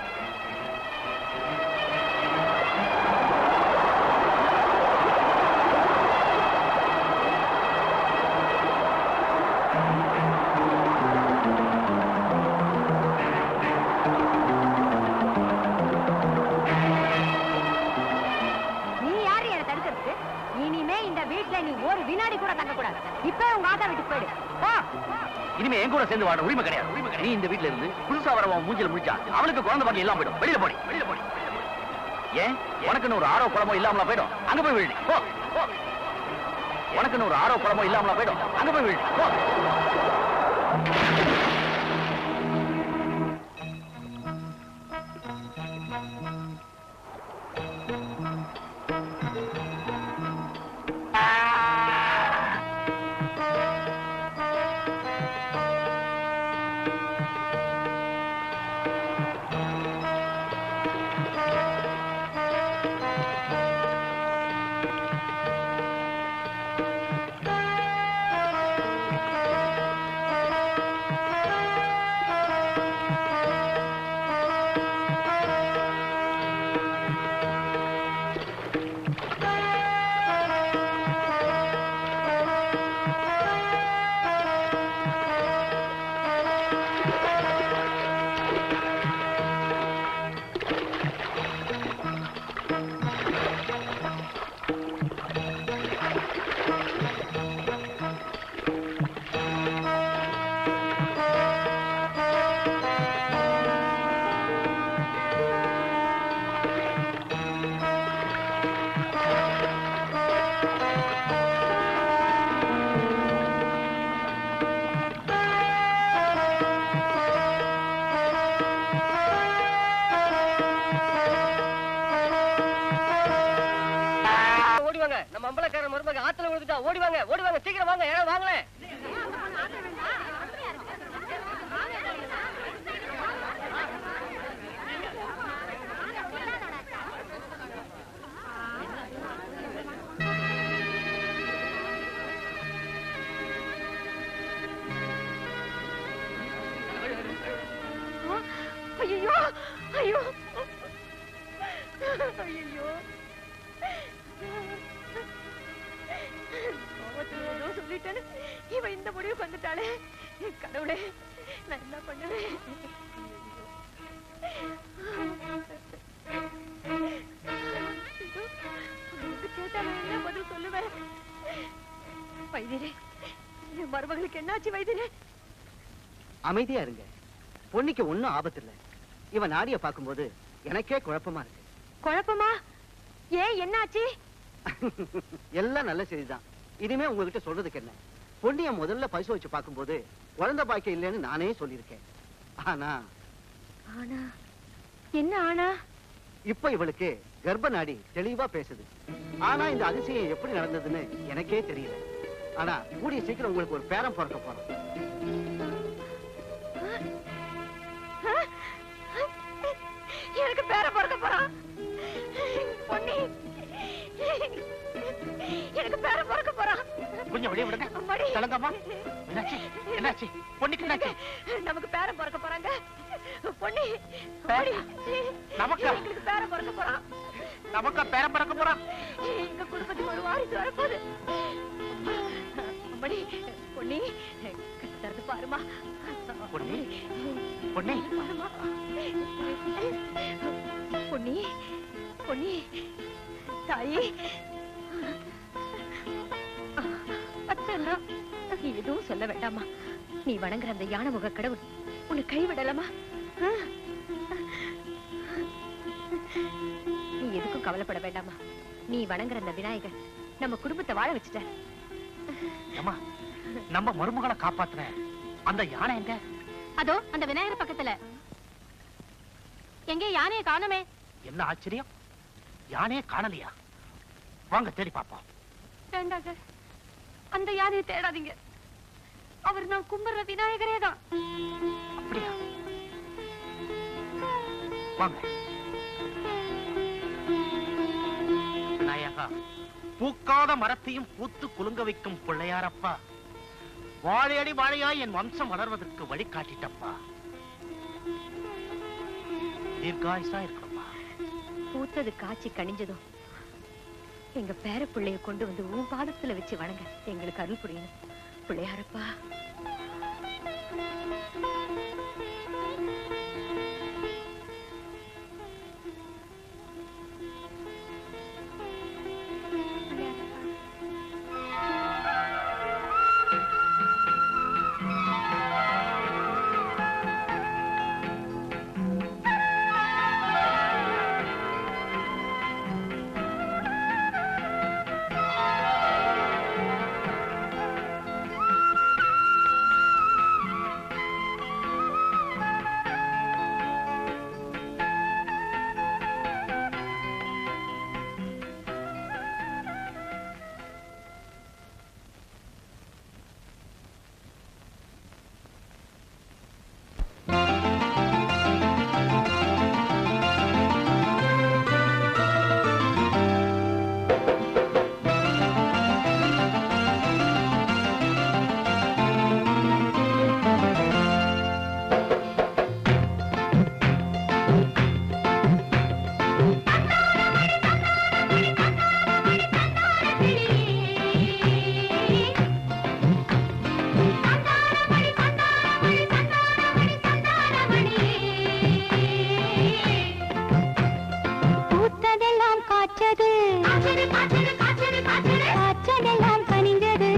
நீ யாரு என்ன தடுக்கிறதுக்கு இனிமே இந்த வீட்ல நீ ஒரு வினாடி கூட தங்க கூடாது இப்ப உங்க ஆத்தா வீட்டுக்கு போயிடு போ இனிமே என் கூட சேர்ந்து வாட உரிமை கிடையாது உரிமை கிடையாது. நீ இந்த வீட்ல இருந்து புதுசா வரவன் மூஞ்சில முடிச்சா அவனுக்கு குழந்தை பாக்கி எல்லாம் போயிடும் வெளியில போடி வெளியில போடி ஏன் உனக்குன்னு ஒரு ஆரோ குழம்போ இல்லாமலா போயிடும் அங்க போய் விழுடி போ போ. உனக்குன்னு ஒரு ஆரோ குழம்போ இல்லாமலா போயிடும் அங்க போய் விழுடி போ அம்பலக்கார மருமக ஆத்துல விழுந்துட்டா ஓடி வாங்க ஓடி வாங்க சீக்கிரம் வாங்க ஏன்னா வாங்கல ஐயோ ஐயோ ஐயோ கோவத்துல ஏதோ சொல்லிட்டேன்னு இவ இந்த முடிவுக்கு வந்துட்டாளே கடவுளே நான் என்ன பண்ணுவேன் கேட்டா நான் என்ன பதில் சொல்லுவேன் வைத்தியரே என் மருமகளுக்கு என்னாச்சு வைத்தியரே அமைதியா இருங்க பொண்ணுக்கு ஒண்ணும் ஆபத்து இல்ல இவன் நாடிய பாக்கும்போது எனக்கே குழப்பமா இருக்கு குழப்பமா ஏன் என்னாச்சு எல்லாம் நல்ல செய்திதான் இனிமே உங்ககிட்ட சொல்றதுக்கு என்ன பொண்ணிய முதல்ல பரிசோதிச்சு பார்க்கும்போது குழந்தை பாக்கியம் இல்லைன்னு நானே சொல்லியிருக்கேன் ஆனா ஆனா என்ன ஆனா இப்ப இவளுக்கு கர்ப்ப நாடி தெளிவா பேசுது ஆனா இந்த அதிசயம் எப்படி நடந்ததுன்னு எனக்கே தெரியல ஆனா கூடிய சீக்கிரம் உங்களுக்கு ஒரு பேரம் பிறக்க போறோம் எனக்கு பேர பிறக்க போறான் பொன்னி எனக்கு பேர பிறக்க போறான் கொஞ்சம் வெளியே விடுங்க அம்மாடி. கலங்கம்மா என்னாச்சு என்னாச்சு பொண்ணுக்கு என்னாச்சு நமக்கு பேர பிறக்க போறாங்க பொன்னி பேரா? அம்மாடி. நமக்கா? எங்களுக்கு பேர பிறக்க போறான் நமக்கா பேரம் பிறக்க போறான் எங்க குடும்பத்துக்கு ஒரு வாரிசு வரப்போகுது அம்மாடி பொன்னி கத்துறது பாருமா பொன்னி பொன்னி பாருமா பொன்னி பொன்னி தாயி அத்தனா நீ எதுவும் சொல்ல வேண்டாமா நீ வணங்குற அந்த யானை முக கடவுள் உன்னை கைவிடலாமா ஆ? நீ எதுக்கும் கவலைப்பட வேண்டாமா நீ வணங்குற அந்த விநாயகர் நம்ம குடும்பத்தை வாழ வச்சுட்ட அம்மா நம்ம மருமகளை காப்பாத்துற அந்த யானை எங்க அதோ அந்த விநாயகர் பக்கத்துல எங்கே யானையை காணுமே என்ன ஆச்சரியம் யானையே காணலையா வாங்க தேடி பாப்போம் வேண்டாங்க அந்த யானையை தேடாதீங்க அவர் நான் கும்பிடுற விநாயகரே தான் அப்படியா வாங்க விநாயகா பூக்காத மரத்தையும் பூத்து குலுங்க வைக்கும் பிள்ளையாரப்பா வாழையடி வாழையாய் என் வம்சம் வளர்வதற்கு வழி காட்டிட்டப்பா தீர்காயுசா இருக்கணும்ப்பா பூத்தது காய்ச்சி கனிஞ்சதும் எங்க பேர பிள்ளைய கொண்டு வந்து உன் பாதத்துல வச்சு வணங்க எங்களுக்கு அருள் புரியணும் பிள்ளையாரப்பா பூத்ததெல்லாம் காய்ச்சது காய்ச்சதெல்லாம் கனிந்தது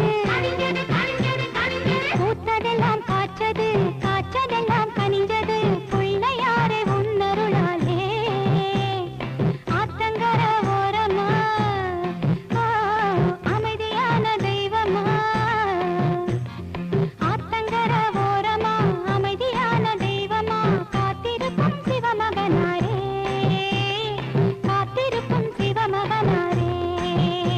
பூத்ததெல்லாம் காய்ச்சது காய்ச்சதெல்லாம் கனிந்தது பிள்ளையாரே உன்னருளாலே ஆத்தங்கர ஓரமா ஆ, அமைதியான தெய்வமா ஆத்தங்கர ஓரமா அமைதியான தெய்வமா காத்திருக்கும் சிவமகனாரே காத்திருக்கும் சிவமகனாரே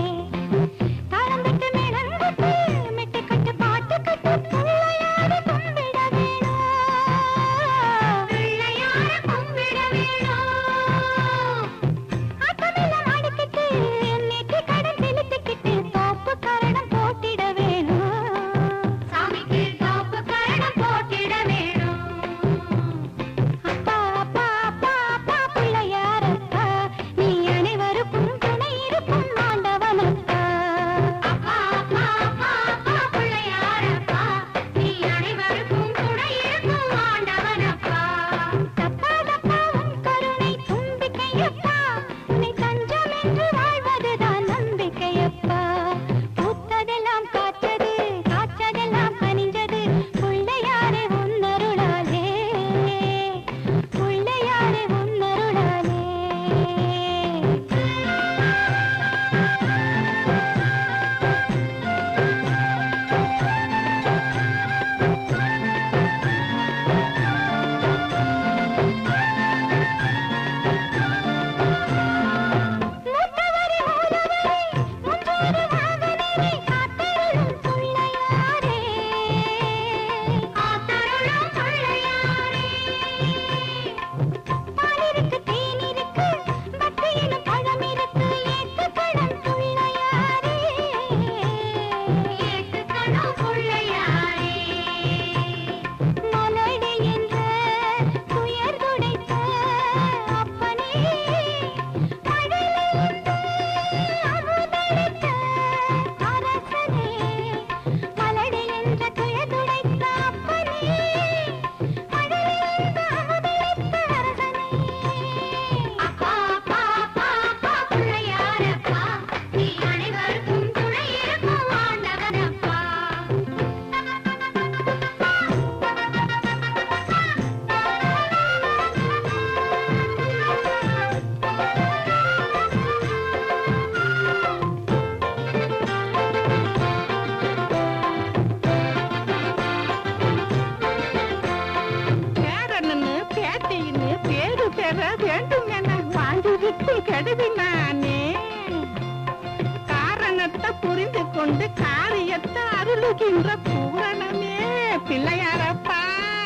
கொண்டு காரியத்தை அருளுகின்ற பூரணமே பிள்ளையாரப்பா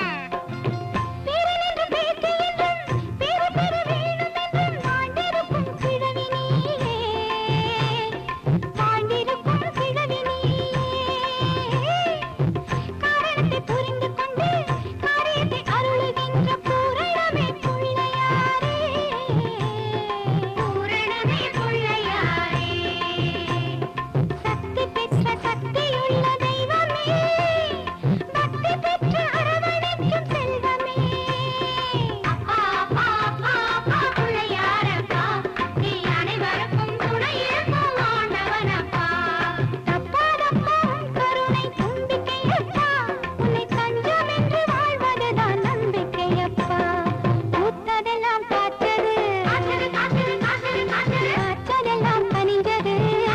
காற்றதெல்லாம் பனிஞ்சது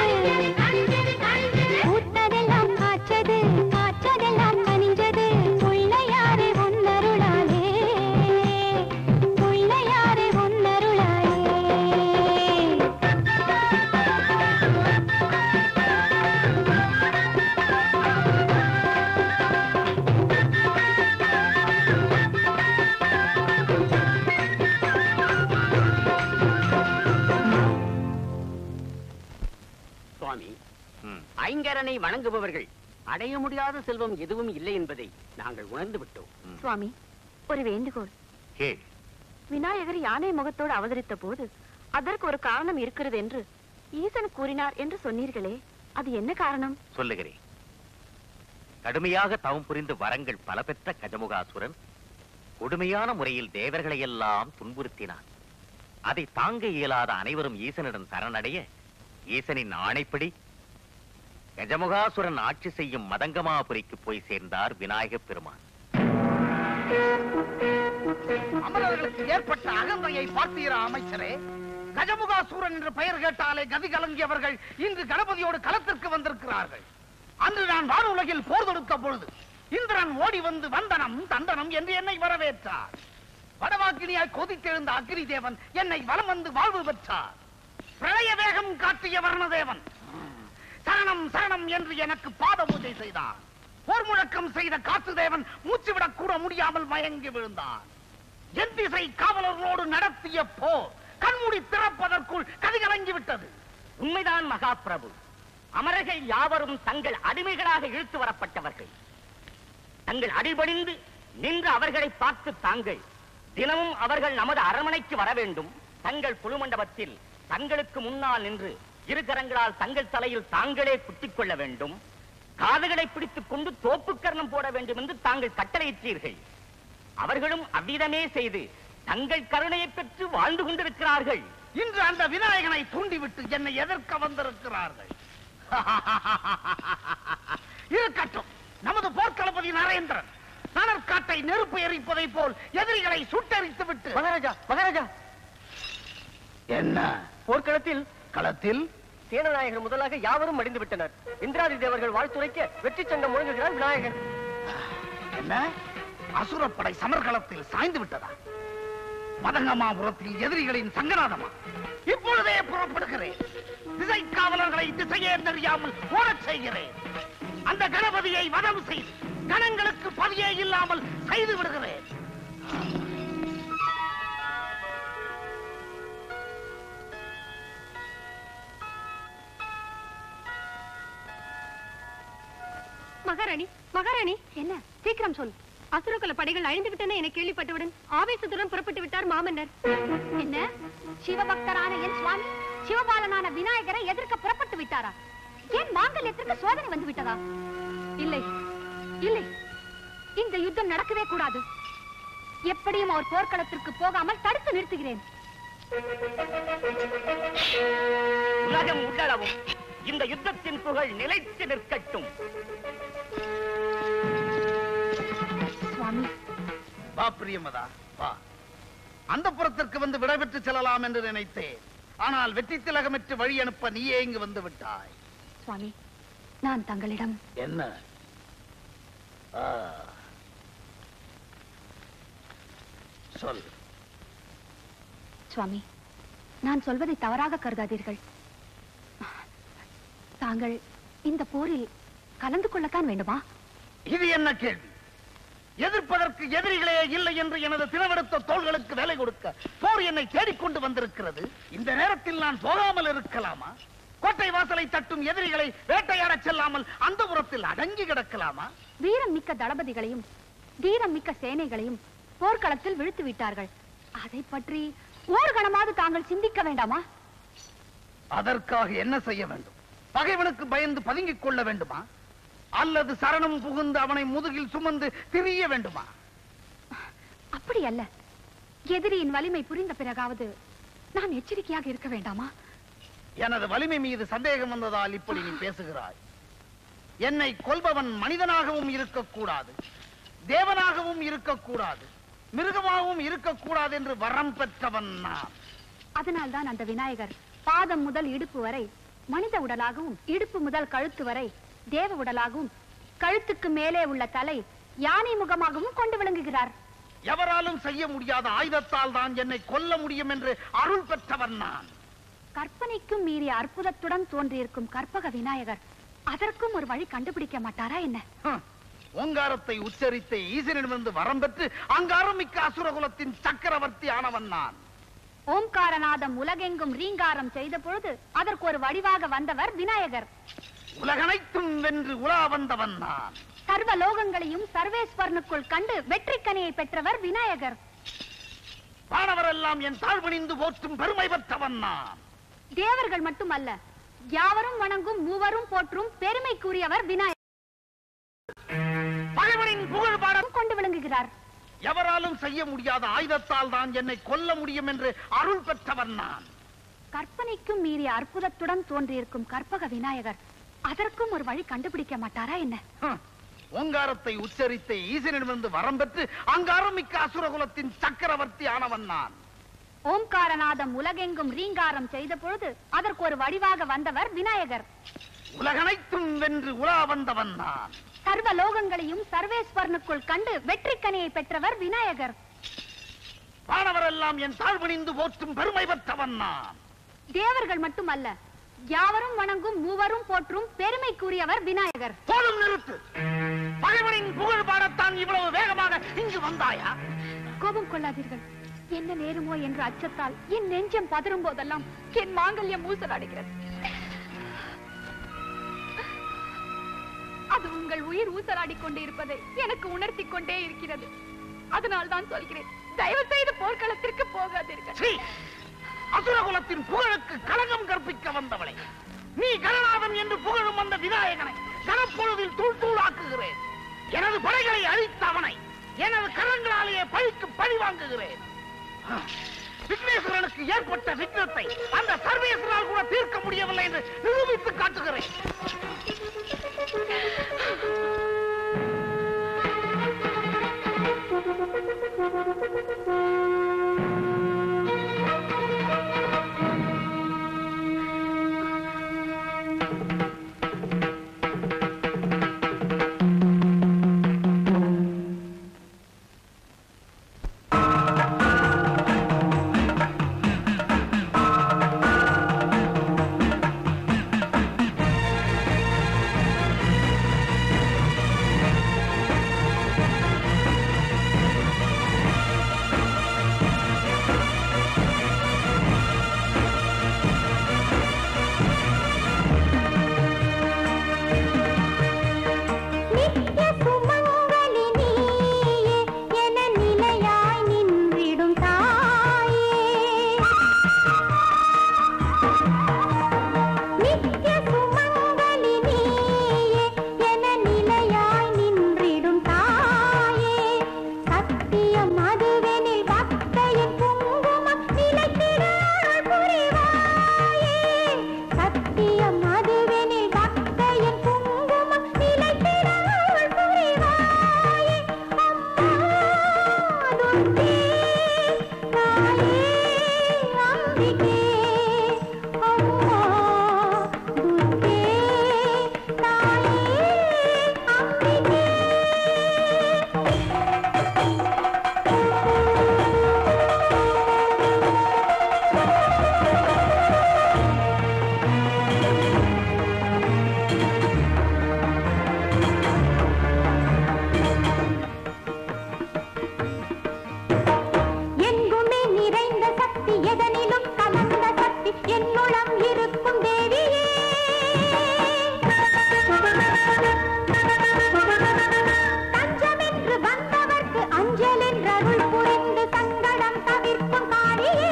பூத்ததெல்லாம் காய்ச்சது காற்றதெல்லாம் பனிஞ்சது பிள்ளையாரே உன்னருளாலே பிள்ளையாரே உன்னருளாலே சுவாமி ஐங்கரனை வணங்குபவர்கள் அடைய முடியாத செல்வம் எதுவும் இல்லை என்பதை நாங்கள் உணர்ந்து விட்டோம் சுவாமி ஒரு வேண்டுகோள் கேள் விநாயகர் யானை முகத்தோடு அவதரித்த போது அதற்கு ஒரு காரணம் இருக்கிறது என்று ஈசன் கூறினார் என்று சொன்னீர்களே அது என்ன காரணம் சொல்லுகிறேன் கடுமையாக தவம் புரிந்து வரங்கள் பல பெற்ற கஜமுகாசுரன் கொடுமையான முறையில் தேவர்களை எல்லாம் துன்புறுத்தினான் அதை தாங்க இயலாத அனைவரும் ஈசனிடம் சரணடைய ஈசனின் ஆணைப்படி கஜமுகாசுரன் ஆட்சி செய்யும் மதங்கமாபுரிக்கு போய் சேர்ந்தார் விநாயகப் பெருமான் அமரர்களுக்கு ஏற்பட்ட அகந்தையை பார்த்தீரா அமைச்சரே கஜமுகாசூரன் என்ற பெயர் கேட்டாலே கதி கலங்கியவர்கள் இன்று கணபதியோடு களத்திற்கு வந்திருக்கிறார்கள் அன்று நான் வானுலகில் போர் தொடுத்த பொழுது இந்திரன் ஓடி வந்து வந்தனம் தண்டனம் என்று என்னை வரவேற்றார் வடவாக்கினியாய் கொதித்தெழுந்த அக்னி தேவன் என்னை வலம் வந்து வாழ்வு பெற்றார் பிரளய வேகம் காட்டிய வர்ணதேவன் சரணம் சரணம் என்று எனக்கு பாத பூஜை செய்தார் போர் முழக்கம் செய்த காத்து தேவன் மூச்சு விடக் கூட முடியாமல் மயங்கி விழுந்தார் என் திசை காவலர்களோடு நடத்திய போர் கண்மூடி திறப்பதற்குள் கதிகலங்கி விட்டது உண்மைதான் மகாபிரபு அமரர்கள் யாவரும் தங்கள் அடிமைகளாக இழுத்து வரப்பட்டவர்கள் தங்கள் அடிபணிந்து நின்று அவர்களை பார்த்து தாங்கள் தினமும் அவர்கள் நமது அரண்மனைக்கு வர வேண்டும் தங்கள் குழுமண்டபத்தில் தங்களுக்கு முன்னால் நின்று இரு கரங்களால் தங்கள் தலையில் தாங்களே குத்திக் கொள்ள வேண்டும் காதுகளை பிடித்துக் கொண்டு தோப்புக்கரணம் போட வேண்டும் என்று தாங்கள் கட்டளையிட்டீர்கள் அவர்களும் அவ்விதமே செய்து தங்கள் கருணையை பெற்று வாழ்ந்து கொண்டிருக்கிறார்கள் இன்று அந்த விநாயகனை தூண்டிவிட்டு என்னை எதிர்க்க வந்திருக்கிறார்கள் இருக்கட்டும் நமது போர்க்களபதி நரேந்திரன் நனற்காட்டை நெருப்பு எரிப்பதை போல் எதிரிகளை சுட்டெரித்து விட்டு மகாராஜா மகாராஜா என்ன போர்க்களத்தில் களத்தில் சேனநாயகர் முதலாக யாவரும் மடிந்து விட்டனர் இந்திராதி தேவர்கள் வாழ்த்துரைக்க வெற்றி சங்கம் முழங்குகிறார் விநாயகர் என்ன அசுரப்படை சமர்களத்தில் சாய்ந்து விட்டதா மதங்கமாபுரத்தில் எதிரிகளின் சங்கநாதமா இப்பொழுதே புறப்படுகிறேன் திசை காவலர்களை திசையே தெரியாமல் ஓடச் செய்கிறேன் அந்த கணபதியை வதம் செய்து கணங்களுக்கு பதியே இல்லாமல் செய்து விடுகிறேன் மகாராணி மகாராணி என்ன சீக்கிரம் சொல் அசுரகுல படைகள் அழிந்து விட்டன என கேள்விப்பட்டவுடன் ஆவேசத்துடன் புறப்பட்டு விட்டார் மாமன்னர் என்ன சிவபக்தரான என் சுவாமி சிவபாலனான விநாயகரை எதிர்க்க புறப்பட்டு விட்டாரா ஏன் மாங்கல்யத்திற்கு சோதனை வந்து விட்டதா இல்லை இல்லை இந்த யுத்தம் நடக்கவே கூடாது எப்படியும் அவர் போர்க்களத்திற்கு போகாமல் தடுத்து நிறுத்துகிறேன் உலகம் உள்ளளவும் இந்த யுத்தத்தின் புகழ் நிலைத்து நிற்கட்டும் சுவாமி வா பிரியமதா வா அந்த புறத்திற்கு வந்து விடைபெற்று செல்லலாம் என்று நினைத்தேன் ஆனால் வெற்றி திலகமிட்டு வழி அனுப்ப நீயே இங்கு வந்து விட்டாய் சுவாமி நான் தங்களிடம் என்ன ஆ. சொல் சுவாமி நான் சொல்வதை தவறாக கருதாதீர்கள் தாங்கள் இந்த போரில் கலந்து கொள்ளத்தான் வேண்டுமா இது என்ன கேள்வி எதிர்ப்பதற்கு எதிரிகளே இல்லை என்று எனது தினவெடுத்த தோள்களுக்கு வேலை கொடுக்க போர் என்னை தேடிக்கொண்டு வந்திருக்கிறது இந்த நேரத்தில் நான் போகாமல் இருக்கலாமா கோட்டை வாசலை தட்டும் எதிரிகளை வேட்டையாடச் செல்லாமல் அந்த புறத்தில் அடங்கி கிடக்கலாமா வீரம் மிக்க தளபதிகளையும் தீரம் மிக்க சேனைகளையும் போர்க்களத்தில் வீழ்த்து விட்டார்கள் அதை பற்றி ஒரு கணமாவது தாங்கள் சிந்திக்க வேண்டாமா அதற்காக என்ன செய்ய வேண்டும் பகைவனுக்கு பயந்து பதுங்கிக் கொள்ள வேண்டுமா அல்லது சரணம் புகுந்து அவனை முதுகில் சுமந்து திரிய வேண்டுமா அப்படி அல்ல எதிரியின் வலிமை புரிந்த பிறகாவது நாம் எச்சரிக்கையாக இருக்க வேண்டாமா எனது வலிமை மீது சந்தேகம் வந்ததால் இப்படி நீ பேசுகிறாய் என்னை கொல்பவன் மனிதனாகவும் இருக்கக்கூடாது தேவனாகவும் இருக்கக்கூடாது மிருகமாகவும் இருக்கக்கூடாது என்று வரம் பெற்றவன் நான் அதனால்தான் அந்த விநாயகர் பாதம் முதல் இடுப்பு வரை மனித உடலாகவும் இடுப்பு முதல் கழுத்து வரை தேவ உடலாகவும் கழுத்துக்கு மேலே உள்ள தலை யானை முகமாகவும் கொண்டு விளங்குகிறார் எவராலும் செய்ய முடியாத ஆயுதத்தால் தான் என்னை கொல்ல முடியும் என்று அருள் பெற்றவன் நான் கற்பனைக்கும் மீறிய அற்புதத்துடன் தோன்றியிருக்கும் கற்பக விநாயகர் அதற்கும் ஒரு வழி கண்டுபிடிக்க மாட்டாரா என்ன ஹம். ஓங்காரத்தை உச்சரித்து ஈசனிடமிருந்து வரம் பெற்று அங்காரம் மிக்க அசுரகுலத்தின் சக்கரவர்த்தி ஆனவன் நான் ஓம்காரநாதம் உலகெங்கும் ரீங்காரம் செய்த பொழுது அதற்கு ஒரு வடிவாக வந்தவர் விநாயகர் உலகனைத்தும் வென்று உலா வந்தவன் நான் சர்வ லோகங்களையும் சர்வேஸ்வரனுக்குள் கண்டு வெற்றிக்கனியை பெற்றவர் விநாயகர் வானவரெல்லாம் என் தாழ்வணிந்து போற்றும் பெருமை பெற்றவன் நான் தேவர்கள் மட்டுமல்ல யாவரும் வணங்கும் மூவரும் போற்றும் பெருமைக்குரியவர் விநாயகர் பகைவனின் புகழ் பாடம் கொண்டு விளங்குகிறார் எவராலும் செய்ய முடியாத ஆயுதத்தால் தான் என்னை கொல்ல முடியும் என்று அருள் பெற்றவன் நான் கற்பனைக்கும் மீறிய அற்புதத்துடன் தோன்றியிருக்கும் கற்பக விநாயகர் அதற்கும் ஒரு வழி கண்டுபிடிக்க மாட்டாரா என்ன ஹம். ஓங்காரத்தை உச்சரித்து ஈசனிடமிருந்து வரம் பெற்று அங்காரம் மிக்க அசுரகுலத்தின் சக்கரவர்த்தி ஆனவன் நான் ஓம்காரநாதம் உலகெங்கும் ரீங்காரம் செய்த பொழுது அதற்கு ஒரு வடிவாக வந்தவர் விநாயகர் உலகனைத்தும் வென்று உலா வந்தவன் நான் சர்வ லோகங்களையும் சர்வேஸ்வரனுக்குள் கண்டு வெற்றிக்கனியை பெற்றவர் விநாயகர் வானவரெல்லாம் என் தாழ்வணிந்து போற்றும் பெருமை பெற்றவன் நான் தேவர்கள் மட்டுமல்ல யாவரும் வணங்கும் மூவரும் போற்றும் பெருமைக்குரியவர் விநாயகர் போதும் நிறுத்து பகைவனின் புகழ் பாடத்தான் இவ்வளவு வேகமாக இங்கு வந்தாயா கோபம் கொள்ளாதீர்கள் என்ன நேருமோ என்ற அச்சத்தால் என் நெஞ்சம் பதறும் போதெல்லாம் என் மாங்கல்யம் ஊசலாடுகிறது அது உங்கள் உயிர் ஊசலாடிக் கொண்டே இருப்பதை எனக்கு உணர்த்திக் கொண்டே இருக்கிறது அதனால் தான் சொல்கிறேன் தயவு செய்து போர்க்களத்திற்கு போகாதீர்கள் சீ! அசுரகுலத்தின் புகழுக்கு களங்கம் கற்பிக்க வந்தவளை நீ கணநாதன் என்று புகழும் அந்த விநாயகனை கனப்பொழுதில் தூள் தூளாக்குகிறேன் எனது படைகளை அழித்த அவனை எனது கரங்களாலேயே பழிக்கு பழி வாங்குகிறேன் விக்னேஸ்வரனுக்கு ஏற்பட்ட விக்னத்தை அந்த சர்வேஸ்வரால் கூட தீர்க்க முடியவில்லை என்று நிரூபித்து காட்டுகிறேன் ஆ என்னுளம் இருக்கும் தேவியே தஞ்சமென்று வந்தவர்க்கு அஞ்சல் என்றருள் புரிந்து சங்கடம் தவிர்க்கும் காரியே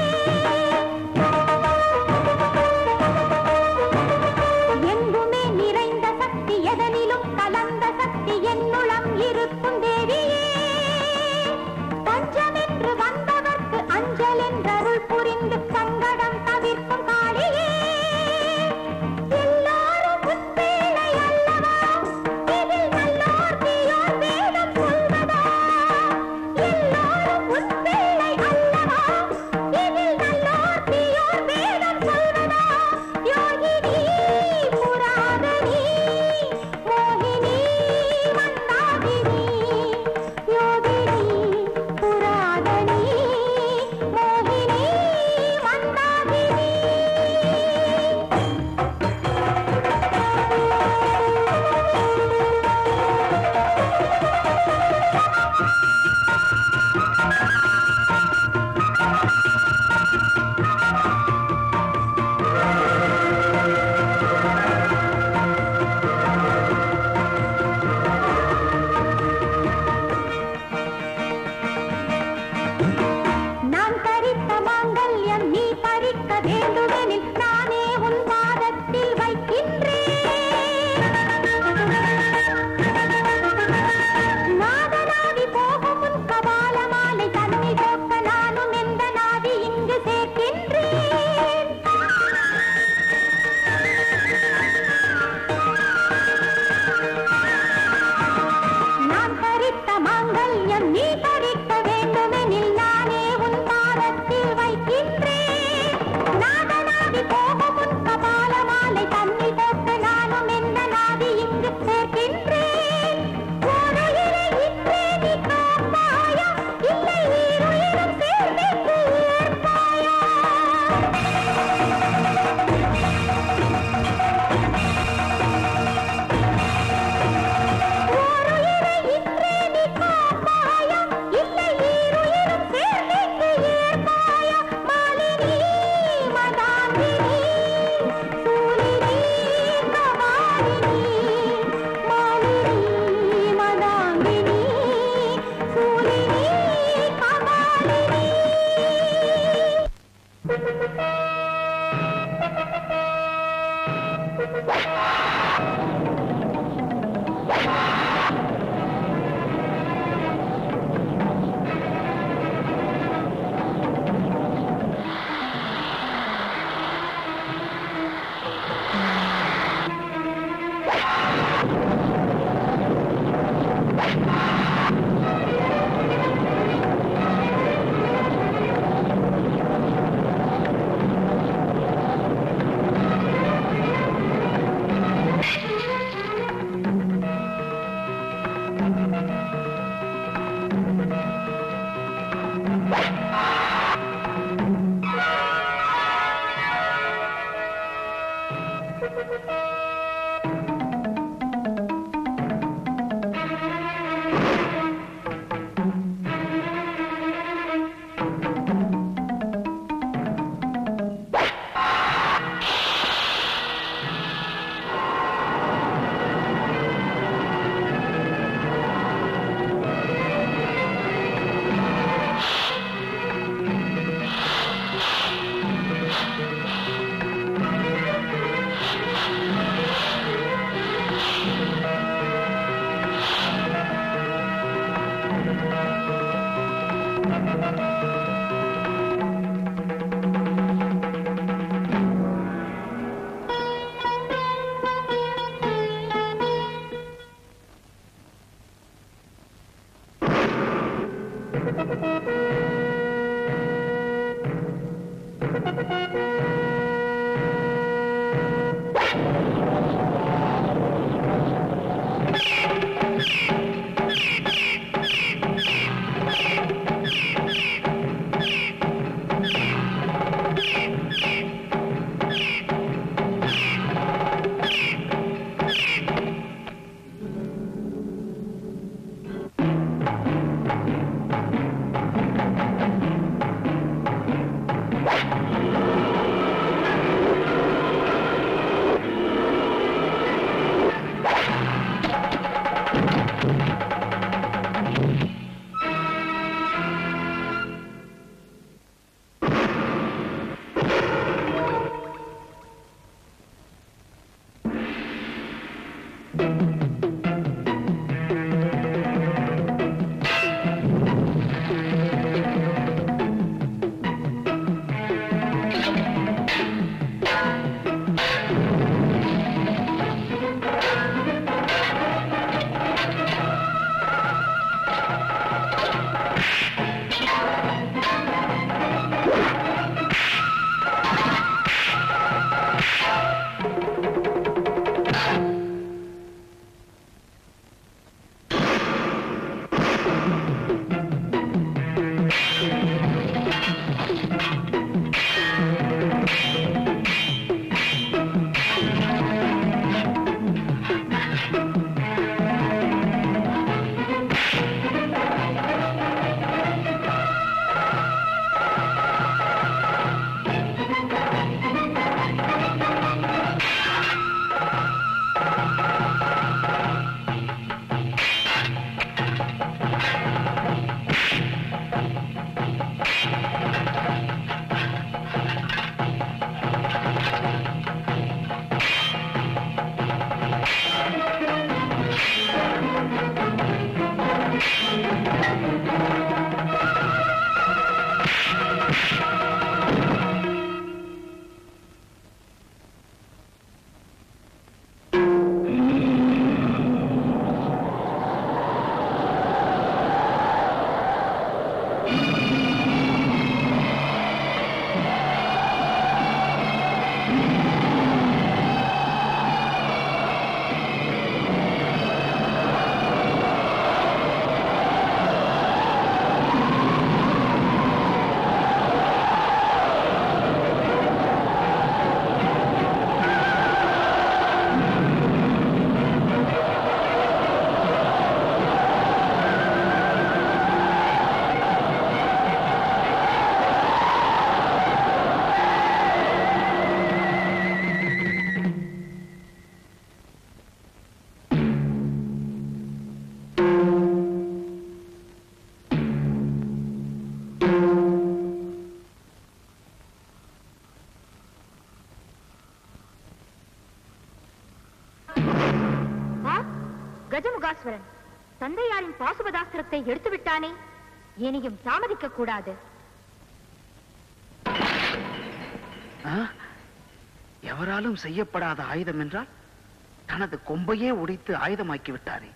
எங்குமே நிறைந்த சக்தி எதனிலும் கலந்த சக்தி என்னுளம் இருக்கும் தேவியே பஞ்சமென்று வந்தவர்க்கு அஞ்சல் என்றருள் புரிந்து சங்கடம் தவிர்க்கும் காளியே எல்லாரும் உட்பேளை அல்லவா இதில் நல்லோர் தீயோர் வேதம் சொல்வதா எல்லாரும் உட்பேளை அல்லவா இதில் நல்லோர் தீயோர் வேதம் சொல்வதா யோகினி புராதனி மோகினி மந்தாகினி யோகினி புராதனி மோகினி மந்தாகினி நான் தரித்த மாங்கல்யம் நீ பறிக்க வேண்டுமெனில் நானே உன் பாதத்தில் வைக்கின்றேன் நாதநாதி போகும் உன் கபால மாலை தன்னை போக்க நானும் எந்த நாதி இங்கு சேர்க்கின்றேன் நான் பறித்த மாங்கல்யம் நீ பறிக்க வேண்டுமெனில் நானே உன் பாதத்தில் வைக்கின்றேன் நாதநாதி போகும் உன் கபால மாலை தன்னை போக்க நானும் எந்த நாதி இங்கு சேர்க்கின்றேன் ஓரையிலே இன்றே நீ காப்பாயா இல்லை ஈருயிரும் சேர்ந்தேற்கு ஏற்பாயா ஓருயிரை இன்றே நீ காப்பாயா இல்லை ஈருயிரும் சேர்ந்தேற்கு ஏற்பாயா மாலினி மதாந்தினி சூலினி கபாலினி மாலினி மதாந்தினி சூலினி கபாலினி Thank கஜமுகாஸ்வரன் தந்தையாரின் பாசுபதாஸ்திரத்தை எடுத்து விட்டானே இனியும் தாமதிக்க கூடாது ஆ? எவராலும் செய்யப்படாத ஆயுதம் என்றால் தனது கொம்பையே உடைத்து ஆயுதமாக்கி விட்டாரே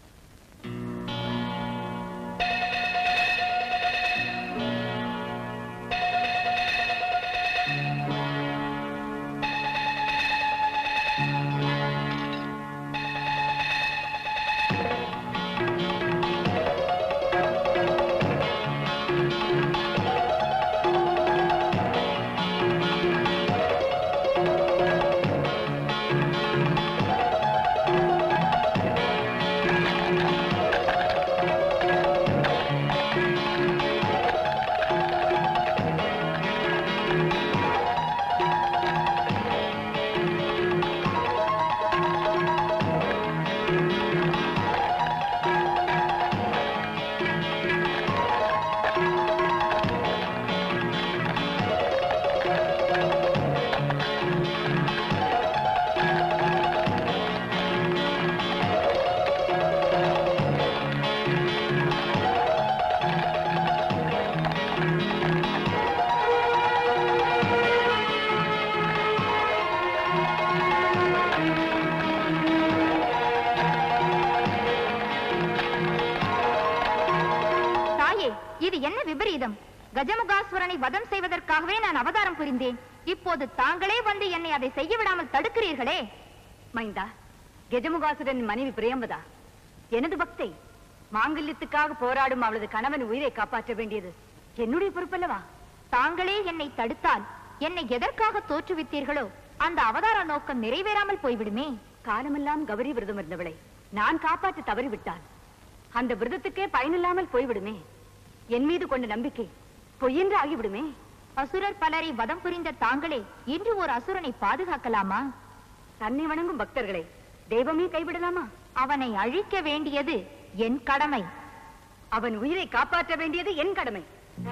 தாயே இது என்ன விபரீதம் கஜமுகாசுரனை வதம் செய்வதற்காகவே நான் அவதாரம் புரிந்தேன் இப்போது தாங்களே வந்து என்னை அதை செய்ய விடாமல் தடுக்கிறீர்களே மைந்தா கெஜமுகாசுரன் மனைவி பிரியம்பதா எனது பக்தை மாங்கல்யத்துக்காக போராடும் அவளது கணவன் உயிரை காப்பாற்ற வேண்டியது என்னுடைய பொறுப்பல்லவா தாங்களே என்னை தடுத்தால் என்னை எதற்காக தோற்றுவித்தீர்களோ அந்த அவதார நோக்கம் நிறைவேறாமல் போய்விடுமே காலமெல்லாம் கௌரி விரதம் இருந்தவளை நான் காப்பாற்ற தவறிவிட்டான் அந்த விரதத்துக்கே பயனில்லாமல் போய்விடுமே என் மீது கொண்ட நம்பிக்கை பொய்யென்று ஆகிவிடுமே அசுரர் பலரை வதம் புரிந்த தாங்களே இன்று ஒரு அசுரனை பாதுகாக்கலாமா தன்னை வணங்கும் பக்தர்களை தெய்வமே கைவிடலாமா அவனை அழிக்க வேண்டியது என் கடமை அவன் உயிரை காப்பாற்ற வேண்டியது என் கடமை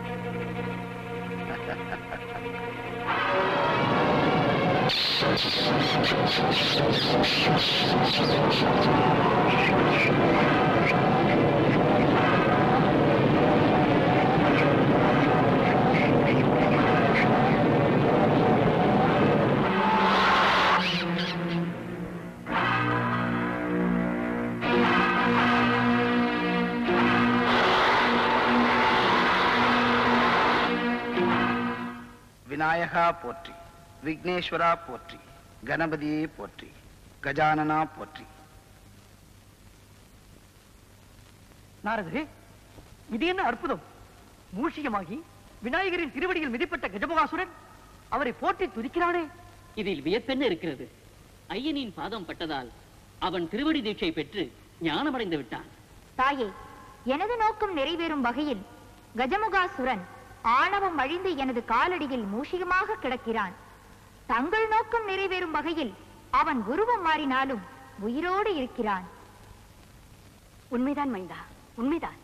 விநாயகா போற்றி விக்னேஸ்வரா போற்றி கணபதியே போற்றி கஜானனா போற்றி நாரதரே இது என்ன அற்புதம் மூஷிகமாகி விநாயகரின் திருவடியில் மிதிப்பட்ட கஜமுகாசுரன் அவரை போற்றி துதிக்கிறானே இதில் வியப்பென்ன இருக்கிறது ஐயனின் பாதம் பட்டதால் அவன் திருவடி தீட்சை பெற்று ஞானமடைந்து விட்டான் தாயே எனது நோக்கம் நிறைவேறும் வகையில் கஜமுகாசுரன் ஆணவம் அழிந்து எனது காலடியில் மூஷிகமாக கிடக்கிறான் தங்கள் நோக்கம் நிறைவேறும் வகையில் அவன் உருவம் மாறினாலும் உயிரோடு இருக்கிறான் உண்மைதான் மைந்தா உண்மைதான்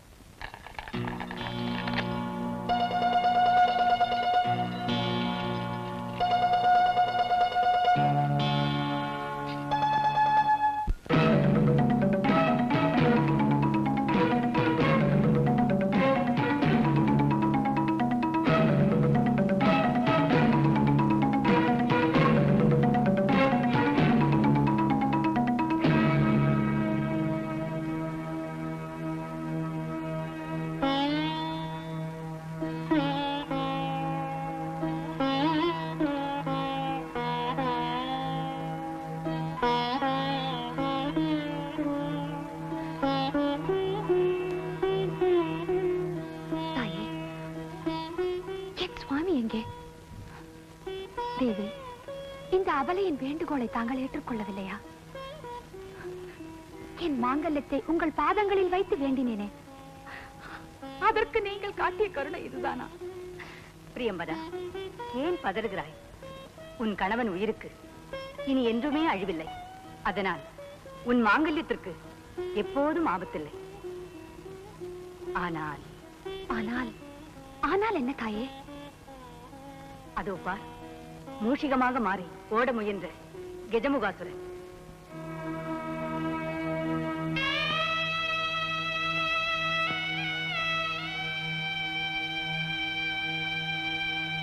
தாயே என் சுவாமி எங்கே தேவி இந்த அபலையின் வேண்டுகோளை தாங்கள் ஏற்றுக்கொள்ளவில்லையா என் மாங்கல்யத்தை உங்கள் பாதங்களில் வைத்து வேண்டினேனே அதற்கு நீங்கள் காட்டிய கருணை இதுதானா பிரியம்பதா ஏன் பதறுகிறாய் உன் கணவன் உயிருக்கு இனி என்றுமே அழிவில்லை அதனால் உன் மாங்கல்யத்திற்கு எப்போதும் ஆபத்தில்லை ஆனால் ஆனால் ஆனால் என்ன தாயே அதோ பார் மூஷிகமாக மாறி ஓட முயன்ற கெஜமுகாசுரன்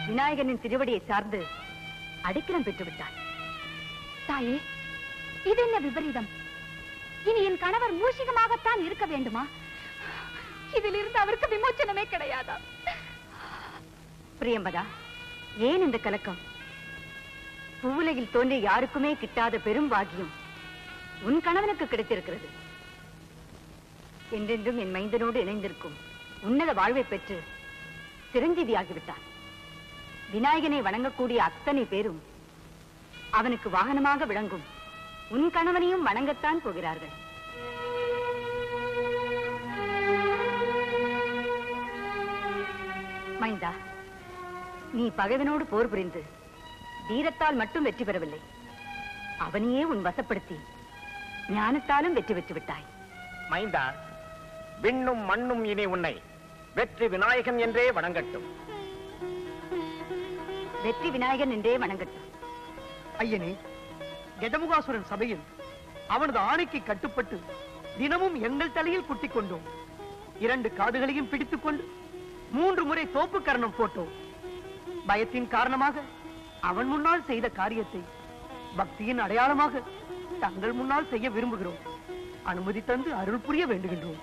விநாயகனின் திருவடியை சார்ந்து அடைக்கலம் பெற்று விட்டாள் தாயே இது என்ன விபரீதம் இனி என் கணவர் மூஷிகமாகத்தான் இருக்க வேண்டுமா இதிலிருந்து அவருக்கு விமோச்சனமே கிடையாதா பிரியம்பதா ஏன் இந்த கலக்கம் பூவுலகில் தோன்றிய யாருக்குமே கிட்டாத பெரும் பாக்கியம் உன் கணவனுக்கு கிடைத்திருக்கிறது என்றென்றும் என் மைந்தனோடு இணைந்திருக்கும் உன்னத வாழ்வை பெற்று சிரஞ்சீவியாகிவிட்டான் விநாயகனை வணங்கக்கூடிய அத்தனை பேரும் அவனுக்கு வாகனமாக விளங்கும் உன் கணவனையும் வணங்கத்தான் போகிறார்கள் மைந்தா நீ பகைவனோடு போர் புரிந்து வீரத்தால் மட்டும் வெற்றி பெறவில்லை அவனையே உன் வசப்படுத்தி ஞானத்தாலும் வெற்றி பெற்று விட்டாய் மைந்தா விண்ணும் மண்ணும் இனி உன்னை வெற்றி விநாயகன் என்றே வணங்கட்டும் வெற்றி விநாயகன் என்றே வணங்கட்டும் ஐயனே கஜமுகாசுரன் சபையில் அவனது ஆணைக்கு கட்டுப்பட்டு தினமும் எங்கள் தலையில் குட்டிக் கொண்டோம் இரண்டு காதுகளையும் பிடித்துக் கொண்டு மூன்று முறை தோப்பு கரணம் போட்டோம் பயத்தின் காரணமாக அவன் முன்னால் செய்த காரியத்தை பக்தியின் அடையாளமாக தங்கள் முன்னால் செய்ய விரும்புகிறோம் அனுமதி தந்து அருள் புரிய வேண்டுகின்றோம்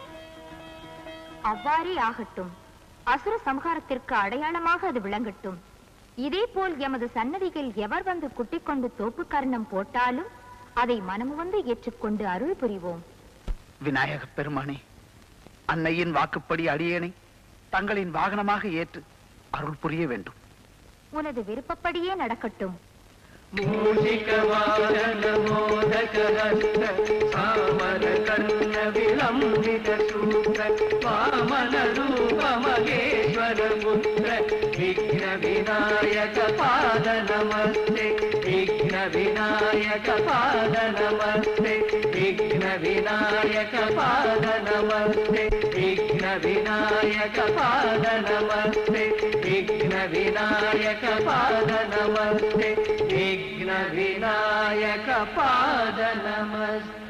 அவ்வாறே ஆகட்டும் அசுர சம்ஹாரத்திற்கு அடையாளமாக அது விளங்கட்டும் இதேபோல் எமது சன்னதியில் எவர் வந்து குட்டிக் கொண்டு தோப்பு கர்ணம் போட்டாலும் அதை மனமு வந்து ஏற்றுக்கொண்டு அருள் புரிவோம் விநாயக பெருமானே அன்னையின் வாக்குப்படி அடியேனை தங்களின் வாகனமாக ஏற்று அருள் புரிய வேண்டும் உனது விருப்பப்படியே நடக்கட்டும் மூஷிகவாகனமோதகஹஸ்த சாமர கர்ண விளம்பித சூத்ர வாமன ரூப மகேஸ்வர புத்திர விக்ன விநாயக பாத நமஸ்தே விக்ன விநாயக பாத நமஸ்தே விக்ன விநாயக பாத நமஸ்தே விக்ன விநாயக பாத நமஸ்தே விக்ன விநாயக பாத நமஸ்தே விக்ன விநாயக பாத நமஸ்தே